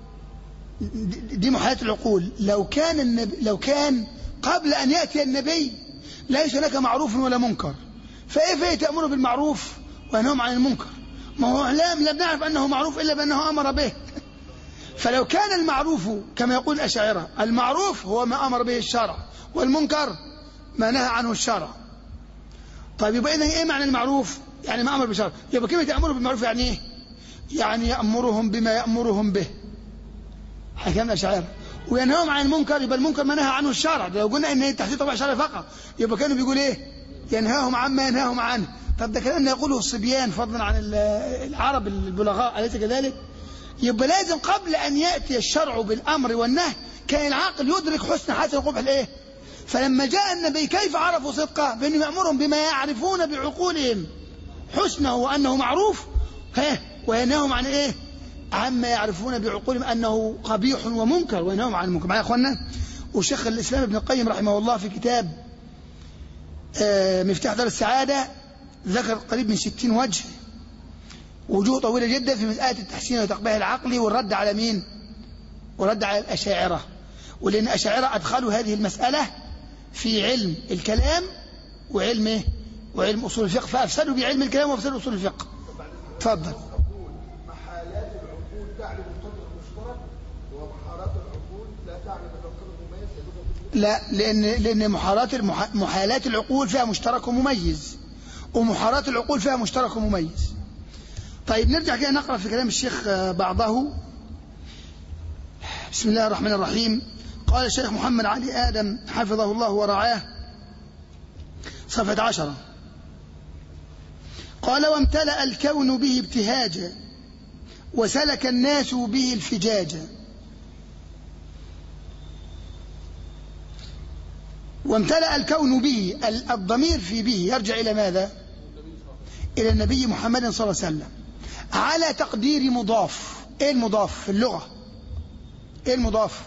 دي دي محالات العقول لو كان النبي لو كان قبل أن يأتي النبي ليس لك معروف ولا منكر فإيه فيه تأمر بالمعروف وينههم عن المنكر ما هو لا لم نعرف أنه معروف إلا بأنه أمر به فلو كان المعروف كما يقول الأشاعرة المعروف هو ما أمر به الشرع والمنكر ما نهى عنه الشرع طيب يبقى إذا إيه معنى المعروف يعني ما أمر بالشرع يبقى كلمة يأمر بالمعروف يعني إيه يعني يأمرهم بما يأمرهم به حكام الأشاعرة وينهاهم عن المنكر يبقى المنكر ما نهى عنه الشرع لو قلنا ان تحديد طبع الشرع فقط يبقى كانوا بيقول ايه ينهاهم عما ينهاهم عنه طب ده كلام يقوله الصبيان فضلا عن ال- العرب البلغاء أليس كذلك يبقى لازم قبل أن يأتي الشرع بالأمر والنهي كان العقل يدرك حسن حسن وقبح الايه فلما جاء النبي كيف عرفوا صدقه بأنه يأمرهم بما يعرفون بعقولهم حسنه وأنه معروف ها وينهاهم عن ايه عما يعرفون بعقولهم أنه قبيح ومنكر وينهاهم عن المنكر معايا يا أخوانا وشيخ الإسلام ابن القيم رحمه الله في كتاب آه، مفتاح دار السعادة ذكر قريب من ستين وجه وجوه طويلة جدا في مسألة التحسين وتقبيح العقل والرد على مين والرد على الأشاعرة ولأن الأشاعرة أدخلوا هذه المسألة في علم الكلام وعلم إيه؟ وعلم أصول الفقه فأفسدوا بعلم الكلام وأفسدوا أصول الفقه تفضل محالات العقول تعلم القدر المشترك ومحالات العقول لا تعلم ان القدر المميز يدل لا لأن لأن محارات المح... محالات العقول فيها مشترك ومميز ومحارات العقول فيها مشترك ومميز طيب نرجع كده نقرأ في كلام الشيخ آه، بعضه بسم الله الرحمن الرحيم قال الشيخ محمد علي آدم حفظه الله ورعاه صفحة عشرة قال وامتلأ الكون به ابتهاجا وسلك الناس به الفجاجا وامتلأ الكون به ال- الضمير في به يرجع إلى ماذا إلى النبي محمد صلى الله عليه وسلم على تقدير مضاف إيه المضاف في اللغة إيه المضاف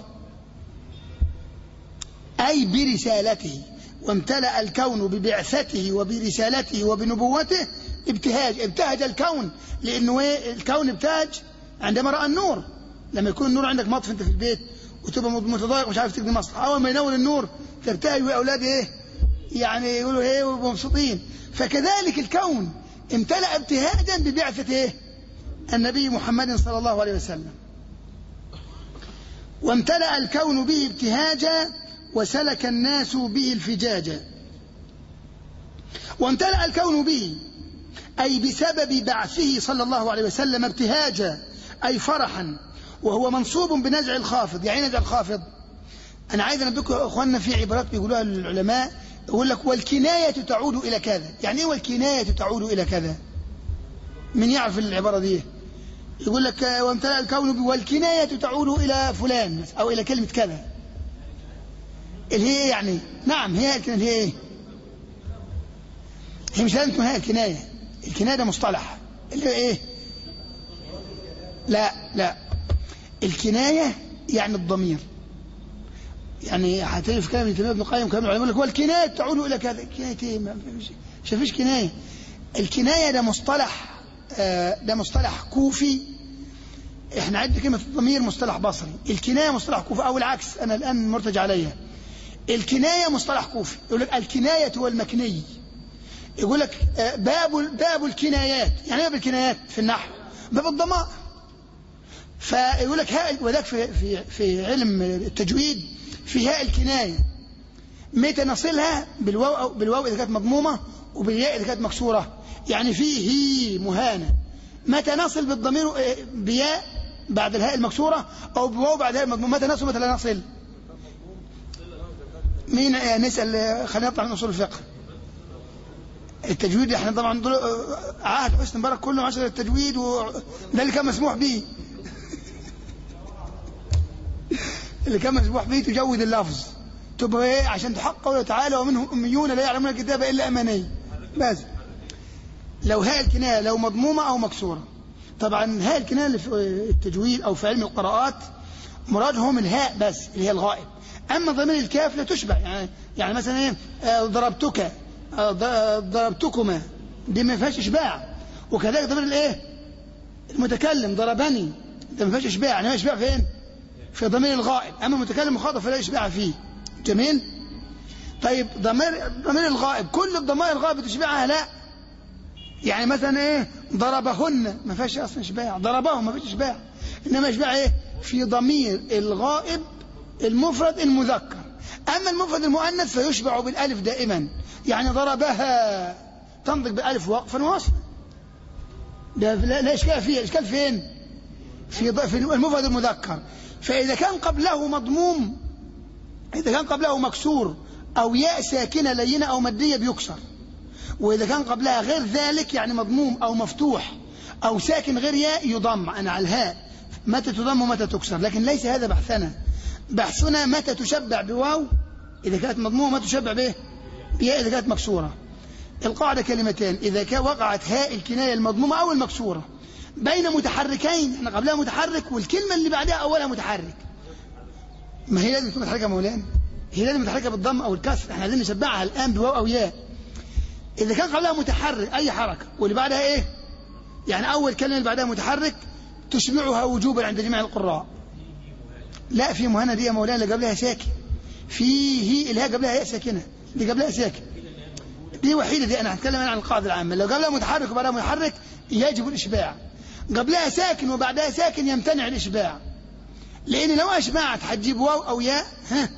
أي برسالته وامتلأ الكون ببعثته وبرسالته وبنبوته ابتهاج ابتهج الكون لأنه إيه الكون ابتهج عندما رأى النور لما يكون النور عندك مطفي انت في البيت وتبقى متضايق ومش عارف تقضي مصلحة أول ما ينور النور تبتهج وأولاد إيه يعني يقولوا ايه ويبقوا مبسوطين فكذلك الكون امتلأ ابتهاجا ببعثة ايه النبي محمد صلى الله عليه وسلم وامتلأ الكون به ابتهاجا وسلك الناس به الفجاجا وامتلأ الكون به أي بسبب بعثه صلى الله عليه وسلم ابتهاجا أي فرحا وهو منصوب بنزع الخافض يعني إيه نزع الخافض أنا عايز أنبهكم يا أخواننا في عبارات بيقولوها العلماء يقول لك والكناية تعود إلى كذا يعني إيه والكناية تعود إلى كذا من يعرف العبارة دي يقول لك آه، وامتلأ الكون به والكناية تعود إلى فلان أو إلى كلمة كذا اللي هي إيه يعني نعم هي الكناية اللي هي إيه هي مش لازم تكون هي الكناية الكناية ده مصطلح اللي هو إيه لا لا الكناية يعني الضمير يعني هتلاقي في كلام ابن تيميه ابن القيم كلام العلماء يقول لك والكنايه تعود الى كذا كنايه ايه ما فيش مش فيش كنايه الكنايه ده مصطلح آه، ده مصطلح كوفي احنا عندنا كلمه الضمير مصطلح بصري الكنايه مصطلح كوفي او العكس انا الان مرتجع عليا الكنايه مصطلح كوفي يقول لك الكنايه والمكني يقول لك آه، باب باب الكنايات يعني ايه باب الكنايات في النحو باب الضمائر فيقول لك هاء وذاك في في في علم التجويد في هاء الكنايه متى نصلها بالواو أو بالواو اذا كانت مضمومه وبالياء اذا كانت مكسوره يعني فيه مهانه متى نصل بالضمير آه، بياء بعد الهاء المكسوره او بواو بعد الهاء المضمومه متى نصل متى لا نصل مين آه، نسال آه، خلينا نطلع من اصول الفقه التجويد احنا طبعا دول- آه، عهد حسن مبارك كله عشر التجويد وده اللي كان مسموح به اللي كان مسموح به تجود اللفظ تبقى ايه عشان تحقق قوله تعالى ومنهم اميون لا يعلمون الكتاب الا اماني بس لو هاء الكنايه لو مضمومه او مكسوره طبعا هاء الكنايه اللي في التجويد او في علم القراءات مرادهم الهاء بس اللي هي الغائب اما ضمير الكاف لا تشبع يعني يعني مثلا ايه آه، ضربتك آه، ض- ضربتكما دي ما فيهاش اشباع وكذلك ضمير الايه المتكلم ضربني ده ما فيهاش اشباع يعني ما اشباع فين في ضمير الغائب اما المتكلم مخاطب فلا اشباع فيه جميل طيب ضمير ضمير الغائب كل الضمائر الغائب تشبعها لا يعني مثلا ايه ضربهن ما فيهاش اصلا اشباع ضربهم ما فيش اشباع انما اشباع ايه في ضمير الغائب المفرد المذكر اما المفرد المؤنث فيشبع بالالف دائما يعني ضربها تنطق بالالف وقفا ووصلا ده لا, لا اشكال فيه اشكال فين في ض- في المفرد المذكر فاذا كان قبله مضموم اذا كان قبله مكسور او ياء ساكنه لينه او ماديه بيكسر وإذا كان قبلها غير ذلك يعني مضموم أو مفتوح أو ساكن غير ياء يضم أنا على الهاء متى تضم ومتى تكسر لكن ليس هذا بحثنا بحثنا متى تشبع بواو إذا كانت مضمومة متى تشبع به بياء إذا كانت مكسورة القاعدة كلمتين إذا كان وقعت هاء الكناية المضمومة أو المكسورة بين متحركين احنا قبلها متحرك والكلمة اللي بعدها أولها متحرك ما هي لازم تكون متحركة يا مولانا هي لازم متحركة بالضم أو الكسر احنا عايزين نشبعها الآن بواو أو ياء إذا كان قبلها متحرك أي حركة واللي بعدها إيه؟ يعني أول كلمة اللي بعدها متحرك تشبعها وجوبا عند جميع القراء. لا في مهنا دي يا مولانا اللي قبلها ساكن. فيه اللي هي قبلها ياء ساكنة دي قبلها ساكن. دي وحيدة دي أنا هتكلم عن القاعدة العامة لو قبلها متحرك وبعدها متحرك يجب الإشباع. قبلها ساكن وبعدها ساكن يمتنع الإشباع. لأن لو أشبعت هتجيب واو أو ياء ها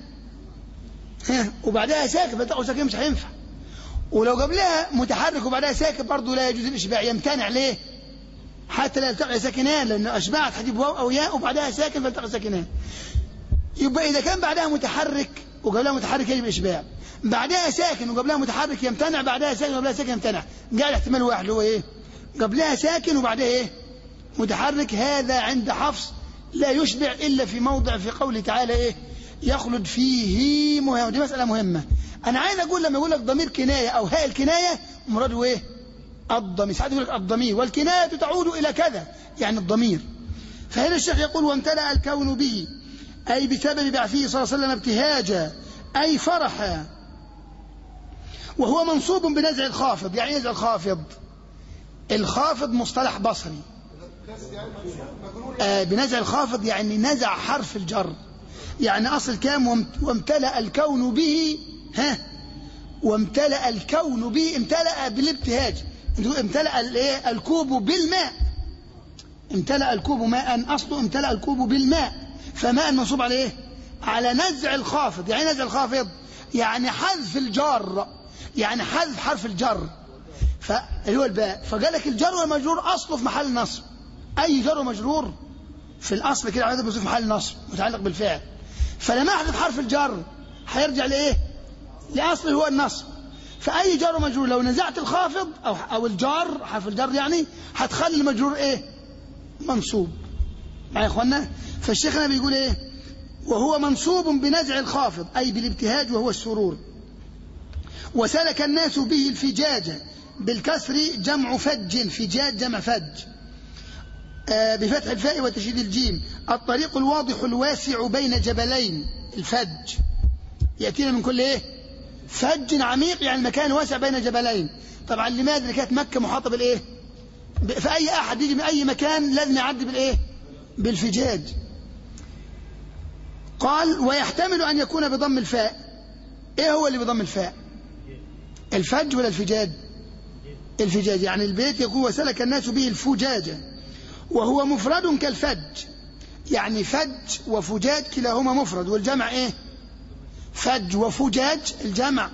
ها وبعدها ساكن فتقول ساكن مش هينفع. ولو قبلها متحرك وبعدها ساكن برضه لا يجوز الاشباع يمتنع ليه؟ حتى لا يلتقي ساكنان لان اشبعت هتجيب واو او ياء وبعدها ساكن فالتقي ساكنان. يبقى اذا كان بعدها متحرك وقبلها متحرك يجب الاشباع. بعدها ساكن وقبلها متحرك يمتنع بعدها ساكن وقبلها ساكن يمتنع. قال احتمال واحد اللي هو ايه؟ قبلها ساكن وبعدها ايه؟ متحرك هذا عند حفص لا يشبع الا في موضع في قوله تعالى ايه؟ يخلد فيه مهم دي مساله مهمه. انا عايز اقول لما يقول لك ضمير كنايه او هاء الكنايه مراده ايه الضمير ساعات يقول لك الضمير والكنايه تعود الى كذا يعني الضمير فهنا الشيخ يقول وامتلأ الكون به اي بسبب بعثه صلى الله عليه وسلم ابتهاجا اي فرحا وهو منصوب بنزع الخافض يعني إيه نزع الخافض الخافض مصطلح بصري آه بنزع الخافض يعني نزع حرف الجر يعني أصل كام وامت- وامتلأ الكون به ها وامتلأ الكون به امتلأ بالابتهاج امتلأ الايه الكوب بالماء امتلأ الكوب ماء أصله امتلأ الكوب بالماء فماء منصوب على ايه على نزع الخافض يعني إيه نزع الخافض يعني حذف الجر يعني حذف حرف الجر فاللي هو الباء فقال لك الجر والمجرور أصله في محل نصب أي جر ومجرور في الأصل كده عايز في محل نصب متعلق بالفعل فلما أحذف حرف الجر هيرجع لإيه لأصله هو النصب فأي جر ومجرور لو نزعت الخافض أو أو الجار حرف الجر يعني هتخلي المجرور إيه منصوب معايا يا إخوانا فالشيخنا بيقول إيه وهو منصوب بنزع الخافض أي بالابتهاج وهو السرور وسلك الناس به الفجاج بالكسر جمع فج فجاج جمع فج آه بفتح الفاء وتشديد الجيم الطريق الواضح الواسع بين جبلين الفج يأتينا من كل إيه فج عميق يعني مكان واسع بين جبلين طبعا لماذا كانت مكة محاطة بالإيه فأي أحد يجي من أي مكان لازم يعدي بالإيه بالفجاج قال ويحتمل أن يكون بضم الفاء إيه هو اللي بضم الفاء الفج ولا الفجاج الفجاج يعني البيت يقول وسلك الناس به الفجاج وهو مفرد كالفج يعني فج وفجاج كلاهما مفرد والجمع ايه فج وفجاج الجمع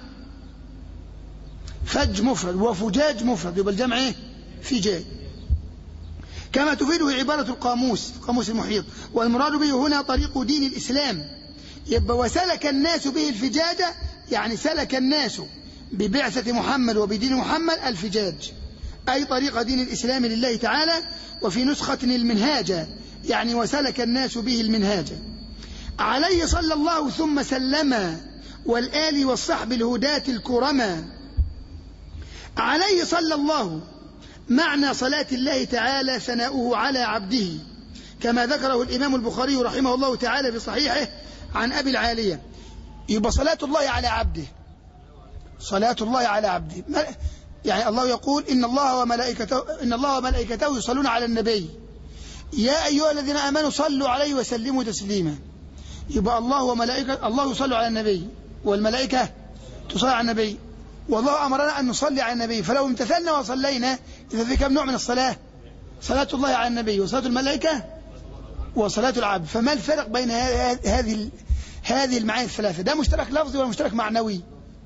فج مفرد وفجاج مفرد يبقى الجمع ايه فجاج كما تفيده عبارة القاموس قاموس المحيط والمراد به هنا طريق دين الإسلام يبقى وسلك الناس به الفجاج يعني سلك الناس ببعثة محمد وبدين محمد الفجاج أي طريق دين الإسلام لله تعالى وفي نسخة المنهاج يعني وسلك الناس به المنهاج عليه صلى الله ثم سلم والآل والصحب الهداة الكرما عليه صلى الله معنى صلاة الله تعالى ثناؤه على عبده كما ذكره الإمام البخاري رحمه الله تعالى في صحيحه عن أبي العالية يبقى صلاة الله على عبده صلاة الله على عبده يعني الله يقول إن الله وملائكته إن الله وملائكته يصلون على النبي يا أيها الذين آمنوا صلوا عليه وسلموا تسليما يبقى الله وملائكة الله يصلوا على النبي والملائكة تصلي على النبي والله أمرنا أن نصلي على النبي فلو امتثلنا وصلينا إذا في كم نوع من الصلاة صلاة الله على النبي وصلاة الملائكة وصلاة العبد فما الفرق بين هذه هذه المعاني الثلاثة ده مشترك لفظي ولا مشترك معنوي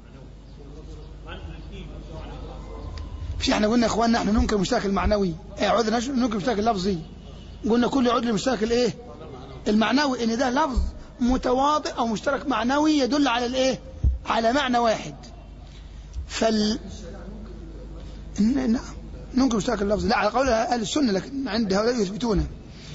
مش احنا قلنا يا اخواننا احنا ننكر المشترك المعنوي ايه عذرا ننكر المشترك اللفظي قلنا كل يعود للمشترك الايه المعنوي ان ده لفظ متواضع او مشترك معنوي يدل على الايه على معنى واحد فال نعم ننكر مشترك اللفظ لا على قول اهل السنه لكن عند هؤلاء يثبتونه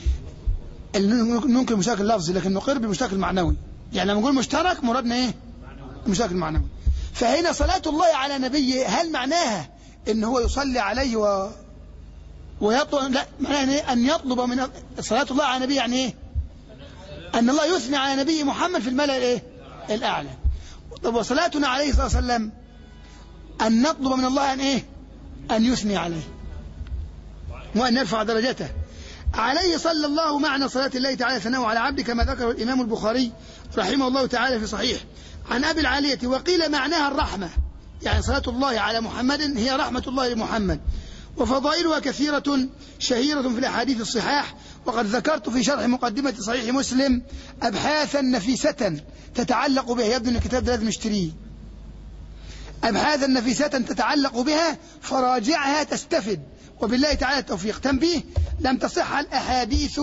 ننكر المشترك اللفظي لكن نقر بالمشترك المعنوي يعني لما نقول مشترك مرادنا ايه المشترك المعنوي فهنا صلاة الله على نبيه هل معناها ان هو يصلي عليه و ويطلب لا معناها إيه؟ ان يطلب من صلاة الله على نبيه يعني ايه ان الله يثني على نبي محمد في الملأ الايه الاعلى طب وصلاتنا عليه الصلاه والسلام ان نطلب من الله ان ايه ان يثني عليه وان يرفع درجته عليه صلى الله معنى صلاة الله تعالى ثناء على عبده كما ذكر الإمام البخاري رحمه الله تعالى في صحيح عن أبي العالية وقيل معناها الرحمة يعني صلاة الله على محمد هي رحمة الله لمحمد وفضائلها كثيرة شهيرة في الأحاديث الصحاح وقد ذكرت في شرح مقدمة صحيح مسلم أبحاثا نفيسة تتعلق بها يبدو أن الكتاب ده لازم نشتريه أبحاثا نفيسة تتعلق بها فراجعها تستفد وبالله تعالى التوفيق تنبيه لم تصح الأحاديث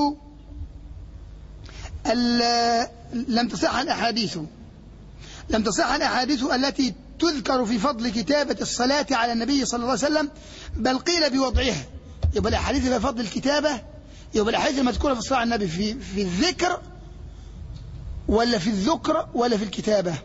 لم تصح الأحاديث لم تصح الأحاديث التي تذكر في فضل كتابة الصلاة على النبي صلى الله عليه وسلم بل قيل بوضعها يبقى الأحاديث في فضل الكتابة يبقى الأحاديث المذكورة في الصلاة على النبي في, في الذكر ولا في الذكر ولا في الكتابة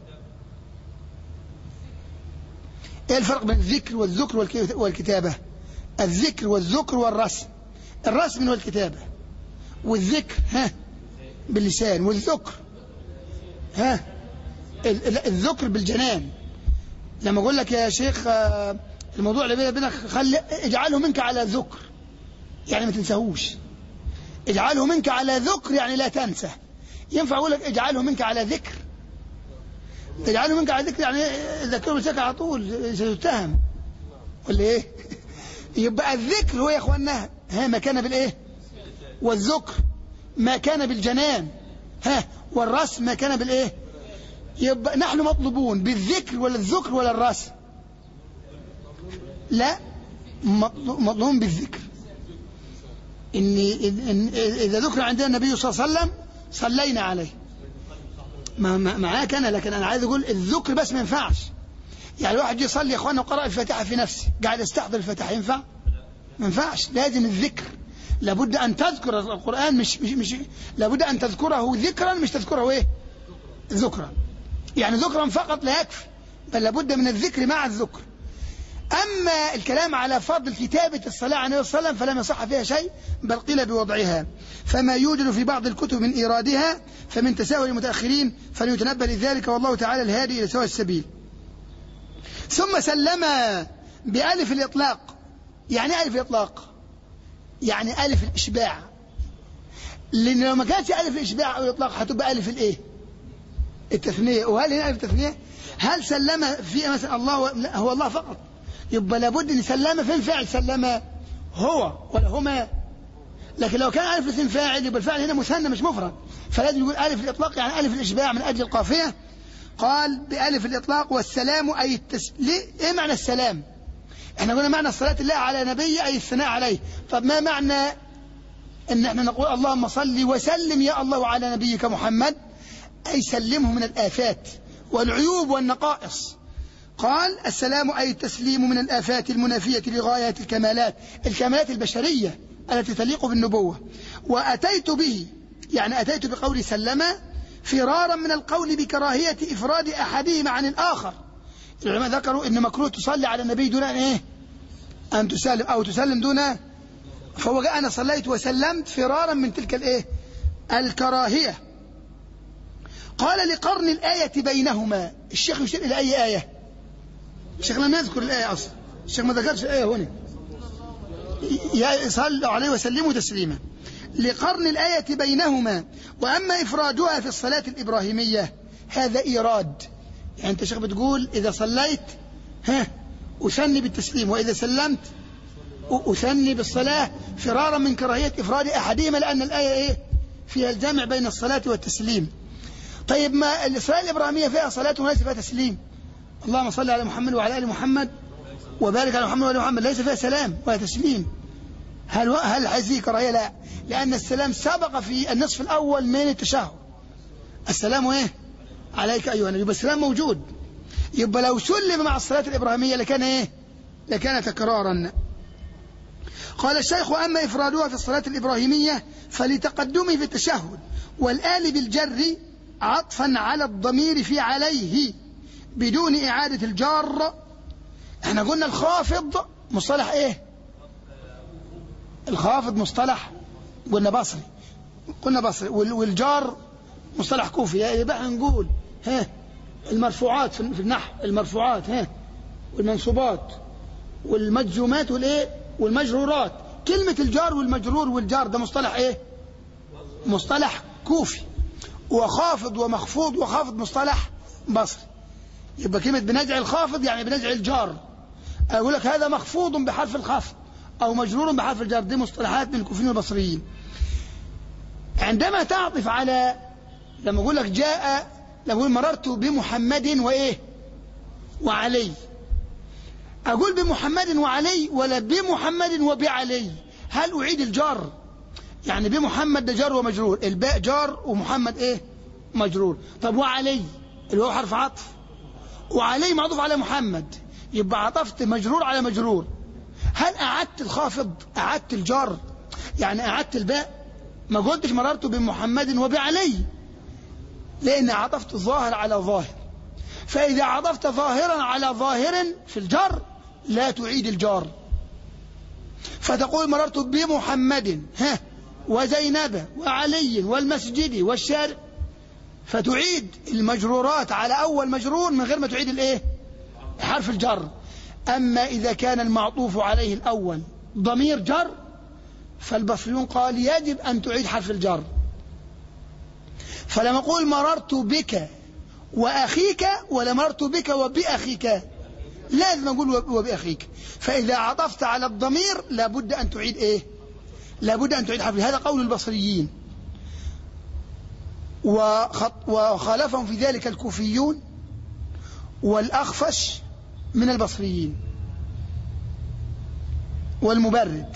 ايه الفرق بين الذكر والذكر والكتابة الذكر والذكر والرسم الرسم هو الكتابة والذكر ها باللسان والذكر ها الذكر بالجنان لما اقول لك يا شيخ الموضوع اللي بيني وبينك خلي اجعله منك على ذكر يعني ما تنساهوش اجعله منك على ذكر يعني لا تنسى ينفع اقول لك اجعله منك على ذكر تجعله منك على ذكر يعني ذكره مساك على طول سيتهم ولا ايه يبقى الذكر هو يا اخوانا ها ما كان بالايه والذكر ما كان بالجنان ها والرسم ما كان بالايه يبقى نحن مطلوبون بالذكر ولا الذكر ولا الرسم لا مطلو- مطلوبون بالذكر إن, إن, إن إذا ذكر عندنا النبي صلى الله عليه وسلم صلينا عليه ما ما- معاك أنا لكن أنا عايز أقول الذكر بس ما ينفعش يعني الواحد يجي يصلي يا إخوانا وقرأ الفاتحة في نفسه قاعد يستحضر الفاتحة ينفع ما ينفعش لازم الذكر لابد أن تذكر القرآن مش, مش, مش لابد أن تذكره ذكرا مش تذكره إيه ذكرا يعني ذكرا فقط لا يكفي بل لابد من الذكر مع الذكر أما الكلام على فضل كتابة الصلاة عليه النبي صلى الله عليه وسلم فلم يصح فيها شيء بل قيل بوضعها فما يوجد في بعض الكتب من إيرادها فمن تساهل المتأخرين فليتنبه لذلك والله تعالى الهادي إلى سواء السبيل ثم سلم بألف الإطلاق يعني إيه ألف الإطلاق يعني ألف الإشباع لأن لو ما كانتش ألف الإشباع أو الإطلاق هتبقى ألف الإيه التثنية وهل هنا ألف التثنية هل سلم في مثلا الله لا هو الله فقط يبقى لابد ان سلم فين فعل سلم هو ولا هما لكن لو كان الف الاثنين فاعل يبقى الفاعل هنا مثنى مش مفرد فلازم يقول الف الاطلاق يعني الف الاشباع من اجل القافيه قال بألف الإطلاق والسلام أي التس... ليه؟ إيه معنى السلام احنا قلنا معنى الصلاة الله على نبي أي الثناء عليه طب ما معنى ان احنا نقول اللهم صل وسلم يا الله على نبيك محمد أي سلمه من الآفات والعيوب والنقائص قال السلام أي التسليم من الآفات المنافية لغاية الكمالات الكمالات البشرية التي تليق بالنبوة وأتيت به يعني أتيت بقول سلم فرارا من القول بكراهية إفراد أحدهما عن الآخر العلماء ذكروا أن مكروه تصلي على النبي دون أن إيه أن تسلم أو تسلم دون فهو جاء أنا صليت وسلمت فرارا من تلك الإيه الكراهية قال لقرن الآية بينهما الشيخ يشير إلى أي آية الشيخ لم يذكر الآية أصلا الشيخ ما ذكرش الآية هنا يا صلوا عليه وسلموا تسليما لقرن الآية بينهما وأما إفرادها في الصلاة الإبراهيمية هذا إيراد يعني أنت شيخ بتقول إذا صليت ها أثني بالتسليم وإذا سلمت أثني بالصلاة فرارا من كراهية إفراد أحدهما لأن الآية إيه فيها الجمع بين الصلاة والتسليم طيب ما الصلاة الإبراهيمية فيها صلاة وليس فيها تسليم اللهم صل على محمد وعلى آل محمد وبارك على محمد وعلى محمد ليس فيها سلام ولا تسليم هل هل هذه كراهية لا لأن السلام سبق في النصف الأول من التشهد السلام إيه عليك أيها النبي بس السلام موجود يبقى لو سلم مع الصلاة الإبراهيمية لكان إيه لكان تكرارا قال الشيخ أما إفرادها في الصلاة الإبراهيمية فلتقدمه في التشهد والآل بالجر عطفا على الضمير في عليه بدون إعادة الجار احنا قلنا الخافض مصطلح ايه الخافض مصطلح قلنا بصري قلنا بصري والجار مصطلح كوفي يبقى نقول ها المرفوعات في النحو المرفوعات ها والمنصوبات والمجزومات والايه والمجرورات كلمة الجار والمجرور والجار ده مصطلح ايه مصطلح كوفي وخافض ومخفوض وخافض مصطلح بصري يبقى كلمة بنزع الخافض يعني بنزع الجار أقول لك هذا مخفوض بحرف الخفض أو مجرور بحرف الجر دي مصطلحات من الكوفيين والبصريين عندما تعطف على لما أقول لك جاء لما أقول مررت بمحمد وإيه وعلي أقول بمحمد وعلي ولا بمحمد وبعلي هل أعيد الجار يعني بمحمد ده جار ومجرور الباء جار ومحمد إيه مجرور طب وعلي اللي هو حرف عطف وعلي معطوف على محمد يبقى عطفت مجرور على مجرور هل أعدت الخافض أعدت الجار يعني أعدت الباء ما قلتش مررت بمحمد وبعلي لأن عطفت ظاهر على ظاهر فإذا عطفت ظاهرا على ظاهر في الجر لا تعيد الجار فتقول مررت بمحمد ها وزينب وعلي والمسجد والشارع فتعيد المجرورات على أول مجرور من غير ما تعيد الايه حرف الجر أما إذا كان المعطوف عليه الأول ضمير جر فالبصريون قال يجب أن تعيد حرف الجر فلما أقول مررت بك وأخيك ولمرت بك وبأخيك لازم أقول وب- وبأخيك فإذا عطفت على الضمير لابد أن تعيد إيه لابد أن تعيد حرف هذا قول البصريين وخط وخالفهم في ذلك الكوفيون والأخفش من البصريين والمبرد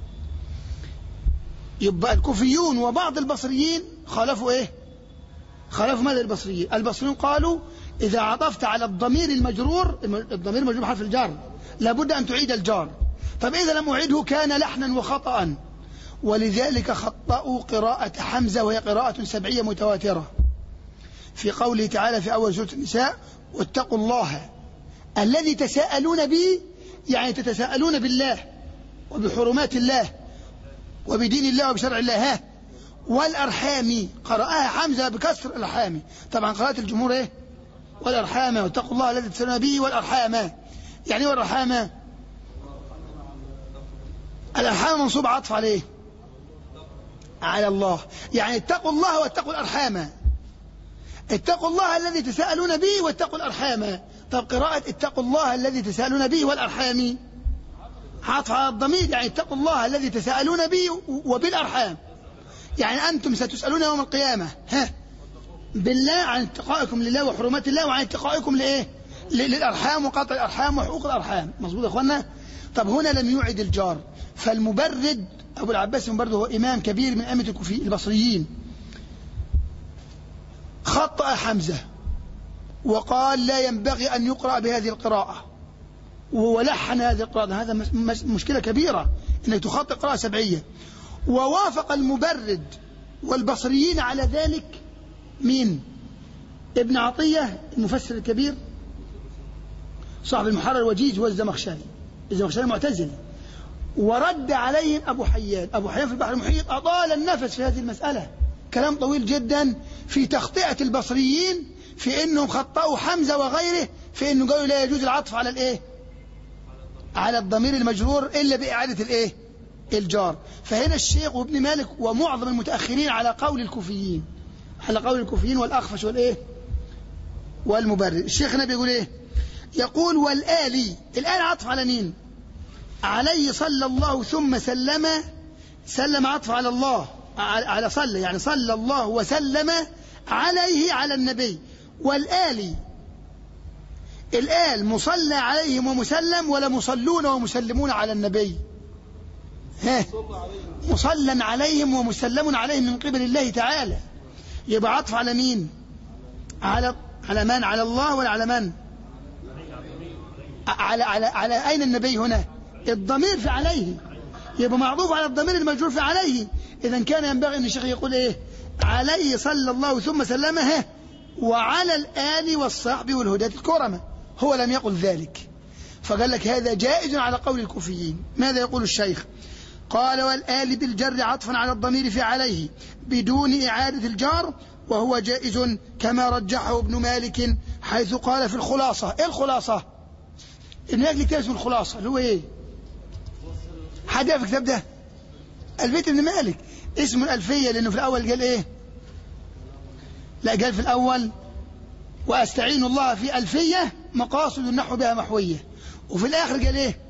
يبقى الكوفيون وبعض البصريين خالفوا ايه خالفوا ماذا البصريين البصريون قالوا إذا عطفت على الضمير المجرور الضمير المجرور بحرف الجر لابد أن تعيد الجار طب إذا لم أعيده كان لحنا وخطأ ولذلك خطأوا قراءة حمزة وهي قراءة سبعية متواترة في قوله تعالى في أول سورة النساء واتقوا الله الذي تساءلون به يعني تتساءلون بالله وبحرمات الله وبدين الله وبشرع الله ها والأرحام قرأها حمزة بكسر الأرحام طبعا قراءة الجمهور إيه والأرحام واتقوا الله الذي تساءلون به والأرحام يعني إيه والأرحام الأرحام منصوب عطف عليه على الله يعني اتقوا الله واتقوا الأرحام اتقوا الله الذي تساءلون به واتقوا الأرحام طب قراءة اتقوا الله الذي تساءلون به والأرحام عطف على الضمير يعني اتقوا الله الذي تساءلون به وبالأرحام يعني أنتم ستسألون يوم القيامة ها بالله عن اتقائكم لله وحرمات الله وعن اتقائكم لإيه ل- للأرحام وقطع الأرحام وحقوق الأرحام مظبوط يا أخوانا طب هنا لم يعد الجار فالمبرد أبو العباس المبرد هو إمام كبير من أئمة الكوفي البصريين خطأ حمزة وقال لا ينبغي أن يقرأ بهذه القراءة ولحن هذه القراءة هذا مس- مس- مشكلة كبيرة أنك تخطئ قراءة سبعية ووافق المبرد والبصريين على ذلك مين ابن عطية المفسر الكبير صاحب المحرر الوجيز والزمخشري الزمخشري معتزلي ورد عليهم أبو حيان أبو حيان في البحر المحيط أطال النفس في هذه المسألة كلام طويل جدا في تخطئة البصريين في أنهم خطأوا حمزة وغيره في أنه قالوا لا يجوز العطف على الإيه على الضمير المجرور إلا بإعادة الإيه الجار فهنا الشيخ وابن مالك ومعظم المتأخرين على قول الكوفيين على قول الكوفيين والأخفش والإيه والمبرر الشيخ هنا بيقول إيه يقول والآلي الآل عطف على مين عليه صلى الله ثم سلم سلم عطف على الله على على صلى يعني صلى الله وسلم عليه على النبي والآل الآل مصلى عليهم ومسلم ولا مصلون ومسلمون على النبي ها مصلى عليهم ومسلم عليهم من قبل الله تعالى يبقى عطف على مين على على من على الله ولا على من على على على أين النبي هنا الضمير في عليه يبقى معطوف على الضمير المجرور في عليه إذا كان ينبغي أن الشيخ يقول إيه عليه صلى الله ثم سلمه وعلى الآل والصحب والهداة الكرمة هو لم يقل ذلك فقال لك هذا جائز على قول الكوفيين ماذا يقول الشيخ قال والآل بالجر عطفا على الضمير في عليه بدون إعادة الجار وهو جائز كما رجحه ابن مالك حيث قال في الخلاصة إيه الخلاصة ابن مالك كتاب اسمه الخلاصة اللي هو إيه حد يعرف الكتاب ده البيت ابن مالك اسمه الألفية لأنه في الأول قال إيه لا قال في الأول وأستعين الله في ألفية مقاصد النحو بها محوية وفي الآخر قال إيه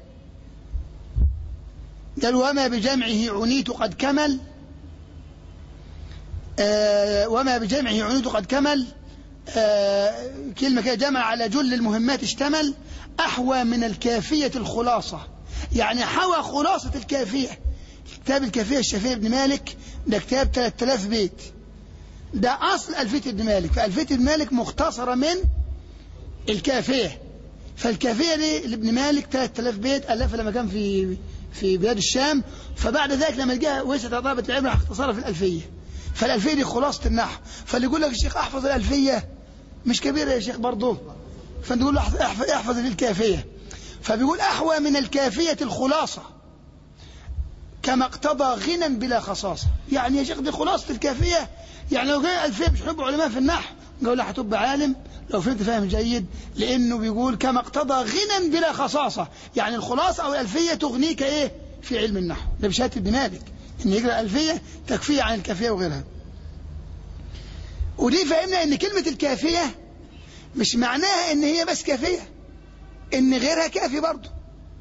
قال وما بجمعه عنيت قد كمل آه وما بجمعه عنيت قد كمل آه كلمة كده جمع على جل المهمات اشتمل أحوى من الكافية الخلاصة يعني حوى خلاصة الكافية كتاب الكافية الشافعي ابن مالك ده كتاب 3000 بيت ده أصل ألفية ابن مالك فألفية ابن مالك مختصرة من الكافية فالكافية دي لابن مالك 3000 بيت ألفها لما كان في في بلاد الشام فبعد ذلك لما جاء وسعت طلبة العلم راح اختصرها في الألفية فالألفية دي خلاصة النحو فاللي يقول لك الشيخ احفظ الألفية مش كبيرة يا شيخ برضه فانت تقول له احفظ, احفظ الكافية فبيقول أحوى من الكافية الخلاصة كما اقتضى غنى بلا خصاصة يعني يا شيخ دي خلاصة الكافية يعني لو جاء ألفية مش حب علماء في النحو قال لا هتبقى عالم لو فهمت فهم جيد لأنه بيقول كما اقتضى غنى بلا خصاصة يعني الخلاصة أو الألفية تغنيك إيه في علم النحو ده بشهادة ابن مالك إن يقرأ ألفية تكفيه عن الكافية وغيرها ودي فهمنا إن كلمة الكافية مش معناها ان هي بس كافية ان غيرها كافي برضه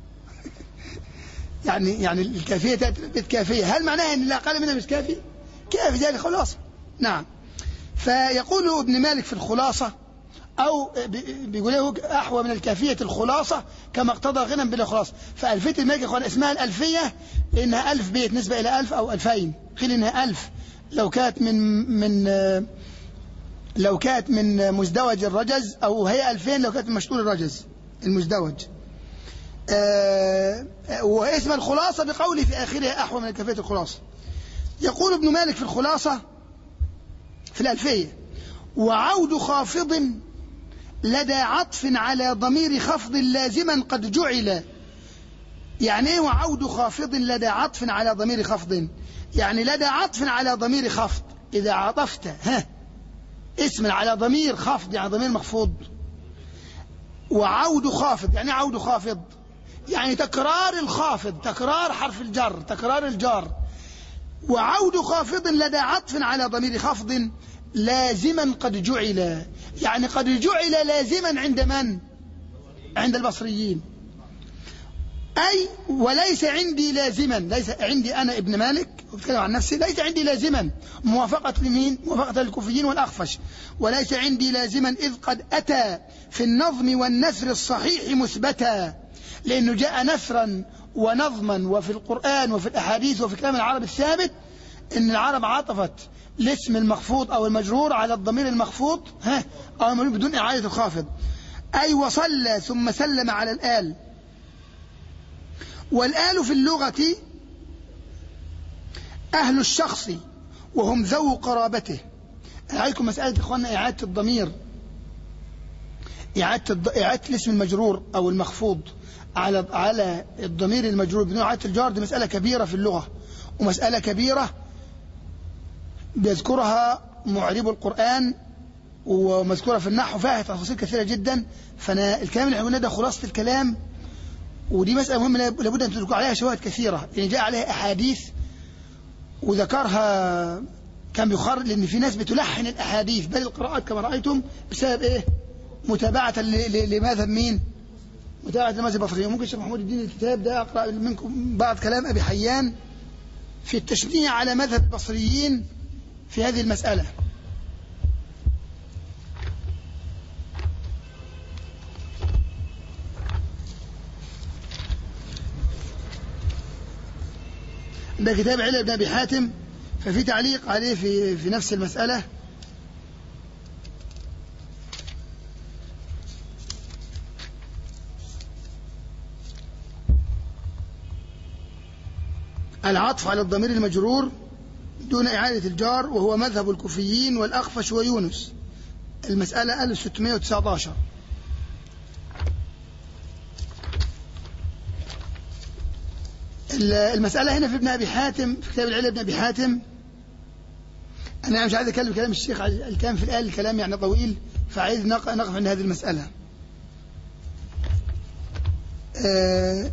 يعني يعني الكافية تأتي بالكافية هل معناها ان الاقل منها مش كافي كافي ذلك خلاصة نعم فيقول ابن مالك في الخلاصة أو بي- بيقول له أحوى من الكافية الخلاصة كما اقتضى غنى بلا خلاصة فألفية المالك يا إخوان اسمها الألفية لأنها ألف بيت نسبة إلى ألف أو ألفين قيل إنها ألف لو كانت من من آه، لو كانت من مزدوج الرجز أو هي ألفين لو كانت من مشطول الرجز المزدوج آه، آه، واسم الخلاصة بقوله في آخرها أحوى من الكافية الخلاصة يقول ابن مالك في الخلاصة في الألفية وعود خافض لدى عطف على ضمير خفض لازما قد جعل يعني ايه وعود خافض لدى عطف على ضمير خفض يعني لدى عطف على ضمير خفض إذا عطفت ها اسم على ضمير خفض يعني ضمير مخفوض وعود خافض يعني إيه عود خافض يعني تكرار الخافض تكرار حرف الجر تكرار الجار وعود خافض لدى عطف على ضمير خفض لازما قد جعل يعني قد جعل لازما عند من عند البصريين أي وليس عندي لازما ليس عندي أنا ابن مالك بتكلم عن نفسي ليس عندي لازما موافقة لمين موافقة للكوفيين والأخفش وليس عندي لازما إذ قد أتى في النظم والنثر الصحيح مثبتا لأنه جاء نثرا ونظما وفي القرآن وفي الأحاديث وفي كلام العرب الثابت إن العرب عطفت الاسم المخفوض أو المجرور على الضمير المخفوض ها أو المجرور بدون إعادة الخافض أي وصلى ثم سلم على الآل والآل في اللغة أهل الشخص وهم ذو قرابته عليكم مسألة إخواننا إعادة الضمير إعادة, الض... إعادة الاسم المجرور أو المخفوض على على الضمير المجرور بدون إعادة الجار دي مسألة كبيرة في اللغة ومسألة كبيرة بيذكرها معرب القرآن ومذكورة في النحو فيها تفاصيل كثيرة جدا فأنا الكلام اللي قلناه ده خلاصة الكلام ودي مسألة مهمة لابد أن تذكر عليها شواهد كثيرة لأن جاء عليها أحاديث وذكرها كان بيخرج لأن في ناس بتلحن الأحاديث بل القراءات كما رأيتم بسبب إيه متابعة ل- ل- لمذهب مين متابعة لمذهب البصريين ممكن الشيخ محمود الدين الكتاب ده أقرأ منكم بعض كلام أبي حيان في التشنيع على مذهب البصريين في هذه المسألة ده كتاب علم ابن أبي حاتم ففي تعليق عليه في, في نفس المسألة العطف على الضمير المجرور دون إعادة الجار وهو مذهب الكوفيين والأخفش ويونس المسألة 1619 المسألة هنا في ابن أبي حاتم في كتاب العلم ابن أبي حاتم أنا مش عايز أكلم كلام الشيخ الكلام في الآل الكلام يعني طويل فعايز نق- نقف عند هذه المسألة آه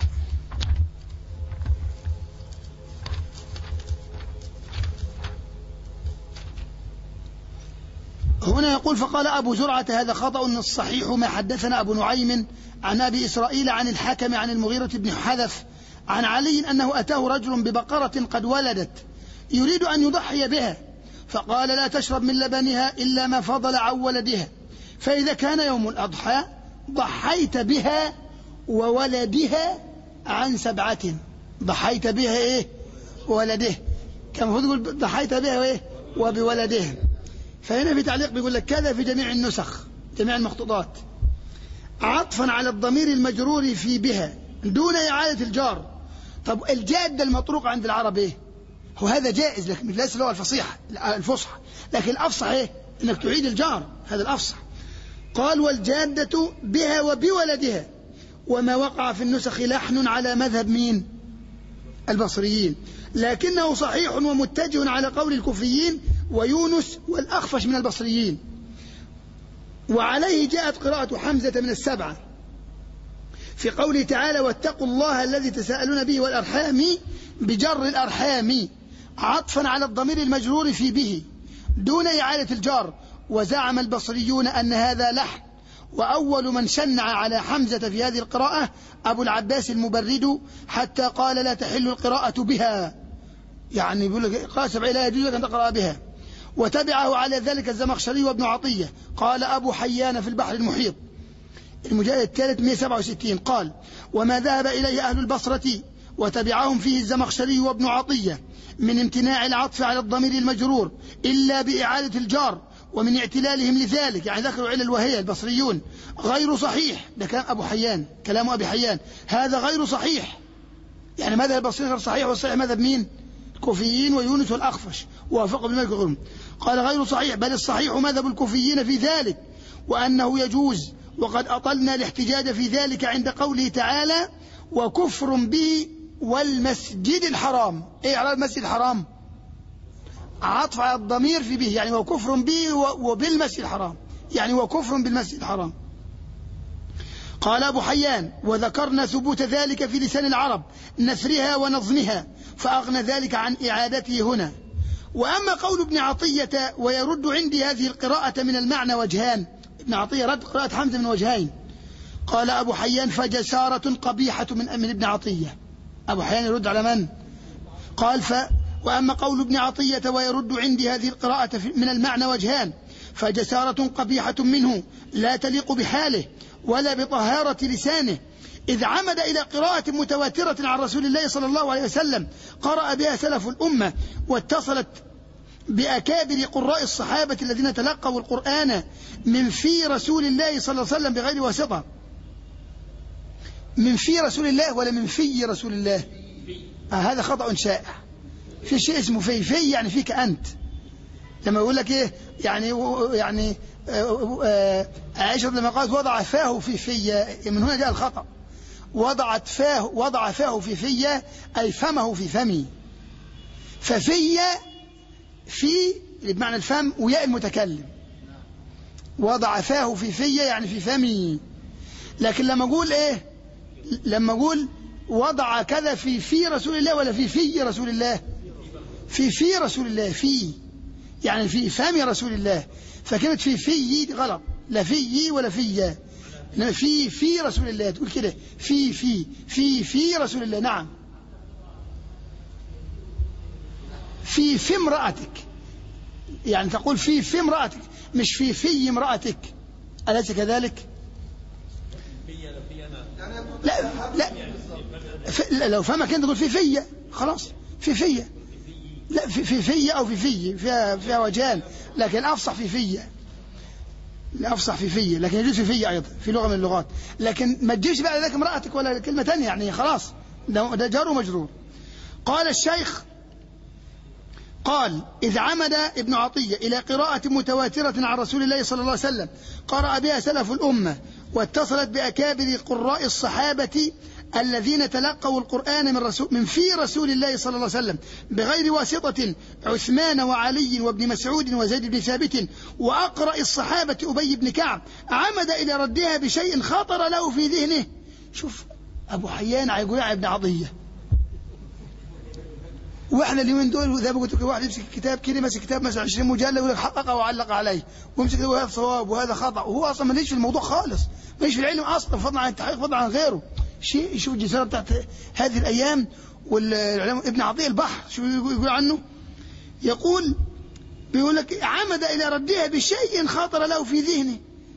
هنا يقول فقال أبو زرعة هذا خطأ الصحيح ما حدثنا أبو نعيم عن أبي إسرائيل عن الحكم عن المغيرة بن حذف عن علي أنه أتاه رجل ببقرة قد ولدت يريد أن يضحي بها فقال لا تشرب من لبنها إلا ما فضل عن ولدها فإذا كان يوم الأضحى ضحيت بها وولدها عن سبعة ضحيت بها إيه ولده كان المفروض يقول ضحيت بها إيه وبولدها فهنا في تعليق بيقول لك كذا في جميع النسخ جميع المخطوطات عطفا على الضمير المجرور في بها دون إعادة الجار طب الجاد المطروق عند العرب إيه هو هذا جائز لكن ليس له الفصيحة الفصحى لكن الأفصح إيه إنك تعيد الجار هذا الأفصح قال والجادة بها وبولدها وما وقع في النسخ لحن على مذهب مين البصريين لكنه صحيح ومتجه على قول الكوفيين ويونس والأخفش من البصريين وعليه جاءت قراءة حمزة من السبعة في قوله تعالى واتقوا الله الذي تساءلون به والأرحام بجر الأرحام عطفا على الضمير المجرور في به دون إعادة الجار وزعم البصريون أن هذا لحن وأول من شنع على حمزة في هذه القراءة أبو العباس المبرد حتى قال لا تحل القراءة بها يعني بيقول لك قال سبعي لا يجوز لك أن تقرأ بها وتبعه على ذلك الزمخشري وابن عطية قال أبو حيان في البحر المحيط المجلد الثالث 167 قال وما ذهب إليه أهل البصرة وتبعهم فيه الزمخشري وابن عطية من امتناع العطف على الضمير المجرور إلا بإعادة الجار ومن اعتلالهم لذلك يعني ذكروا علل وهي البصريون غير صحيح ده كلام أبو حيان كلام أبي حيان هذا غير صحيح يعني ماذا البصري غير صحيح والصحيح ماذا مين الكوفيين ويونس والأخفش ووافق ابن مالك وغيرهم قال غير صحيح بل الصحيح مذهب الكوفيين في ذلك وأنه يجوز وقد أطلنا الاحتجاج في ذلك عند قوله تعالى وكفر به والمسجد الحرام ايه على المسجد الحرام عطف على الضمير في به يعني وكفر به و- وبالمسجد الحرام يعني وكفر بالمسجد الحرام قال أبو حيان وذكرنا ثبوت ذلك في لسان العرب نثرها ونظمها فأغنى ذلك عن إعادته هنا وأما قول ابن عطية ويرد عندي هذه القراءة من المعنى وجهان ابن عطية رد قراءة حمزة من وجهين قال أبو حيان فجسارة قبيحة من من ابن عطية أبو حيان يرد على من قال ف وأما قول ابن عطية ويرد عندي هذه القراءة في- من المعنى وجهان فجسارة قبيحة منه لا تليق بحاله ولا بطهارة لسانه إذ عمد إلى قراءة متواترة عن رسول الله صلى الله عليه وسلم قرأ بها سلف الأمة واتصلت بأكابر قراء الصحابة الذين تلقوا القرآن من في رسول الله صلى الله عليه وسلم بغير واسطة من في رسول الله ولا من في رسول الله آه هذا خطأ شائع في شيء اسمه في في يعني فيك أنت لما يقول لك إيه يعني يعني آه، آه، عائشة لما قالت وضع فاه في في من هنا جاء الخطأ وضعت فاه وضع فاه في في أي فمه في فمي ففي في بمعنى الفم وياء المتكلم وضع فاه في في يعني في فمي لكن لما اقول ايه لما اقول وضع كذا في في رسول الله ولا في في رسول الله في في رسول الله في يعني في فم رسول الله فكلمة في في دي غلط لا في ولا في إنما في في رسول الله تقول كده في في في في رسول الله نعم في في امرأتك يعني تقول في في امرأتك مش في في امرأتك أليس كذلك؟ لا لا ف- لا، لو فهمك انت تقول في في خلاص في في لا في في في او في في فيها فيها وجهان لكن افصح في في لا افصح في في لكن يجوز في في ايضا في لغه من اللغات لكن ما تجيش بعد ذلك امراتك ولا كلمه ثانيه يعني خلاص ده ده جار ومجرور قال الشيخ قال إذ عمد ابن عطية إلى قراءة متواترة عن رسول الله صلى الله عليه وسلم قرأ بها سلف الأمة واتصلت بأكابر قراء الصحابة الذين تلقوا القرآن من رسول من في رسول الله صلى الله عليه وسلم بغير واسطة عثمان وعلي وابن مسعود وزيد بن ثابت وأقرأ الصحابة أبي بن كعب عمد إلى ردها بشيء خطر له في ذهنه شوف أبو حيان يقول يا ابن عطية واحنا اليومين دول زي ما قلت لك واحد يمسك كتاب كده ماسك كتاب مثلا 20 مجلد يقول لك حقق وعلق عليه ويمسك كده وهذا صواب وهذا خطا وهو اصلا ماليش في الموضوع خالص ماليش في العلم اصلا فضلا عن التحقيق فضلا عن غيره شيء شوف الجسارة بتاعت هذه الايام والعلماء ابن عطيه البحر شو يقول يقول عنه يقول بيقول لك عمد الى ردها بشيء خاطر له في ذهنه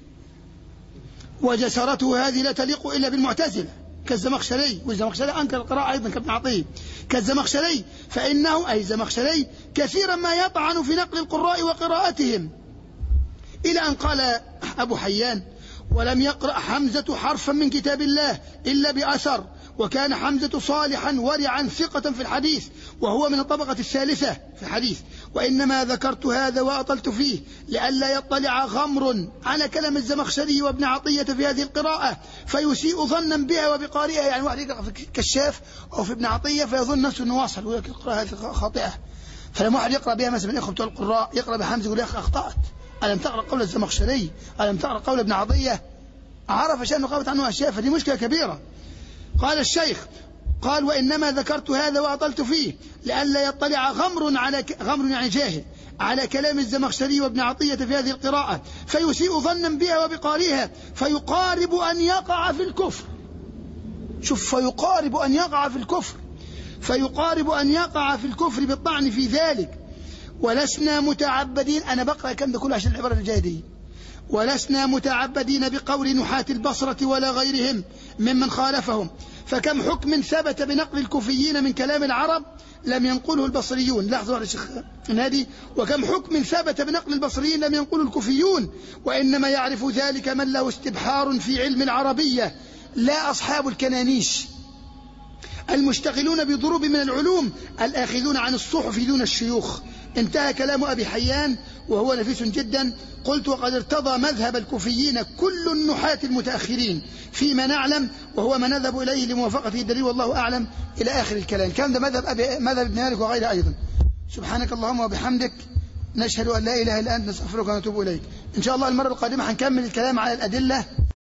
وجسارته هذه لا تليق الا بالمعتزله كالزمخشري والزمخشري انكر القراءه ايضا كابن عطيه كالزمخشري فانه اي الزمخشري كثيرا ما يطعن في نقل القراء وقراءتهم الى ان قال ابو حيان ولم يقرا حمزه حرفا من كتاب الله الا باثر وكان حمزه صالحا ورعا ثقه في الحديث وهو من الطبقه الثالثه في الحديث وانما ذكرت هذا واطلت فيه لئلا يطلع غمر على كلام الزمخشري وابن عطيه في هذه القراءه فيسيء ظنا بها وبقارئها يعني واحد يقرا في كشاف او في ابن عطيه فيظن نفسه انه واصل ويقول لك القراءه هذه خاطئه فلما واحد يقرا بها مثلا من الاخوه بتوع القراء يقرا بحمزه يقول يا اخي اخطات الم تقرا قول الزمخشري الم تقرا قول ابن عطيه عرف شأنه قامت عنه أشياء فدي مشكلة كبيرة قال الشيخ قال وإنما ذكرت هذا وأطلت فيه لئلا يطلع غمر على ك... غمر يعني جاهل على كلام الزمخشري وابن عطية في هذه القراءة فيسيء ظنا بها وبقارئها فيقارب أن يقع في الكفر شوف فيقارب أن يقع في الكفر فيقارب أن يقع في الكفر بالطعن في ذلك ولسنا متعبدين أنا بقرأ الكلام ده كله عشان العبارة الجاية دي ولسنا متعبدين بقول نحاة البصرة ولا غيرهم ممن خالفهم فكم حكم ثبت بنقل الكوفيين من كلام العرب لم ينقله البصريون لحظة واحدة يا شيخ نادي وكم حكم ثبت بنقل البصريين لم ينقله الكوفيون وإنما يعرف ذلك من له استبحار في علم العربية لا أصحاب الكنانيش المشتغلون بضروب من العلوم الآخذون عن الصحف دون الشيوخ انتهى كلام أبي حيان وهو نفيس جدا قلت وقد ارتضى مذهب الكوفيين كل النحاة المتأخرين فيما نعلم وهو ما نذهب إليه لموافقته الدليل والله أعلم إلى آخر الكلام كان ده مذهب, أبي مذهب ابن مالك وغيره أيضا سبحانك اللهم وبحمدك نشهد أن لا إله إلا أنت نستغفرك ونتوب إليك إن شاء الله المرة القادمة هنكمل الكلام على الأدلة